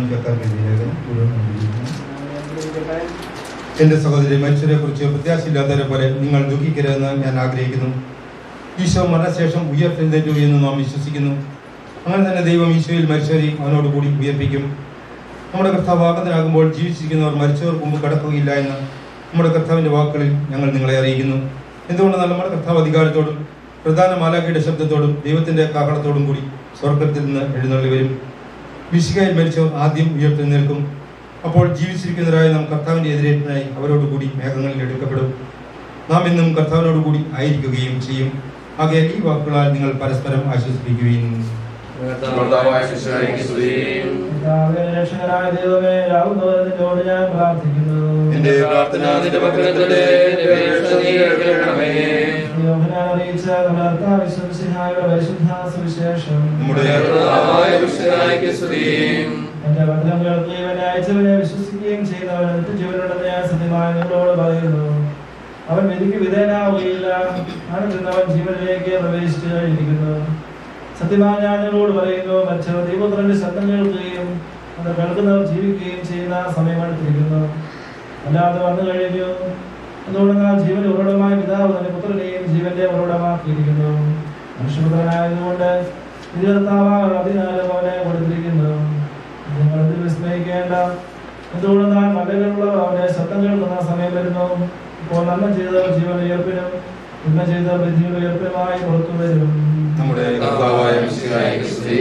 എന്റെ സഹോദരി മനുഷ്യരെ കുറിച്ച് പ്രത്യാശയില്ലാത്തവരെ പോലെ നിങ്ങൾ ദുഃഖിക്കരുതെന്ന് ഞാൻ ആഗ്രഹിക്കുന്നു ഈശോ മരണശേഷം ഉയർത്തെഴുന്നേറ്റു എന്ന് നാം വിശ്വസിക്കുന്നു അങ്ങനെ തന്നെ ദൈവം ഈശോയിൽ മരിച്ചവരെ അവനോട് കൂടി ഉയർപ്പിക്കും നമ്മുടെ കർത്താവ് ആഗതനാകുമ്പോൾ ജീവിച്ചിരിക്കുന്നവർ മരിച്ചവർക്ക് മുമ്പ് കടക്കുകയില്ല എന്ന് നമ്മുടെ കർത്താവിന്റെ വാക്കുകളിൽ ഞങ്ങൾ നിങ്ങളെ അറിയിക്കുന്നു എന്തുകൊണ്ടെന്നാൽ നമ്മുടെ കർത്താവ് അധികാരത്തോടും പ്രധാന മാലാഖയുടെ ശബ്ദത്തോടും ദൈവത്തിന്റെ കാഹളത്തോടും കൂടി സ്വർഗത്തിൽ നിന്ന് എഴുന്നള്ളി വരും വിശികയിൽ മരിച്ചവർ ആദ്യം ഉയർത്തെഴുന്നേൽക്കും അപ്പോൾ ജീവിച്ചിരിക്കുന്നവരായ നാം കർത്താവിന്റെ എതിരേറ്റിനായി അവരോട് കൂടി മേഘങ്ങളിൽ എടുക്കപ്പെടും നാം ഇന്നും കർത്താവിനോട് കൂടി ആയിരിക്കുകയും ചെയ്യും ആകയാൽ ഈ വാക്കുകളാൽ നിങ്ങൾ പരസ്പരം ആശ്വസിപ്പിക്കുകയും കർത്താവായ ശിശുവായിരിക്കും സ്തുതി. പിതാവേ, രക്ഷകനായ ദൈവമേ രാവുന്നവരെ നിന്നോട് ഞാൻ പ്രാർത്ഥിക്കുന്നു എന്റെ പ്രാർത്ഥന നിന്റെ പക്കലെത്തട്ടെ, നിന്റെ അപേക്ഷ നീ കേൾക്കണമേ. യോഹന്നാൻ അറിയിച്ച നമ്മുടെ കർത്താവ് വിശ്വസിഹായുടെ പരിശുദ്ധ സുവിശേഷം നമ്മുടെ കർത്താവായ ശിശുവായിരിക്കും സ്തുതി. എന്റെ വചനം കേൾക്കുകയും എന്നെ അയച്ചവനെ വിശ്വസിക്കുകയും ചെയ്യുന്നവൻ നിത്യജീവനുണ്ടെന്ന് ഞാൻ സത്യമായി നിങ്ങളോട് പറയുന്നു അവൻ വിധിക്ക് വിധേയനാവുകയില്ല ആണ് നിന്നവൻ ജീവനിലേക്ക് പ്രവേശിച്ചു കഴിഞ്ഞിരിക്കുന്നു സത്യമായി ഞാൻ നിങ്ങളോട് പറയുന്നു മരിച്ചവർ ദൈവപുത്രന്റെ ശബ്ദം കേൾക്കുകയും അത് കേൾക്കുന്നവർ ജീവിക്കുകയും ചെയ്യുന്ന സമയമെടുത്തിരിക്കുന്നു അല്ലാതെ വന്നു കഴിഞ്ഞു അതുകൊണ്ട് ആ ജീവന്റെ ഉറവിടമായ പിതാവ് തന്റെ പുത്രനെയും ജീവന്റെ ഉറവിടമാക്കിയിരിക്കുന്നു മനുഷ്യപുത്രനായതുകൊണ്ട് വിധികർത്താവാണ് അതിനാലും അവനെ കൊടുത്തിരിക്കുന്നു നിങ്ങൾ ഇതിൽ വിസ്മയിക്കേണ്ട എന്തുകൊണ്ട് നാം മലകളുള്ള അവന്റെ ശബ്ദം കേൾക്കുന്ന സമയം വരുന്നു ഇപ്പോൾ നന്മ ചെയ്തവർ ജീവൻ ഉയർപ്പിനും തിന്മ ചെയ്തവർ വിധിയുടെ ഉയർപ്പിനുമായി പുറത്തു വരും നമ്മുടെ കർത്താവായ ശിശുവായിരിക്കും സ്തുതി.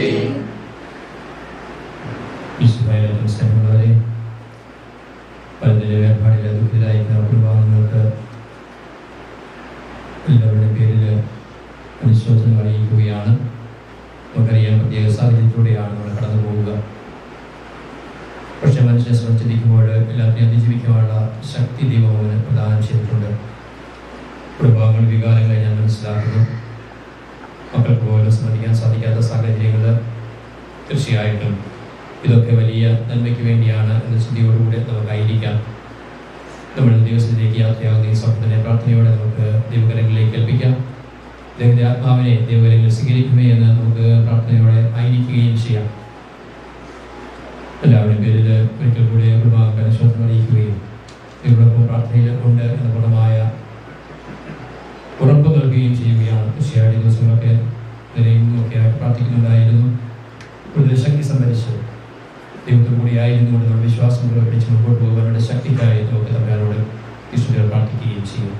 ഈശോയിലും സ്നേഹമുള്ളവരെ പലതിലെ വേർപാടിലെ ദുഃഖിതരായിരിക്കുന്ന കുടുംബാംഗങ്ങൾക്ക് എല്ലാവരുടെയും പേരിൽ അനുശോചനം അറിയിക്കുകയാണ് നമുക്കറിയാം പ്രത്യേക സാഹചര്യത്തിലൂടെയാണ് നമ്മൾ കടന്നു പോവുക പക്ഷെ മനുഷ്യനെ സംബന്ധിച്ചിരിക്കുമ്പോൾ എല്ലാത്തിനെയും അതിജീവിക്കാനുള്ള ശക്തി ദൈവം അവന് പ്രദാനം ചെയ്തിട്ടുണ്ട് കുടുംബാംഗങ്ങൾ വികാരങ്ങളെ ഞാൻ മനസ്സിലാക്കുന്നു മക്കൾക്ക് പോലും സ്മരിക്കാൻ സാധിക്കാത്ത സാഹചര്യങ്ങൾ തീർച്ചയായിട്ടും ഇതൊക്കെ വലിയ നന്മയ്ക്ക് വേണ്ടിയാണ് എന്ന ചിന്തയോടുകൂടി നമുക്കായിരിക്കാം നമ്മൾ ദിവസത്തിലേക്ക് യാത്രയാകുന്ന ഈ സ്വപ്നത്തിനെ പ്രാർത്ഥനയോടെ നമുക്ക് ദൈവകരങ്ങളിലേക്ക് ഏൽപ്പിക്കാം ദൈവത്തിന്റെ ആത്മാവിനെ ദൈവകരങ്ങളിൽ സ്വീകരിക്കുമേ എന്ന് നമുക്ക് പ്രാർത്ഥനയോടെ ആയിരിക്കുകയും ചെയ്യാം എല്ലാവരുടെയും പേരിൽ ഒരിക്കൽ കൂടി കുടുംബാംഗ അനുശോചനം അറിയിക്കുകയും ദൈവത്തോടൊപ്പം പ്രാർത്ഥനയിൽ ഉണ്ട് എന്ന പൂർണ്ണമായ ഉറപ്പ് നൽകുകയും ചെയ്യുകയാണ് തീർച്ചയായിട്ടും ദിവസങ്ങളൊക്കെ നിലയും ഒക്കെ ആയിട്ട് പ്രാർത്ഥിക്കുന്നുണ്ടായിരുന്നു കൂടുതൽ ശക്തി സംഭരിച്ച് ദൈവത്തോടു കൂടി ആയിരുന്നുകൊണ്ട് നമ്മുടെ വിശ്വാസം പുറപ്പെടുവിച്ച് മുമ്പോട്ട് പോകുവാനുള്ള ശക്തിക്കായി നമുക്ക് തമ്മിലോട് ഈശ്വരർ പ്രാർത്ഥിക്കുകയും ചെയ്യും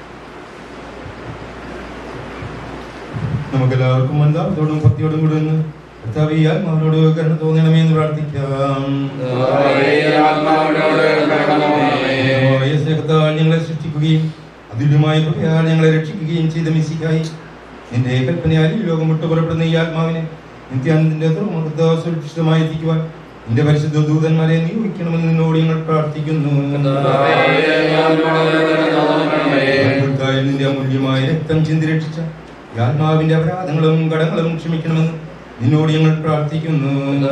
നമുക്കെല്ലാവർക്കും മന്ദാത്തോടും ഭക്തിയോടും കൂടെ ഒന്ന് കർത്താവേ, ഈ ആത്മാവിനോട് കരുണ തോന്നണമേ എന്ന് പ്രാർത്ഥിക്കാം കർത്താവേ, ആത്മാവിനോട് കരുണമേ. ദൈവമായ സ്നേഹത്താൽ ഞങ്ങളെ സൃഷ്ടിക്കുകയും അതുല്യമായ കൃപയാൽ ഞങ്ങളെ രക്ഷിക്കുകയും ചെയ്ത മിസിക്കായി നിന്റെ കൽപ്പനയാൽ ഈ ലോകം വിട്ടു പുറപ്പെടുന്ന ഈ ആത്മാവിനെ നിത്യാനന്ദന്റെ തുറമുഖത്ത് സുരക്ഷിതമായി എത്തിക്കുവാൻ നിന്റെ പരിശുദ്ധ ദൂതന്മാരെ നിയോഗിക്കണമെന്ന് നിന്നോട് ഞങ്ങൾ പ്രാർത്ഥിക്കുന്നു കർത്താവേ, ആത്മാവിനോട് കരുണമേ. കർത്താവിൽ നിന്റെ അമൂല്യമായ രക്തം ചിന്തി രക്ഷിച്ച ഈ ആത്മാവിന്റെ അപരാധങ്ങളും കടങ്ങളും ക്ഷമിക്കണമെന്ന് നിന്നോട് ഞങ്ങൾ പ്രാർത്ഥിക്കുന്നു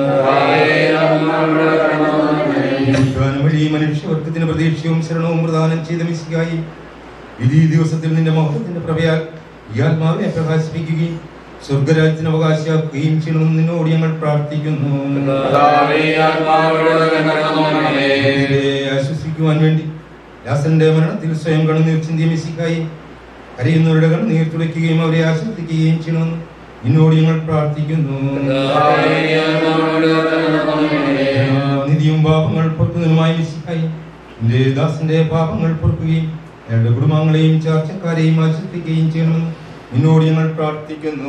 ഉദ്ധാനം വഴി മനുഷ്യവർഗത്തിന് പ്രതീക്ഷയും ശരണവും പ്രദാനം ചെയ്ത മിശികായി വിധി ദിവസത്തിൽ നിന്റെ മഹത്വത്തിന്റെ പ്രഭയാൽ ഈ ആത്മാവിനെ പ്രകാശിപ്പിക്കുകയും സ്വർഗരാജ്യത്തിന് അവകാശിയാക്കുകയും ചെയ്യണമെന്ന് നിന്നോട് ഞങ്ങൾ പ്രാർത്ഥിക്കുന്നു ഇതിലെ ആശ്വസിക്കുവാൻ വേണ്ടി ദാസന്റെ മരണത്തിൽ സ്വയം കണ്ണുനീർ ചിന്തിയ മിശിക്കായി കരയുന്നവരുടെ കണ്ണുനീർ തുടയ്ക്കുകയും അവരെ ആശ്വസിക്കുകയും ചെയ്യണമെന്ന് നിന്നോട് ഞങ്ങൾ പ്രാർത്ഥിക്കുന്നു നിധിയും പാപങ്ങൾ പൊറുക്കുന്നതിനുമായി മിശിക്കായി നിന്റെ ദാസന്റെ പാപങ്ങൾ പൊറുക്കുകയും അയാളുടെ കുടുംബാംഗങ്ങളെയും ചാർച്ചക്കാരെയും ആശ്വസിക്കുകയും ചെയ്യണമെന്ന് നിന്നോട് ഞങ്ങൾ പ്രാർത്ഥിക്കുന്നു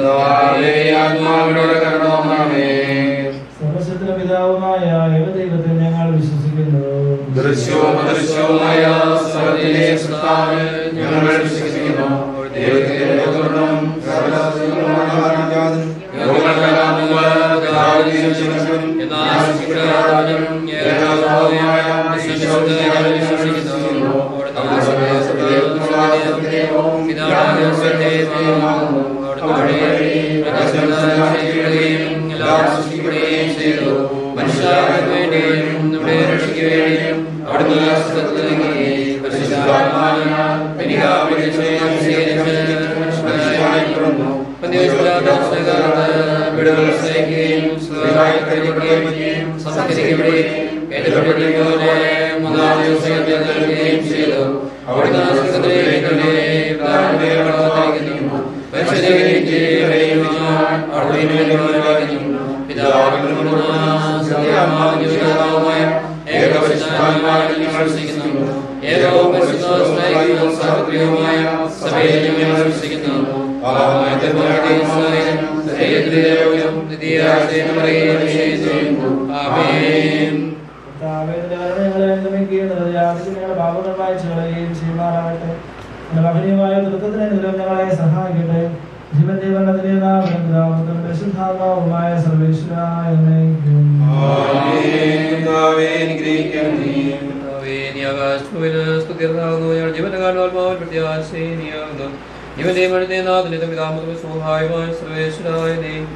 സർവശക്തിയുടെ പിതാവുമായ ഏകദൈവത്തിൽ ഞങ്ങൾ വിശ്വസിക്കുന്നു ദൃശ്യവും അദൃശ്യവുമായ സർവ്വത്തിലെ സൃഷ്ടാവിൽ ഞങ്ങൾ വിശ്വസിക്കുന്നു ദൈവത്തിന്റെ പൂർണ്ണം സർവ്വശക്തനുമായവനും യോഗങ്ങൾക്കെല്ലാം മുമ്പ് പിതാവിനെയും ശിവനും എന്നാൽ ശിക്ഷാരാജനും ഏകദൈവവുമായ ഈശോയെ ഞങ്ങൾ വിശ്വസിക്കുന്നു അവിടുത്തെ സത്യദൈവത്തിനുള്ള സത്യദൈവവും പിതാവായ സത്യദൈവവുമാകുന്നു. അവിടുത്തെ വഴി പ്രജാസംഘടനയും എല്ലാം സൃഷ്ടിക്കുകയും ചെയ്തു മനുഷ്യർക്ക് വേണ്ടിയും നമ്മുടെ രക്ഷയ്ക്ക് വേണ്ടിയും അവിടുന്ന് സത്യത്തിലേക്ക് പരിശുദ്ധാത്മാവിനാൽ കനികാവിളിച്ചയും സ്വീകരിച്ച് മനുഷ്യനായി പിറന്നു. പന്തിയോസ്ലാദാസനകാലത്ത് വിടുതൽ സഹിക്കുകയും സ്വയമായി കഴിക്കുകയും സംസ്കരിക്കപ്പെടുകയും ഏറ്റെടുക്കപ്പെടുകയും പോലെ മൂന്നാം ദിവസം ഉയർത്തെഴുന്നേൽക്കുകയും ചെയ്തു അവിടുന്ന് സ്വർഗ്ഗത്തിലേക്ക് പിതാവിന്റെ വളർത്തിരിക്കുന്നു മനുഷ്യരെയും ജീവികളെയും അവിടുന്ന് വേണ്ടി പിതാവിനും സത്യമായ ഏകപരിശുദ്ധമായ ഞങ്ങൾ വിശ്വസിക്കുന്നു ഏകവും പരിശുദ്ധ സ്നേഹിതവും സാർവത്രികവുമായ സഭയിൽ ഞങ്ങൾ വിശ്വസിക്കുന്നു പാപമായ തെറ്റുകളുടെയും സഹായം ദൈവത്തിലേക്കും നിധിയാശയം പറയുകയും ചെയ്യുന്നു ആമേൻ കർത്താവേ, നിന്റെ കരുണ ഞങ്ങളെ അനുഗമിക്കുന്നത് യാതൊരു ഞങ്ങളുടെ പാപങ്ങൾ വായിച്ചു കളയുകയും ചെയ്യുമാറാകട്ടെ നിന്റെ മഹനീയമായ തൃത്വത്തിന് അനുഗ്രഹം ഞങ്ങളെ സഹായിക്കട്ടെ ജീവന്റെ വർണ്ണത്തിലെ നാമനും പിതാവും പരിശുദ്ധാത്മാവുമായ സർവേശ്വരായ എന്നേക്കും. ഇവന്റെ മഴുതേ നാഥനിത പിതാമത സഹായമായ സർവേശ്വരായ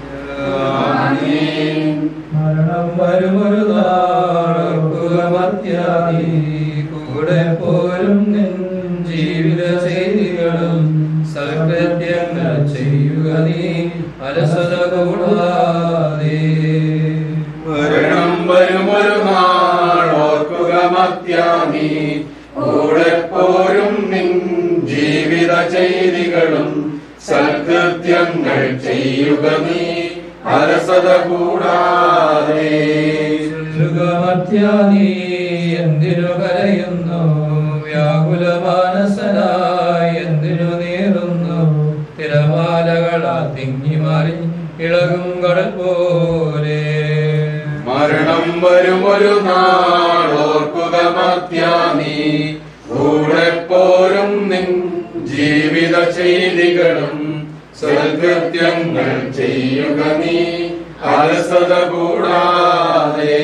മരണം വരുമൊരു നാളോർക്കുകമർത്യാദി കൂടെ പോരും നിൻ ജീവിത ചെയ്തികളും സൽകൃത്യങ്ങൾ ചെയ്യുക നീ അലസത കൂടാതെ മരണം വരുമൊരു നാൾ ഓർക്കുക മത്യാമി കൂടെ പോരും നിൻ ജീവിത ചെയ്തികളും സൽകൃത്യങ്ങൾ ചെയ്യുക നീ അലസത കൂടാതെ മർത്യാദി എന്തിനു കരയുന്നു വ്യാകുല മാനസനായി എന്തിനു നീറുന്നു തിരമാലകളാ തിങ്ങി മാറി ഇളകും കടൽ പോലെ മരണം വരുമൊരു നാൾ ഓർക്കുക മത്യാമി കൂടെ പോരും നിൻ ജീവിത ചെയ്തികളും സൽകൃത്യങ്ങൾ ചെയ്യുക നീ അലസത കൂടാതെ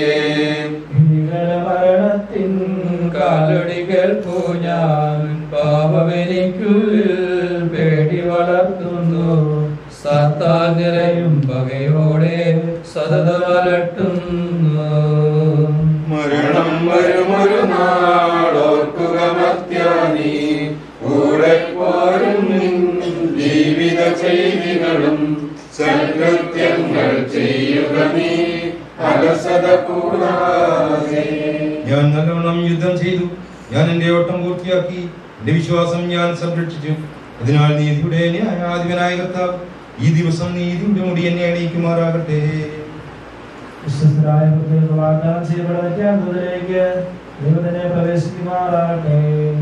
മരണത്തിൻ കാലടി കേൾപ്പു ഞാൻ പാപമെനിക്കുള്ളിൽ പേടി വളർത്തുന്നു സത്താൽ നിറയും പകയോടെ സതതമലട്ടുന്നു മരണം വരുമൊരു നാൾ ഓർക്കുക മത്യാനി കൂടെ പോരും നിൻ ജീവിത ചെയ്തികളും സൽകൃത്യങ്ങൾ ചെയ്യുക നീ അലസത കൂടാതെ ഞാൻ നല്ലവണ്ണം യുദ്ധം ചെയ്തു ഞാൻ എന്റെ ഓട്ടം പൂർത്തിയാക്കി എന്റെ വിശ്വാസം ഞാൻ സംരക്ഷിച്ചു അതിനാൽ നീതിയുടെ ന്യായാധിപനായ കർത്താവ് ഈ ദിവസം നീതിയുടെ മുടി എന്നെ അണിയിക്കുമാറാകട്ടെ വിശ്വസ്തരായ കുട്ടികൾക്ക് വാഗ്ദാനം ചെയ്യപ്പെടുന്ന നിത്യാന്തത്തിലേക്ക് ദൈവത്തിനെ പ്രവേശിക്കുമാറാകട്ടെ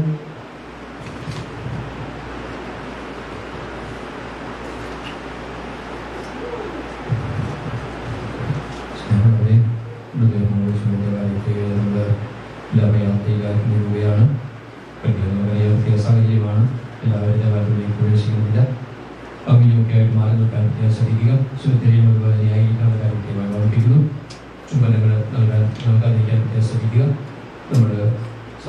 സ്നേഹമുള്ളവരെ, ഹൃദയമുള്ള യേശുവിന്റെ കാര്യത്തിൽ നമ്മൾ എല്ലാവരും യാത്രയിലാക്കി പോവുകയാണ് പ്രത്യേകം വളരെ പ്രത്യേക സാഹചര്യമാണ് എല്ലാവരും ദേവാലയത്തിലേക്ക് പ്രവേശിക്കുന്നില്ല അങ്ങനെയൊക്കെ ആയിട്ട് മാറി നിൽക്കാൻ പ്രത്യേകം ശ്രദ്ധിക്കുക സുഹൃത്തിനെയും അതുപോലെ ന്യായീകരിക്കാനുള്ള കാര്യത്തിലുമായി ഓർമ്മിപ്പിക്കുന്നു ചുമതലകൾ നൽകാൻ നൽകാതിരിക്കാൻ പ്രത്യേകം ശ്രദ്ധിക്കുക നമ്മൾ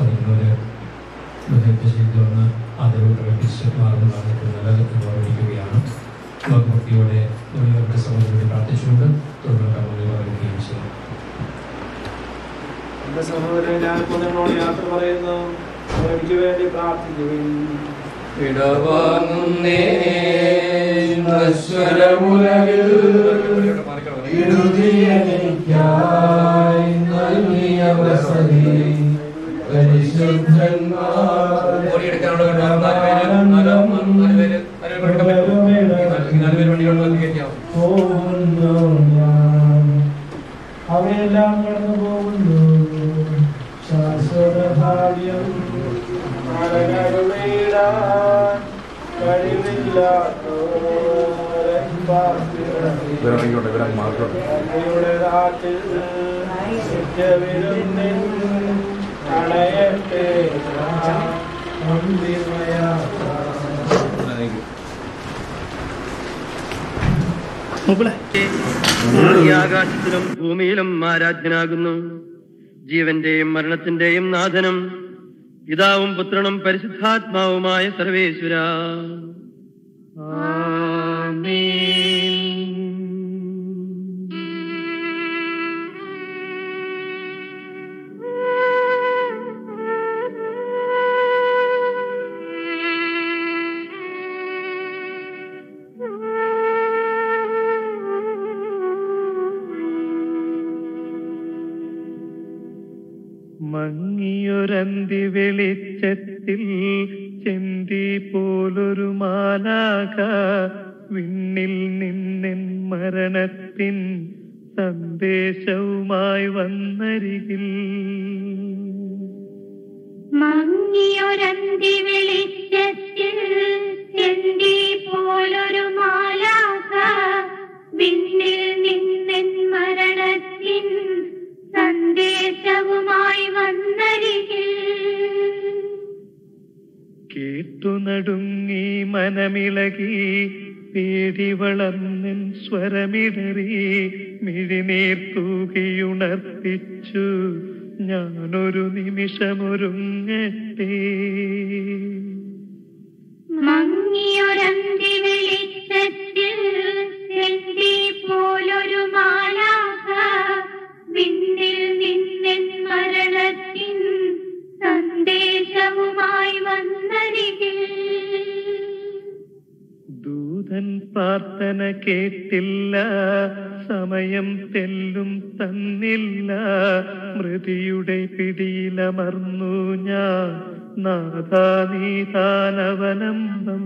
ശ്രമിക്കുന്നവർ ഹൃദയത്തെ ചെയ്തു വന്ന് ആദരവ് പ്രകടിപ്പിച്ച് മാറുന്നതാണ് ഏറ്റവും നല്ലത് എന്ന് ഓർമ്മിപ്പിക്കുകയാണ് നമുക്ക് ഭക്തിയോടെ നമ്മുടെ സഹോദരനെ പ്രാർത്ഥിച്ചുകൊണ്ട് തുടർന്ന് കർമ്മങ്ങൾ ആരംഭിക്കുകയും ചെയ്യും എന്റെ സഹോദരൻ ഞാൻ ഇപ്പോൾ നിങ്ങളോട് യാത്ര പറയുന്നു എനിക്ക് വേണ്ടി പ്രാർത്ഥിക്കുവിൻ ഇടവാങ്ങുന്നേ നശ്വരമുലകിൽ എനിക്കായി നൽകിയ വസതി പരിശുദ്ധന്മാർ ഓടിയെടുക്കാനുള്ള നാല് പേര് നാല് നാല് പേര് നാല് പേര് എടുക്കാൻ പറ്റും നാല് പേര് വണ്ടികൾ വന്ന് കയറ്റിയാവും പോകുന്നു ഞാൻ അവയെല്ലാം കടന്നു പോകുന്നു ശാശ്വത ഭാഗ്യം മരങ്ങളുടെയിടാൻ കഴിവില്ലാത്തോരെ അങ്ങയുടെ നാട്ടിൽ നിത്യവിരുന്നിൽ അണയട്ടെ ഞാൻ അന്തിമയാത്ര ഈ ആകാശത്തിലും ഭൂമിയിലും ആരാധ്യനാകുന്നു ജീവന്റെയും മരണത്തിന്റെയും നാഥനും പിതാവും പുത്രനും പരിശുദ്ധാത്മാവുമായ സർവേശ്വര മങ്ങിയൊരന്തി വെളിച്ചത്തിൽ ചെന്തി പോലൊരു മാലാക വിണ്ണിൽ നിന്നെൻ മരണത്തിൻ സന്ദേശവുമായി വന്നരികിൽ മങ്ങിയൊരന്തി വെളിച്ചത്തിൽ ചെന്തി പോലൊരു മാലാക വിണ്ണിൽ നിന്നെൻ മരണത്തിൻ സന്ദേശവുമായി വന്നരികിൽ കേട്ടു നടുങ്ങി മനമിളകി പേടി വളർന്നിൻ സ്വരമിടറി മിഴിനീർ തൂകിയുണർത്തിച്ചു ഞാനൊരു നിമിഷമൊരുങ്ങട്ടെ മങ്ങിയൊരന്തി വെളിച്ചത്തിൽ ചെന്തി പോലൊരു മാലാക വിണ്ണിൽ നിന്നെൻ മരണത്തിൻ സന്ദേശവുമായി വന്നരികിൽ ദൂതൻ പ്രാർത്ഥന കേട്ടില്ല സമയം തെല്ലും തന്നില്ല മൃതിയുടെ പിടിയിലമർന്നു ഞാൻ നാഥാ നീതാനവലംബം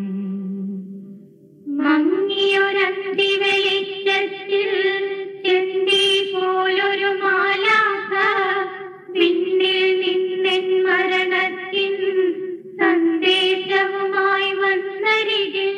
മങ്ങിയൊരന്തി വെളിച്ചത്തിൽ ചെന്തി പോലൊരു മാലാക വിണ്ണിൽ നിന്നെൻ മരണത്തിൻ സന്ദേശവുമായി വന്നരികിൽ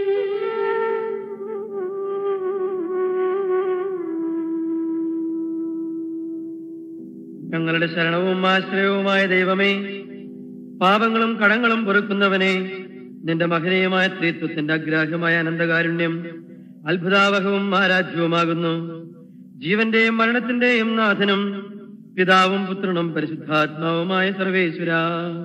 ഞങ്ങളുടെ ശരണവും ആശ്രയവുമായ ദൈവമേ പാപങ്ങളും കടങ്ങളും പൊറുക്കുന്നവനെ നിന്റെ മഹനീയമായ സ്ത്രീത്വത്തിന്റെ അഗ്രാഹ്യമായ അനന്തകാരുണ്യം അത്ഭുതാവഹവും ആരാധ്യവുമാകുന്നു ജീവന്റെയും മരണത്തിന്റെയും നാഥനും പിതാവും പുത്രനും പരിശുദ്ധാത്മാവുമായ സർവേശ്വര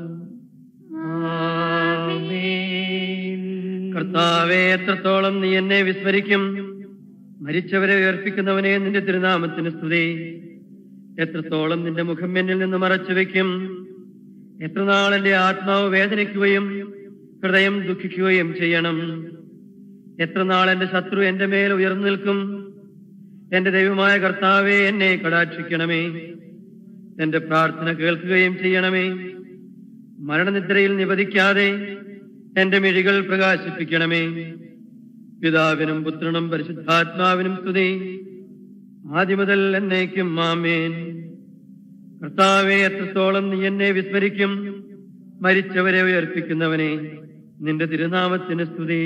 കർത്താവെ എത്രത്തോളം നീ എന്നെ വിസ്മരിക്കും മരിച്ചവരെ ഉയർപ്പിക്കുന്നവനെ നിന്റെ തിരുനാമത്തിന് സ്തുതി എത്രത്തോളം നിന്റെ മുഖം എന്നിൽ നിന്ന് മറച്ചു വെക്കും എത്ര നാൾ എന്റെ ആത്മാവ് വേദനിക്കുകയും ഹൃദയം ദുഃഖിക്കുകയും ചെയ്യണം എത്ര നാൾ എന്റെ ശത്രു എന്റെ മേൽ ഉയർന്നു നിൽക്കും എന്റെ ദൈവമായ കർത്താവെ എന്നെ കടാക്ഷിക്കണമേ എന്റെ പ്രാർത്ഥന കേൾക്കുകയും ചെയ്യണമേ മരണനിദ്രയിൽ നിവധിക്കാതെ എന്റെ മിഴികൾ പ്രകാശിപ്പിക്കണമേ പിതാവിനും പുത്രനും പരിശുദ്ധാത്മാവിനും സ്തുതി ആദ്യം മുതൽ എന്നേക്കും മാമേൻ കർത്താവെ എത്രത്തോളം നീ എന്നെ വിസ്മരിക്കും മരിച്ചവരെ ഉയർപ്പിക്കുന്നവനെ നിന്റെ തിരുനാമത്തിന് സ്തുതി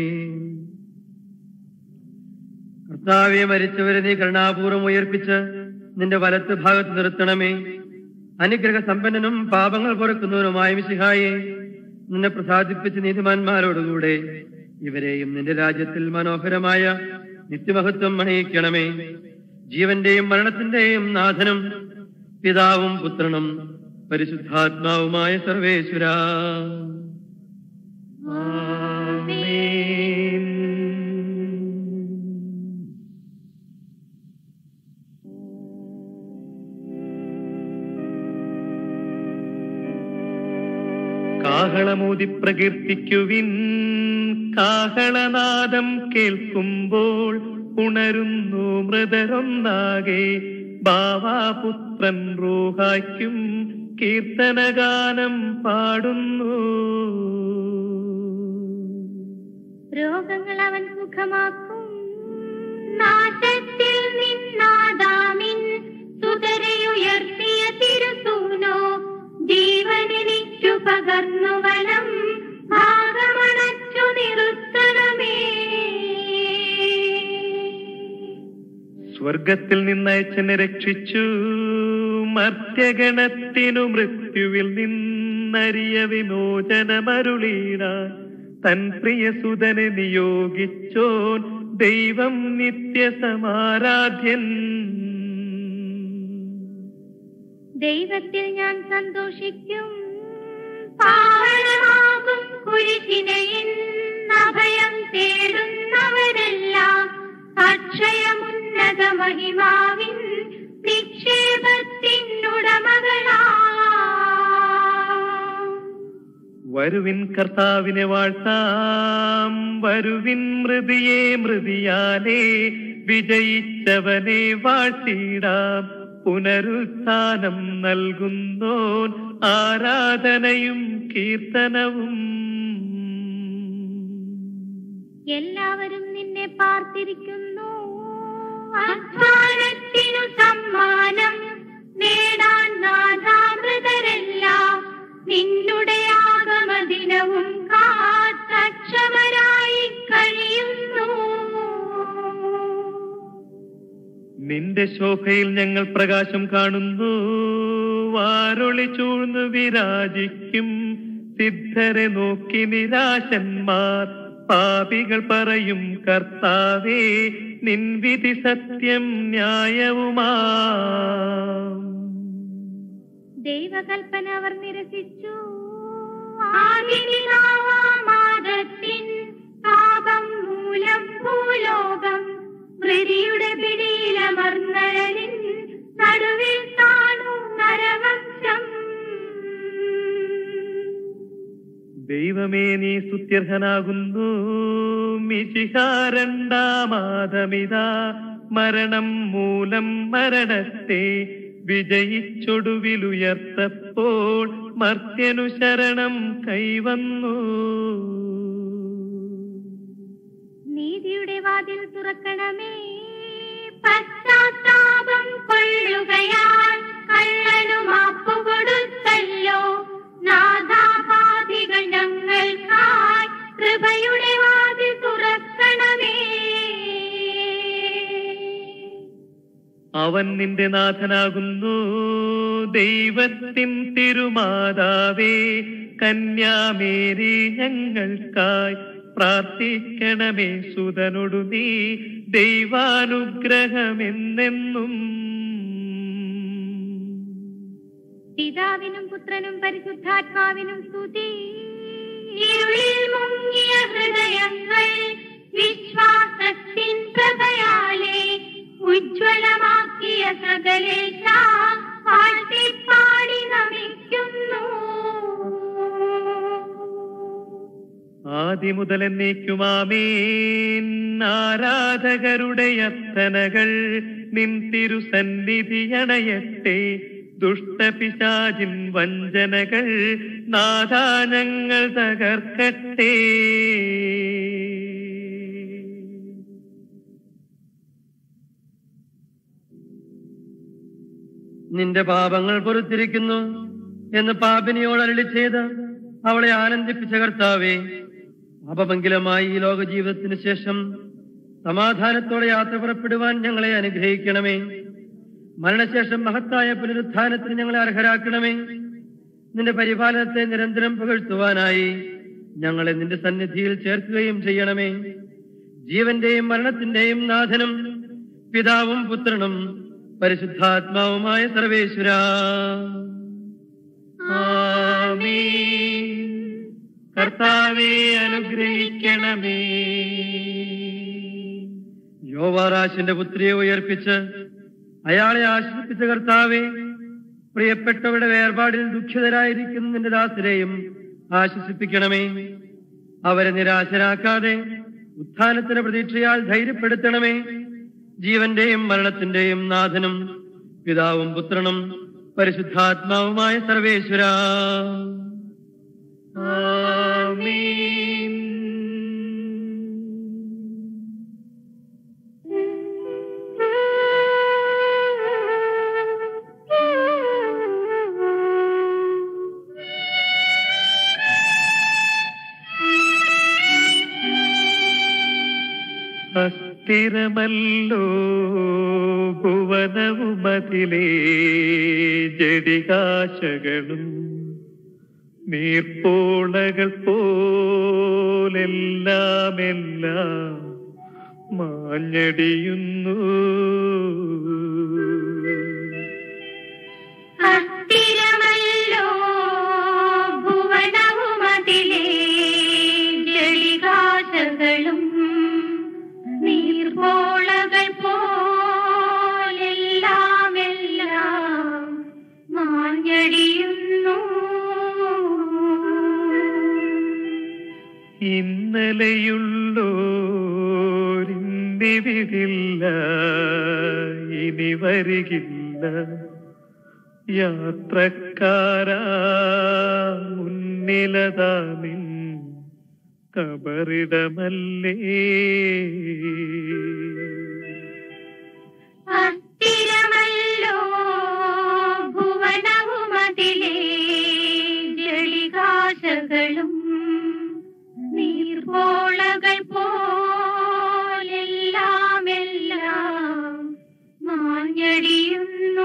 കർത്താവെ മരിച്ചവരെ നീ കരുണാപൂർവം ഉയർപ്പിച്ച് നിന്റെ വലത്ത് ഭാഗത്ത് നിർത്തണമേ അനുഗ്രഹ സമ്പന്നനും പാപങ്ങൾ പൊറുക്കുന്നവനുമായ മിശിഹായെ നിന്നെ പ്രസാദിപ്പിച്ച് നീതിമാന്മാരോടുകൂടെ ഇവരെയും നിന്റെ രാജ്യത്തിൽ മനോഹരമായ നിത്യമഹത്വം അണിയിക്കണമേ ജീവന്റെയും മരണത്തിന്റെയും നാഥനും പിതാവും പുത്രനും പരിശുദ്ധാത്മാവുമായ സർവേശ്വര ആമേൻ കാഹളമോതി പ്രകീർത്തിക്കുവിൻ കാഹളനാദം കേൾക്കുമ്പോൾ ഉണരുന്നു മൃതരൊന്നാകെ ബാവാപുത്രൻ റൂഹായ്ക്കും കീർത്തനഗാനം പാടുന്നു രോഗങ്ങൾ അവൻ സുഖമാക്കും നാശത്തിൽ നിന്നാദാമിൻ സുതരയുയർത്തിയ തിരുസൂനോ ജീവനെനിക്കു പകർന്നു വനം ഭാഗമണച്ചു നിർത്തണമേ സ്വർഗത്തിൽ നിന്നയച്ചനെ രക്ഷിച്ചു മർത്യഗണത്തിനു മൃത്യുവിൽ നിന്നറിയ വിമോചനമരുളീട തൻ പ്രിയസുതനെ നിയോഗിച്ചോൻ ദൈവം നിത്യസമാരാധ്യൻ ദൈവത്തിൽ ഞാൻ സന്തോഷിക്കും പാവനമാകും കുരിശിനയിൽ അഭയം തേടുന്നവരെല്ലാം അക്ഷയമുന്നത മഹിമാവിൻ നിക്ഷേപത്തിനുടമകളാ വരുവിൻ കർത്താവിനെ വാഴ്ത്താം വരുവിൻ മൃതിയെ മൃതിയാലേ വിജയിച്ചവനെ വാഴ്ത്തിടാം പുനരുത്ഥാനം നൽകുന്നോൻ ആരാധനയും കീർത്തനവും എല്ലാവരും നിന്നെ പാർത്തിരിക്കുന്നു അധ്വാനത്തിനു സമ്മാനം നേടാൻ നാഥാമൃതരെല്ലാം നിന്നുടെ ആഗമദിനവും കാത്തക്ഷമരായി കഴിയുന്നു നിന്റെ ശോഭയിൽ ഞങ്ങൾ പ്രകാശം കാണുന്നു വാരൊളി ചൂഴ്ന്നു വിരാജിക്കും സിദ്ധരെ നോക്കി നിരാശന്മാർ പാപികൾ പറയും കർത്താവേ നിൻവിധി സത്യം ന്യായവുമാ ദൈവകൽപ്പന അവർ നിരസിച്ചു ആദിപിതാവാമാദത്തിൻ പാപം മൂലം ഭൂലോകം മൃതിയുടെ പിടിയിലമർന്നരനിൻ നടുവിൽ താണു നരവംശം ദൈവമേ നീ സ്തുത്യർഹനാകുന്നു മിശിഹാരണ്ടാമാതമിതാ മരണം മൂലം മരണത്തെ വിജയിച്ചൊടുവിലുയർത്തപ്പോൾ മർത്യനു ശരണം കൈവന്നു നീതിയുടെ വാതിൽ തുറക്കണമേ പശ്ചാത്താപം കൊള്ളുകയാൽ കള്ളനു മാപ്പു കൊടുത്തല്ലോ നാഥാപാതികൾ ഞങ്ങൾക്കായി കൃപയുടെ വാതിൽ തുറക്കണമേ അവൻ നിന്റെ നാഥനാകുന്നു ദൈവത്തിൻ തിരുമാതാവേ കന്യാമേരി ഞങ്ങൾക്കായി പ്രാർത്ഥിക്കണമേ സുതനൊടു നീ ദൈവാനുഗ്രഹമെന്നെന്നും പിതാവിനും പുത്രനും പരിശുദ്ധാത്മാവിനും സ്തുതി ഇരുളിൽ മുങ്ങിയ ഹൃദയങ്ങൾ വിശ്വാസത്തിൻ പ്രഭയാലെ ഉജ്ജ്വലമാക്കിയ സകലേശ പാടി നമിക്കുന്നു ആദിമുതൽ എന്നേക്കുമാമേൻ ആരാധകരുടെ അർത്ഥനകൾ നിൻ തിരുസന്നിധി അണയട്ടെ ദുഷ്ടപിശാചിൻ വഞ്ചനകൾ നാദാനങ്ങൾ തകർക്കട്ടെ നിന്റെ പാപങ്ങൾ പൊറത്തിരിക്കുന്നു എന്ന് പാപിനിയോട് അരളി ചെയ്ത് അവളെ ആനന്ദിപ്പിച്ച കർത്താവേ പാപമംഗലമായി ഈ ലോക ജീവിതത്തിന് ശേഷം സമാധാനത്തോടെ യാത്ര പുറപ്പെടുവാൻ ഞങ്ങളെ അനുഗ്രഹിക്കണമേ മരണശേഷം മഹത്തായ പുനരുത്ഥാനത്തിന് ഞങ്ങളെ അർഹരാക്കണമേ നിന്റെ പരിപാലനത്തെ നിരന്തരം പുകഴ്ത്തുവാനായി ഞങ്ങളെ നിന്റെ സന്നിധിയിൽ ചേർക്കുകയും ചെയ്യണമേ ജീവന്റെയും മരണത്തിന്റെയും നാഥനും പിതാവും പുത്രനും പരിശുദ്ധാത്മാവുമായ സർവേശ്വര ആമേൻ. കർത്താവെ അനുഗ്രഹിക്കണമേ യോവാറാശിന്റെ പുത്രിയെ ഉയർപ്പിച്ച് അയാളെ ആശ്രയിപ്പിച്ച കർത്താവെ പ്രിയപ്പെട്ടവരുടെ വേർപാടിൽ ദുഃഖിതരായിരിക്കുന്ന നിന്റെ ദാസരെയും ആശ്വസിപ്പിക്കണമേ അവരെ നിരാശരാക്കാതെ ഉത്ഥാനത്തിന് പ്രതീക്ഷയാൽ ധൈര്യപ്പെടുത്തണമേ ജീവന്റെയും മരണത്തിന്റെയും നാഥനും പിതാവും പുത്രനും പരിശുദ്ധാത്മാവുമായ സർവേശ്വര ആമീൻ അസ്ഥിരമല്ലോ ഭുവനവുമതിലേ ജടികാശകളും നീർപ്പോളകൾ പോലെല്ലാം എല്ലാം മാഞ്ഞടിയുന്നു അസ്ഥിരമല്ലോ ഭുവനവുമതിലേ ജളികാശകളും നീർപോളകൾ പോലെല്ലാം എല്ലാം മാഞ്ഞടിയുന്നു ഇന്നലെയുള്ളോരിന്നിവിടില്ല ഇനി വരികില്ല യാത്രക്കാരാ മുന്നിലതാ നിൻ കബറിടമല്ലേ അസ്ഥിരമല്ലോ ഭുവനവുമതിലേ ജളികാശകളും നീർപോളകൾ പോലെല്ലാം എല്ലാം മാഞ്ഞടിയുന്നു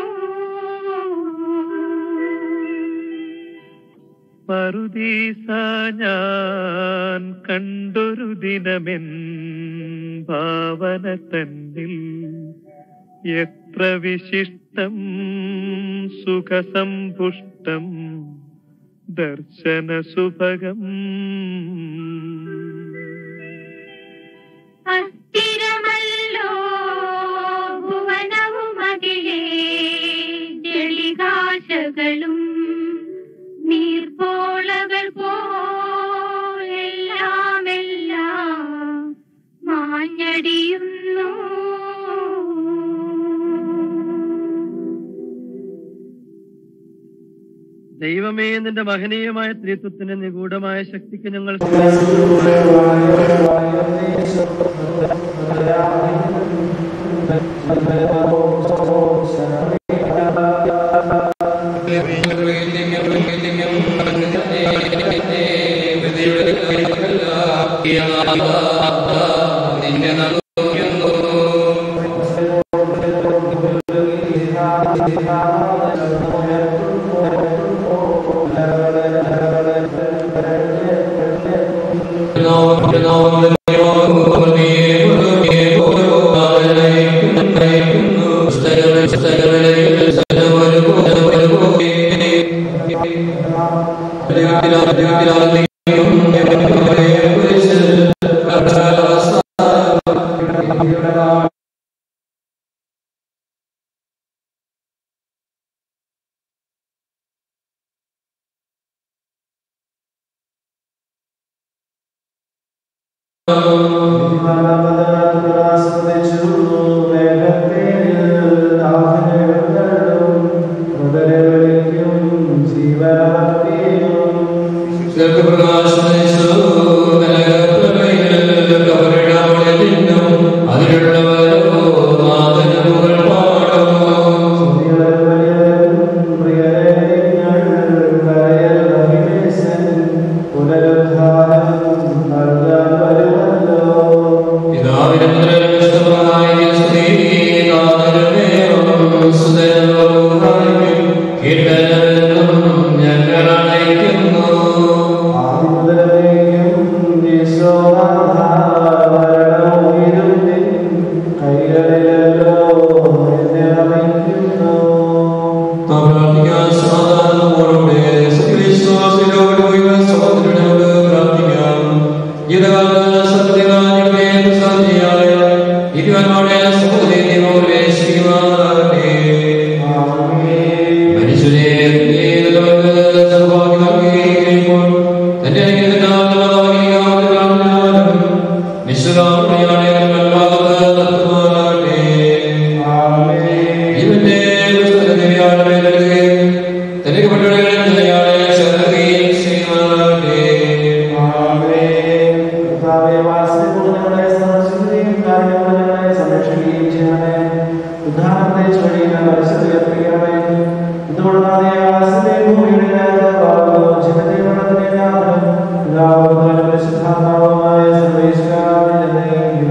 പറുദീസ ഞാൻ കണ്ടൊരു ദിനമെൻ ഭാവന തന്നിൽ എത്ര വിശിഷ്ടം സുഖസമ്പുഷ്ടം ദർശന സുഭഗം അസ്ഥിരമല്ലോ ഭുവനവുമതിലേ ജളികാശകളും നീർപ്പോളകൾ പോലെല്ലാം എല്ലാം മാഞ്ഞടിയുന്നു ദൈവമേ നിന്റെ മഹനീയമായ ത്രിത്വത്തിന്റെ നിഗൂഢമായ ശക്തിക്ക് ഞങ്ങൾ മനുഷ്യരെ ചെയ്യണമേ ഉദ്ധാരണത്തെ ചൊല്ലിയ പരിശുദ്ധി അർപ്പിക്കണമേ എന്തുകൊണ്ടാണ് ആകാശത്തെ ഭൂമിയുടെ രാജാവാകുന്നു ജീവന്റെ മരണത്തിന്റെ നാഥനും പിതാവുമായ പരിശുദ്ധാത്മാവുമായ സർവേശ്വരായ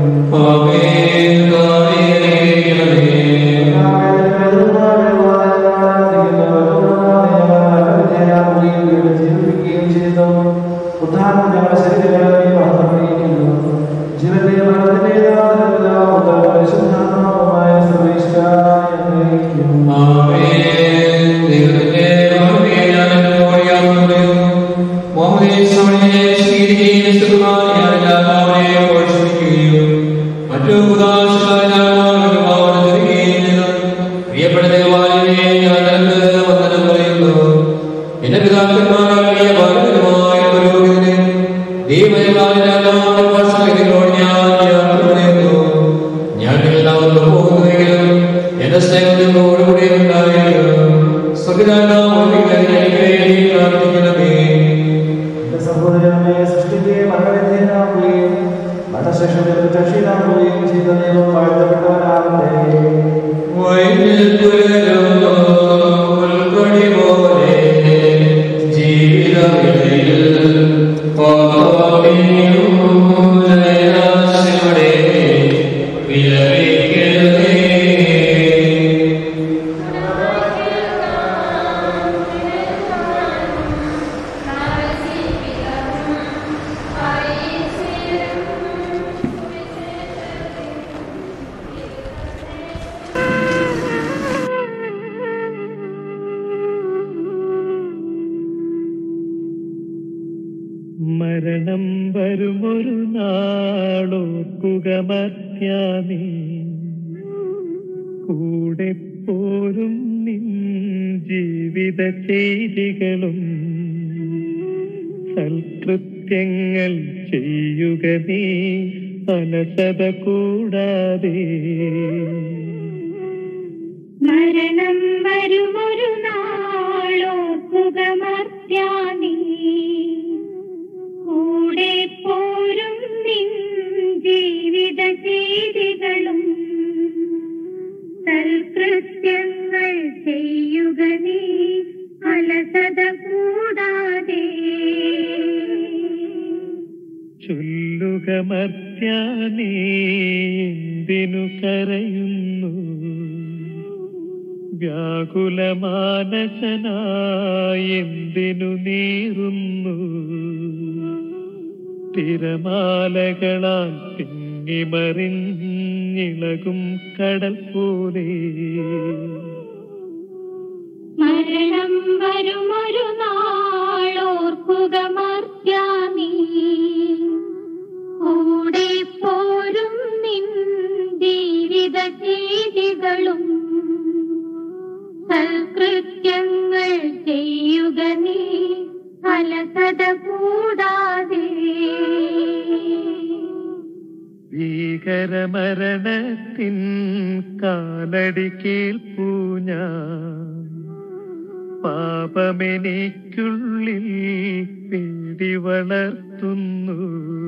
ഉദ്ധാരണം ഞങ്ങളുടെ ശരീരങ്ങളെ മഹത്വപ്പെടുന്നു ജീവന്റെ മരണത്തിന്റെ നാഥനും പരിശുദ്ധാത്മാവുമായ സർവേശ്വരായ പ്രിയപ്പെട്ട ദേവാലയമേ ഞാൻ നിനക്ക് വന്ദനം പറയുന്നു എന്റെ പിതാക്കന്മാരായ ഭാരതമായ പുരോഹിതനെ ദൈവജനാലിനോട് ഞാൻ യാത്ര പറയുന്നു ഞാൻ എല്ലാവരും പോകുന്നെങ്കിലും എന്റെ സ്നേഹം നിങ്ങളോടുകൂടി ഉണ്ടായിരിക്കും സ്വർഗരാജാവ് എനിക്ക് വേണ്ടി പ്രാർത്ഥിക്കണമേ എന്റെ സഹോദരനെ സൃഷ്ടിക്കുകയും മരണവിധേയനാവുകയും മരണശേഷം രക്ഷിതാവുകയും ചെയ്ത ദൈവം വാഴ്ത്തപ്പെട്ടവനാകട്ടെ മരണം വരുമൊരു നാളോർക്കുക മർത്യാനീ കൂടെ പോരും നിൻ ജീവിത ചെയ്തികളും സൽകൃത്യങ്ങൾ ചെയ്യുക നീ അലസത കൂടാതെ മരണം വരുമൊരു നാളോർക്കുക മർത്യാനീ കൂടെ പോരും നിൻ ജീവിത ചെയ്തികളും സൽകൃത്യങ്ങൾ ചെയ്യുക നീ അലസത കൂടാതെ ചൊല്ലുക മർത്യാനേ എന്തിനു കരയുന്നു വ്യാകുലമാനസനായി എന്തിനു നീറുന്നു തിരമാലകളാൽ തിങ്ങിമറിഞ്ഞിളകും കടൽ പോലെ മരണം വരുമൊരു നാളോർക്കുക മർത്യാനീ കൂടെ പോരും നിൻ ജീവിത ചെയ്തികളും സൽകൃത്യങ്ങൾ ചെയ്യുക നീ അലസത കൂടാതെ ഭീകരമരണത്തിൻ കാലടി കേൾപ്പൂ ഞാൻ പാപമെനിക്കുള്ളിൽ പേടി വളർത്തുന്നു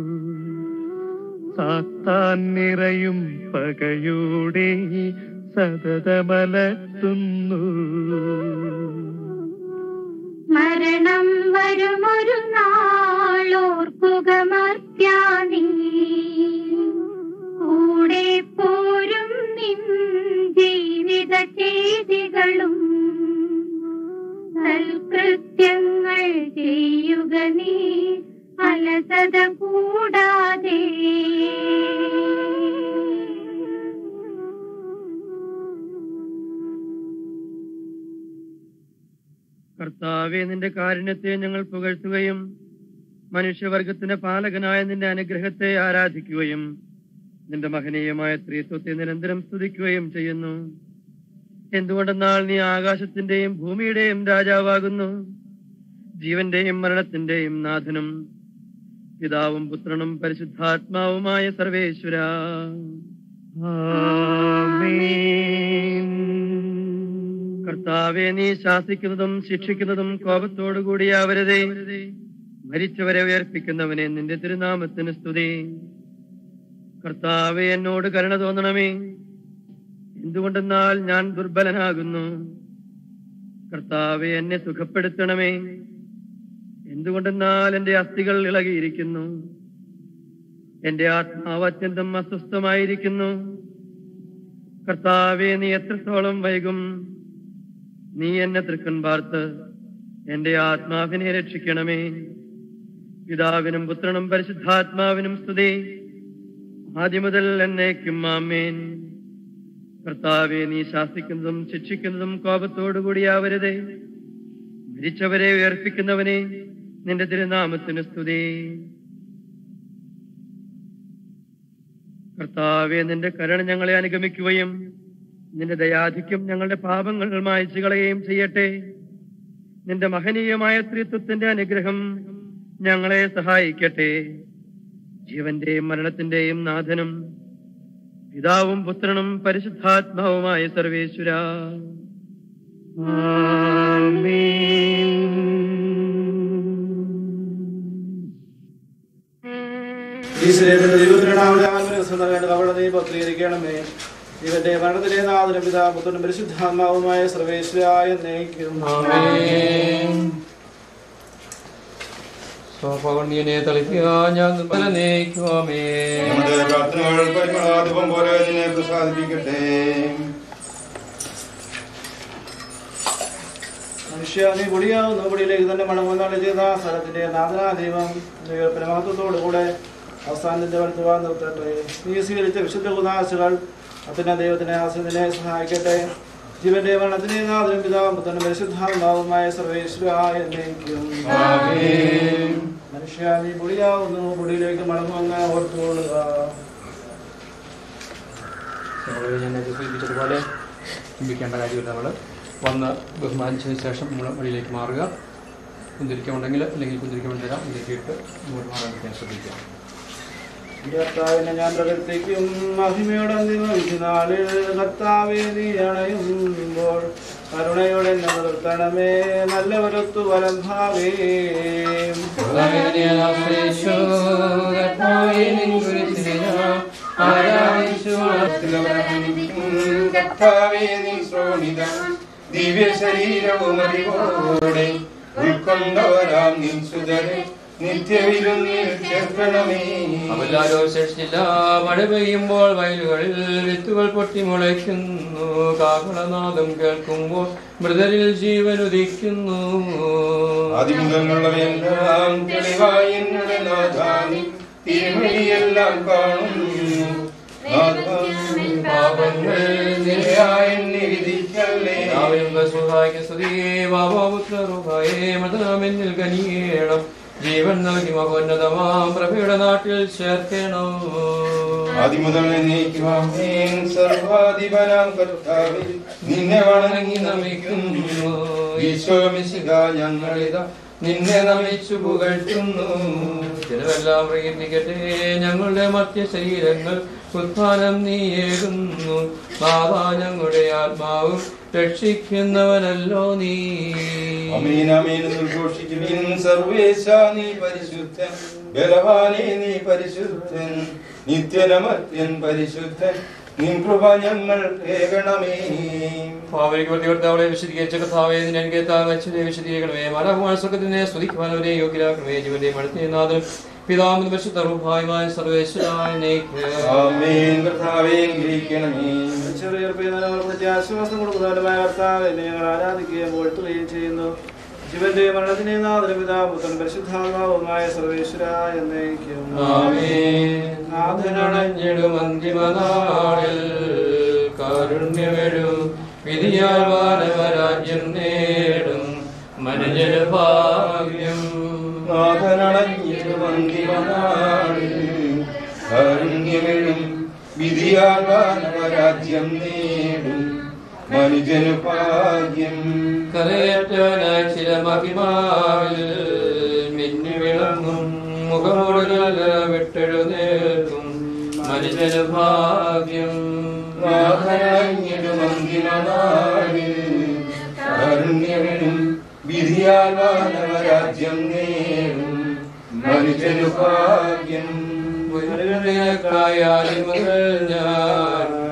സാത്താൻ നിറയും പകയോടെ സതതമലർത്തുന്നു മരണം വരുമൊരു നാളോർക്കുക മർത്യാനീ കൂടെ പോരും നിൻ ജീവിത ചെയ്തികളും സൽകൃത്യങ്ങൾ ചെയ്യുക നീ അലസത കൂടാതെ കർത്താവെ നിന്റെ കാരുണ്യത്തെ ഞങ്ങൾ പുകഴ്ത്തുകയും മനുഷ്യവർഗത്തിന്റെ പാലകനായ നിന്റെ അനുഗ്രഹത്തെ ആരാധിക്കുകയും നിന്റെ മഹനീയമായ സ്ത്രീത്വത്തെ നിരന്തരം സ്തുതിക്കുകയും ചെയ്യുന്നു എന്തുകൊണ്ടെന്നാൽ നീ ആകാശത്തിന്റെയും ഭൂമിയുടെയും രാജാവാകുന്നു ജീവന്റെയും മരണത്തിന്റെയും നാഥനും പിതാവും പുത്രനും പരിശുദ്ധാത്മാവുമായ സർവേശ്വര കർത്താവെ നീ ശാസിക്കുന്നതും ശിക്ഷിക്കുന്നതും കോപത്തോടുകൂടിയാവരുതേ മരിച്ചവരെ ഉയർപ്പിക്കുന്നവനെ നിന്റെ തിരുനാമത്തിന് സ്തുതി കർത്താവെ എന്നോട് കരുണ തോന്നണമേ എന്തുകൊണ്ടെന്നാൽ ഞാൻ ദുർബലനാകുന്നു കർത്താവെ എന്നെ സുഖപ്പെടുത്തണമേ എന്തുകൊണ്ടെന്നാൽ എന്റെ അസ്ഥികൾ ഇളകിയിരിക്കുന്നു എന്റെ ആത്മാവ് അത്യന്തം അസ്വസ്ഥമായിരിക്കുന്നു കർത്താവെ നീ എത്രത്തോളം വൈകും നീ എന്നെ തൃക്കൺ പാർത്ത് എന്റെ ആത്മാവിനെ രക്ഷിക്കണമേ പിതാവിനും പുത്രനും പരിശുദ്ധാത്മാവിനും സ്തുതി ആദ്യം മുതൽ എന്നേക്കും ആമേൻ കർത്താവെ നീ ശാസിക്കുന്നതും ശിക്ഷിക്കുന്നതും കോപത്തോടുകൂടിയാവരുതേ മരിച്ചവരെ ഉയർപ്പിക്കുന്നവനെ നിന്റെ തിരുനാമത്തിന് സ്തുതി കർത്താവെ നിന്റെ കരുണ ഞങ്ങളെ അനുഗമിക്കുകയും നിന്റെ ദയാധിക്യം ഞങ്ങളുടെ പാപങ്ങൾ മായച്ചു കളയുകയും ചെയ്യട്ടെ നിന്റെ മഹനീയമായ സ്ത്രീത്വത്തിന്റെ അനുഗ്രഹം ഞങ്ങളെ സഹായിക്കട്ടെ ജീവന്റെയും മരണത്തിന്റെയും നാഥനും പിതാവും പുത്രനും പരിശുദ്ധാത്മാവുമായ സർവേശ്വര ഈ ശരീരത്തിന്റെ ദൈവത്തിനാവുന്ന ആത്മനിവസനവേണ്ട അവളുടെ നീ പത്രീകരിക്കണമേ ഇവന്റെ മരണത്തിലെ നാഥനും പിതാ പുത്രനും പരിശുദ്ധാത്മാവുമായ സർവേശ്വരായ നയിക്കും സ്വഭാവണ്യനെ തളിക്കുക ഞാൻ നിർമ്മല നയിക്കുവാമേ നമ്മുടെ പ്രാർത്ഥനകൾ പരിമളാധിപം പോലെ അതിനെ പ്രസാദിപ്പിക്കട്ടെ മനുഷ്യ നീ പൊടിയാവുന്നു പൊടിയിലേക്ക് തന്നെ മടങ്ങുന്നാണ് ചെയ്ത സ്ഥലത്തിന്റെ നാഥനാ ദൈവം മഹത്വത്തോടു കൂടെ അവസാനത്തിന്റെ വലുത്തുവാൻ നിർത്തട്ടെ നീ സ്വീകരിച്ച വിശുദ്ധ കുദാശകൾ അത്തന്നെ ദൈവത്തിനെ ആശ്രയത്തിനെ സഹായിക്കട്ടെ ജീവന്റെ മരണത്തിനെ നാഥനും പിതാവും പുത്രനും പരിശുദ്ധാത്മാവുമായ സർവേശ്വരായ എന്നേക്കും മനുഷ്യ നീ പൊടിയാവുന്നു പൊടിയിലേക്ക് മടങ്ങുമെന്ന് ഓർത്തുകൊള്ളുക നമ്മള് ഞാൻ നേരത്തെ സൂചിപ്പിച്ചതുപോലെ ചിന്തിക്കേണ്ട കാര്യമില്ല നമ്മൾ വന്ന് ബഹുമാനിച്ചതിന് ശേഷം നമ്മൾ വഴിയിലേക്ക് മാറുക കുന്തിരിക്കമുണ്ടെങ്കിൽ അല്ലെങ്കിൽ കുന്തിരിക്കം തരാം കുന്തിരിക്കിട്ട് മുന്നോട്ട് മാറാൻ പറ്റാൻ ശ്രദ്ധിക്കുക കർത്താവിനെ ഞാൻ പ്രകൃതിക്കും മഹിമയുടെ അന്തിമവിധിനാളിൽ കർത്താവെ നീ അണയുമ്പോൾ കരുണയോടെ എന്നെ നിർത്തണമേ നല്ലവരൊത്തു വലം ഭാവേ കർത്താവേ നീ ശ്രോണിതം ദിവ്യ ശരീരവും അറിവോടെ ഉൾക്കൊണ്ടവരാം നിൻ സുതരെ നിത്യവിരുന്നിൽ ചേർക്കണമേ അവല്ലാരോ ശേഷിച്ചില്ല മഴ പെയ്യുമ്പോൾ വയലുകളിൽ വിത്തുകൾ പൊട്ടി മുളയ്ക്കുന്നു കാഹളനാദം കേൾക്കുമ്പോൾ മൃതരിൽ ജീവൻ ഉദിക്കുന്നു ആദിമുഖങ്ങളുള്ളവയെല്ലാം തെളിവായി എന്നുടെ നാഥാനി തിരുമണിയെല്ലാം കാണുന്നു നാഥാ, പാപങ്ങൾ നിരയായി എന്നെ വിധിക്കല്ലേ മതനാമെന്നിൽ കനിയേണം ജീവൻ നൽകി മകോന്നതമാം പ്രഭയുടെ നാട്ടിൽ ചേർക്കണം ആദിമുതൽ എന്നേക്കുമാമേൻ സർവാധിപനാം കർത്താവേ നിന്നെ വണങ്ങി നമിക്കുന്നു ഈശോ മിശിഹ ഞങ്ങളിതാ നിന്നെ നമിച്ചു പുകഴ്ത്തുന്നു ജനമെല്ലാം പ്രകീർത്തിക്കട്ടെ ഞങ്ങളുടെ മധ്യ ശരീരങ്ങൾ ഉത്ഥാനം നീയേകുന്നു നാഥാ ഞങ്ങളുടെ ആത്മാവും രക്ഷിക്കുന്നവനല്ലോ നീ അമീൻ അമീൻ എന്ന് ഉദ്ഘോഷിക്കുവിൻ സർവേശ നീ പരിശുദ്ധൻ ബലവാനെ നീ പരിശുദ്ധൻ നിത്യനമത്യൻ പരിശുദ്ധൻ നിൻ കൃപ ഞങ്ങൾ കേൾക്കണമേ ഭാവനയ്ക്ക് പ്രതിവർത്തവളെ വിശദീകരിച്ച കഥാവേ നിന്നെ എനിക്ക് താങ്ങച്ചനെ വിശദീകരിക്കണമേ മലകുമാർ സ്വർഗത്തിനെ സ്തുതിക്കുവാനവരെ യോഗ്യരാക്കണമേ ജീവന്റെ മടുത്തേനാഥൻ പിതാവിന് പരിശുദ്ധ റൂഹായുമായ സർവേശ്വരായ ആമേൻ കർത്താവേ അനുഗ്രഹിക്കണമേ ചെറിയ ആശ്വാസം കൊടുക്കുന്നവരുമായ കർത്താവ് എന്നെ ഞങ്ങൾ ആരാധിക്കുകയും പോഴ്ത്തുകയും ചെയ്യുന്നു ജീവന്റെ മരണത്തിനെ നാഥനും പിതാ പുത്രൻ പരിശുദ്ധാത്മാവുമായ സർവേശ്വരായ എന്നേക്കും നാഥനണഞ്ഞിടും അന്തിമനാളിൽ കാരുണ്യമെഴും വിധിയാൽ വാനവരാജ്യം നേടും മനുജന ഭാഗ്യം നാഥനണഞ്ഞിടും അന്തിമനാളിൽ കാരുണ്യമെഴും വിധിയാൽ വാനവരാജ്യം നേടും മനുജനു ഭാഗ്യം കരയറ്റവനായ ചില മഹിമാവിൽ മിന്നി വിളങ്ങും മുഖമുടല വിട്ടെഴുന്നേൽക്കും മനുജന ഭാഗ്യം നാഥനണഞ്ഞിടും അന്തിമനാളിൽ കാരുണ്യമെഴും വിധിയാൽ വാനവരാജ്യം നേടും മനുജനു ഭാഗ്യം മുതൽ ഞാൻ കരുതി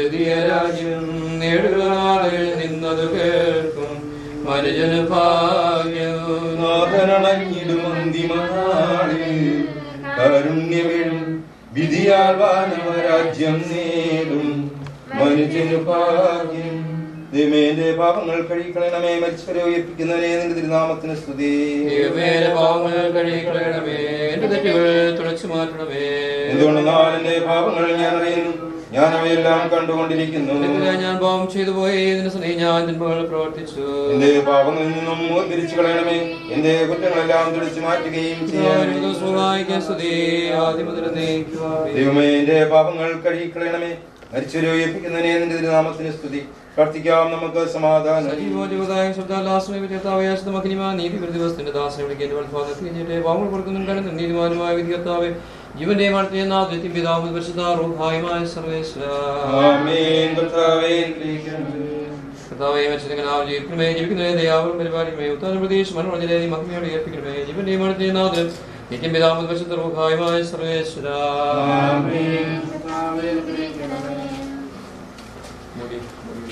പുതിയ രാജ്യം നേടുവാതിൽ നിന്നത് കേൾക്കും മനുജന് ഭാഗ്യവും നാഥനണഞ്ഞിടും അന്തിമനാളിൽ കാരുണ്യമെഴും വിധിയാൽ വാനവരാജ്യം നേടും മനുഷ്യനു ഭാഗ്യം ദൈവമേന്റെ പാപങ്ങൾ കഴിക്കണമേ മരിച്ചവരെ ഉയർപ്പിക്കുന്നവനെ നിന്റെ തിരുനാമത്തിന് സ്തുതി ദൈവമേലെ പാവങ്ങൾ കഴിക്കളയണമേ എന്റെ തെറ്റുകൾ തുടച്ചു മാറ്റണമേ എന്തുകൊണ്ടെന്നാൽ എന്റെ പാപങ്ങൾ ഞാൻ അറിയുന്നു ഞാൻ അവയെല്ലാം കണ്ടുകൊണ്ടിരിക്കുന്നു നിനക്ക് ഞാൻ പാവം ചെയ്തു പോയി ഇതിന് സ്നേഹം ഞാൻ തിന്മകൾ പ്രവർത്തിച്ചു എന്റെ പാപങ്ങളിൽ നിന്നും തിരിച്ചു കളയണമേ എന്റെ കുറ്റങ്ങളെല്ലാം തുടിച്ചു മാറ്റുകയും ചെയ്യാൻ സഹായിക്കാൻ സ്തുതി ആദ്യം മുതൽ നീക്കുവാൻ ദൈവമേ എന്റെ പാപങ്ങൾ കഴുകിക്കളയണമേ മരിച്ചവരെ ഉയർപ്പിക്കുന്നതിനെ നിന്റെ തിരുനാമത്തിന് സ്തുതി പ്രാർത്ഥിക്കാം നമുക്ക് സമാധാനം സജീവോദ്യോഗതായ ശബ്ദാലാസനയെ വിദ്യാർത്ഥാവയാശത മഹിനിമാ നീതി ഒരു ദിവസത്തിന്റെ ദാസനെ വിളിക്കേണ്ട വൽഫാദത്തിന്റെ പാവങ്ങൾ കൊടുക്കുന്നുണ്ടായിരുന്നു നീതിമാനുമായ വിധികർത്താവെ ജീവന്റെ മണത്തിനെ നാദ്യത്തിൻ പിതാവ് പരിശുദ്ധാറുഹായമായ സർവേശ്വര ആമേൻ കർത്താവേ അനുഗ്രഹിക്കണമേ. കർത്താവെ മനുഷ്യനാവ് ജീവിക്കണമേ ജീവിക്കുന്നതിനെ ദയാവും പരിപാടിയുമേ ഉത്താന പ്രദേശ് മനോരഞ്ജനെ മഹിമയോട് ഏൽപ്പിക്കണമേ ജീവന്റെ മണത്തിനെ നാദ്യം നിത്യം പിതാവ് പരിശുദ്ധറുഹായമായ സർവേശ്വര ആമേൻ മുടി മുടി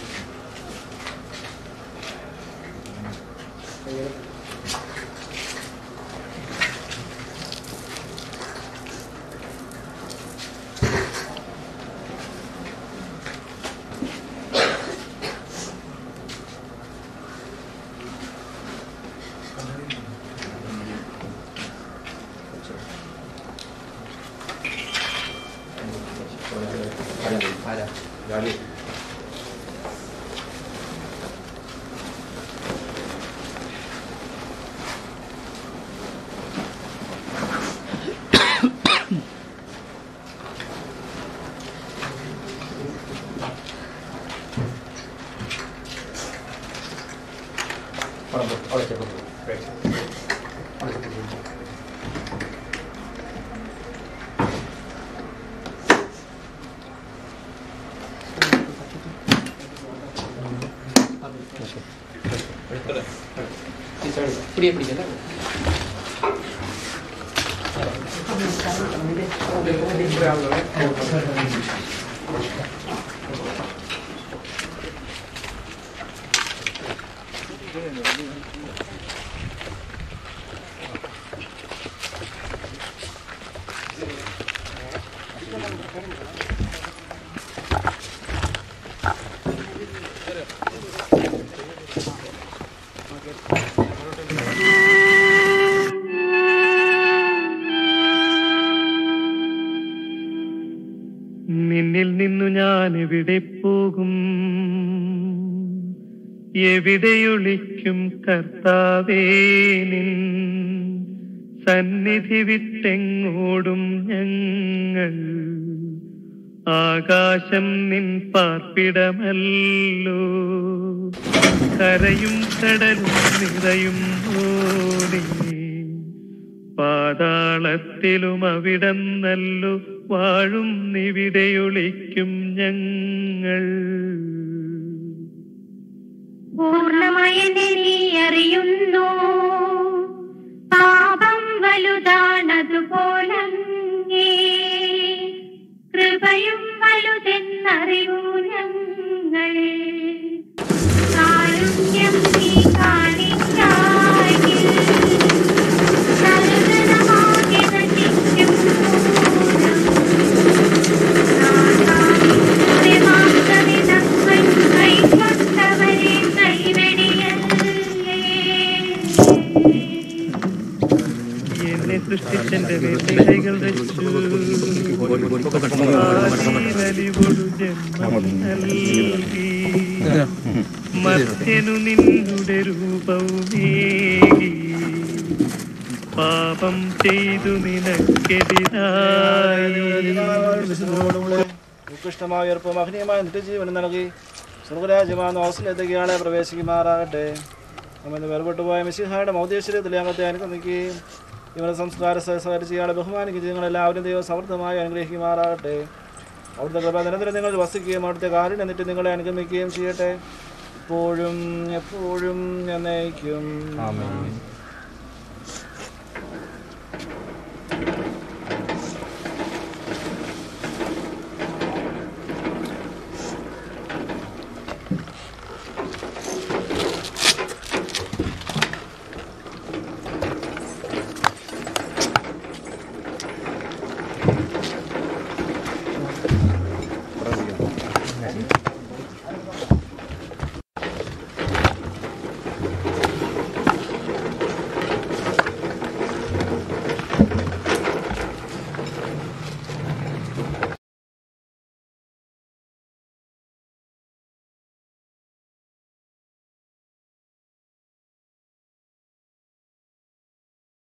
இப்படியே பிடிக்கல നിന്നിൽ നിന്നു ഞാൻ എവിടെ പോകും എവിടെയൊളിക്കും കർത്താവേ നിൻ സന്നിധി വിട്ടെങ്ങോടും ഞങ്ങൾ ആകാശം നിൻ പാർപ്പിടമല്ലോ കരയും കടലും നിറയും ഓടി പാതാളത്തിലും അവിടം നല്ലു വാഴും നിവിടെയൊളിക്കും ഞങ്ങൾ പൂർണ്ണമയനെ നീ അറിയുന്നു പാപം വലുതാണതുപോലങ്ങേ കൃപയും വലുതെന്നറിയൂ ഞങ്ങൾ കാരുണ്യം നീ കാണിക്കായിൽ സകലമാകെ നശിക്കും മൂലം. നാഥാവിധങ്ങൾ കൈക്കൊണ്ടവരെ കൈവെടിയല്ലേ എന്നെ സൃഷ്ടിച്ചെന്റെ വേദനകൾ വെച്ചു ആദിവലിവൊടു ജന്മം നൽകി മർത്യനു നിന്നുടെ രൂപവുമേകി പാപം ചെയ്തു നിനക്കെതിരായി ഉത്കൃഷ്ടമായ ഉയർപ്പും അഗ്നിയമായ നിത്യജീവനം നൽകി സ്വർഗരാജ്യമാകുന്ന ഹൗസിലെത്തേക്ക് ആളെ പ്രവേശിക്കുമാറാകട്ടെ നമ്മൾ വേർപെട്ടുപോയ മിശിഹായുടെ മൗദ്ദേശര്യത്തിലെ അംഗത്തെ അനുഗമിക്കുകയും ഇവരുടെ സംസ്കാര സഹകരിച്ച് ഇയാളെ ബഹുമാനിക്കുകയും നിങ്ങളെല്ലാവരും ദൈവം സമൃദ്ധമായി അനുഗ്രഹിക്കുമാറാകട്ടെ അവിടുത്തെ കൃപ നിരന്തരം നിങ്ങൾ വസിക്കുകയും അവിടുത്തെ കാര്യം എന്നിട്ട് നിങ്ങളെ അനുഗമിക്കുകയും ചെയ്യട്ടെ ഇപ്പോഴും എപ്പോഴും എന്നേക്കും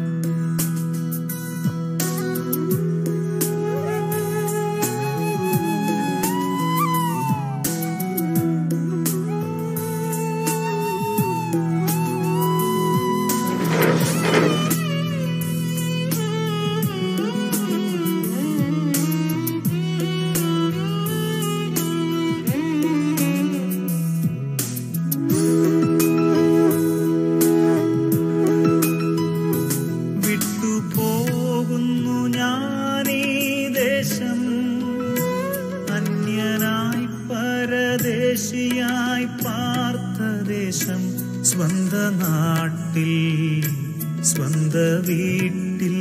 വിട്ടുപോകുന്നു ഞാനീ ദേശം അന്യനായി പരദേശിയായി പാർത്ത ദേശം സ്വന്ത നാട്ടിൽ സ്വന്ത വീട്ടിൽ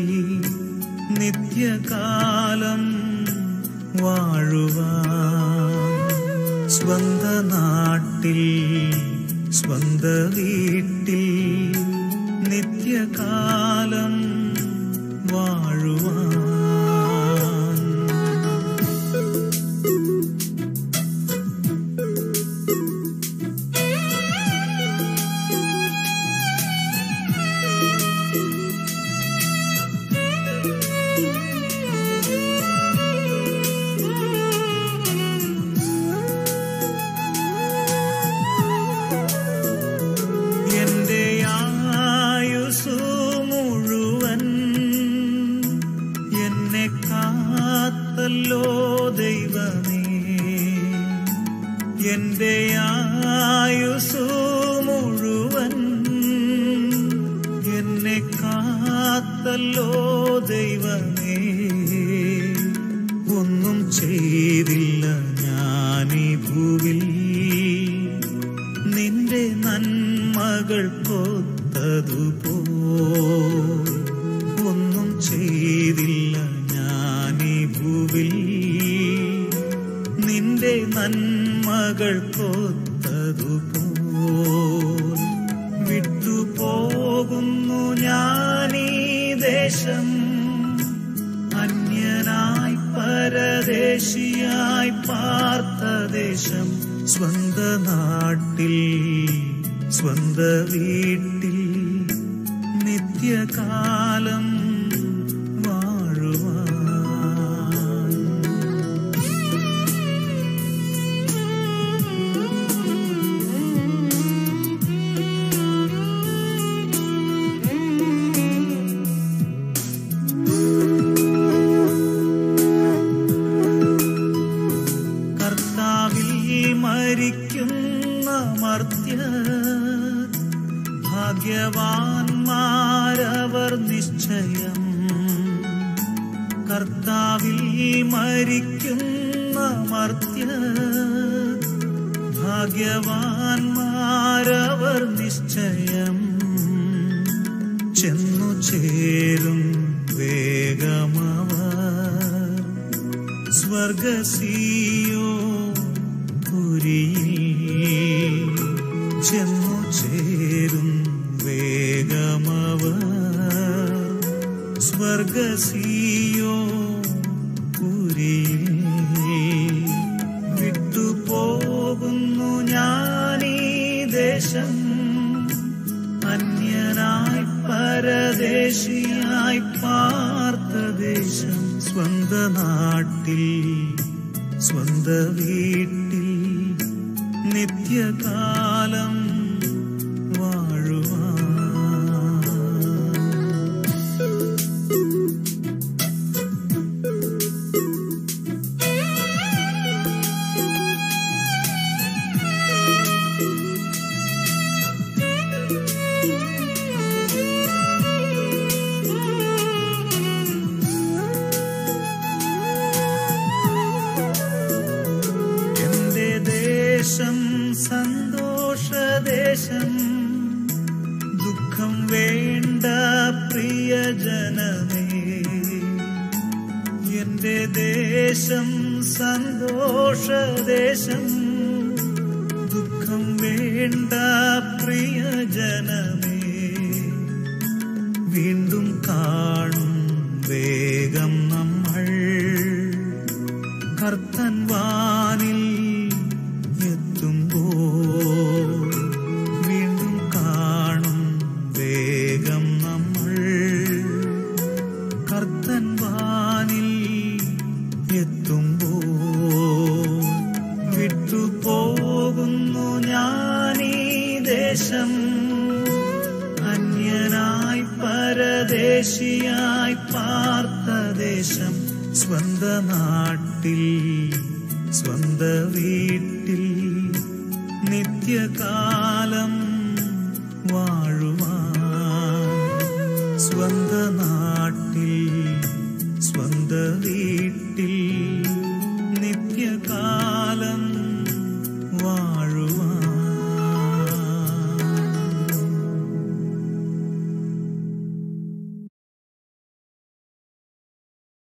നിത്യകാലം വാഴുവാൻ സ്വന്ത നാട്ടിൽ സ്വന്ത വീട്ടിൽ നിത്യകാലം വാഴുവാൻ എന്റെ ആയുസു മുഴുവൻ എന്നെ കാത്തല്ലോ ദൈവമേ എന്റെ ആയുസു മുഴുവൻ എന്നെ കാത്തല്ലോ ദൈവമേ ഒന്നും ചെയ്തില്ല ഞാനീ ഭൂവിൽ നിന്റെ നന്മകൾ കൊത്തതുപോ ഒന്നും ചെയ്തില്ല ഞാനീ ഭൂവിൽ നിന്റെ നന്മകൾ കൊത്തതുപോ വിട്ടുപോകുന്നു ഞാനീ ദേശം അന്യനായി പരദേശിയായി പാർത്ത ദേശം സ്വന്ത നാട്ടിൽ സ്വന്ത വീട്ടിൽ നിത്യകാലം വാഴുവാൻ കർത്താവിൽ മരിക്കുന്ന മർത്യർ ഭാഗ്യവാന്മാരവർ നിശ്ചയം കർത്താവിൽ മരിക്കുന്ന മർത്യർ ഭാഗ്യവാന്മാരവർ നിശ്ചയം ചെന്നു ചേരും വേഗമവർ സ്വർഗസീയോ പുരിയിൽ ചെന്നു ചേരും വേഗമവർ സ്വർഗസീയോ പുരിയിൽ വിട്ടുപോകുന്നു ഞാനീ ദേശം അന്യനായി പരദേശിയായി പാർത്ത ദേശം സ്വന്ത നാട്ടിൽ സ്വന്ത വീട്ടിൽ നിത്യകാലം വാഴുവാൻ എന്റെ ദേശം സന്തോഷദേശം ദുഃഖം വേണ്ട പ്രിയജനമേ എന്റെ ദേശം സന്തോഷദേശം ദുഃഖം വേണ്ട പ്രിയജനമേ വീണ്ടും കാണും വേഗം നമ്മൾ കർത്തൻ വാനിൽ എത്തുമ്പോൾ വീണ്ടും കാണും വേഗം നമ്മൾ വിട്ടു പോകുന്നു ഞാനീ ദേശം അന്യനായി പരദേശിയായി പാർത്ത ദേശം സ്വന്ത നാട്ടിൽ സ്വന്ത വീട്ടിൽ നിത്യകാ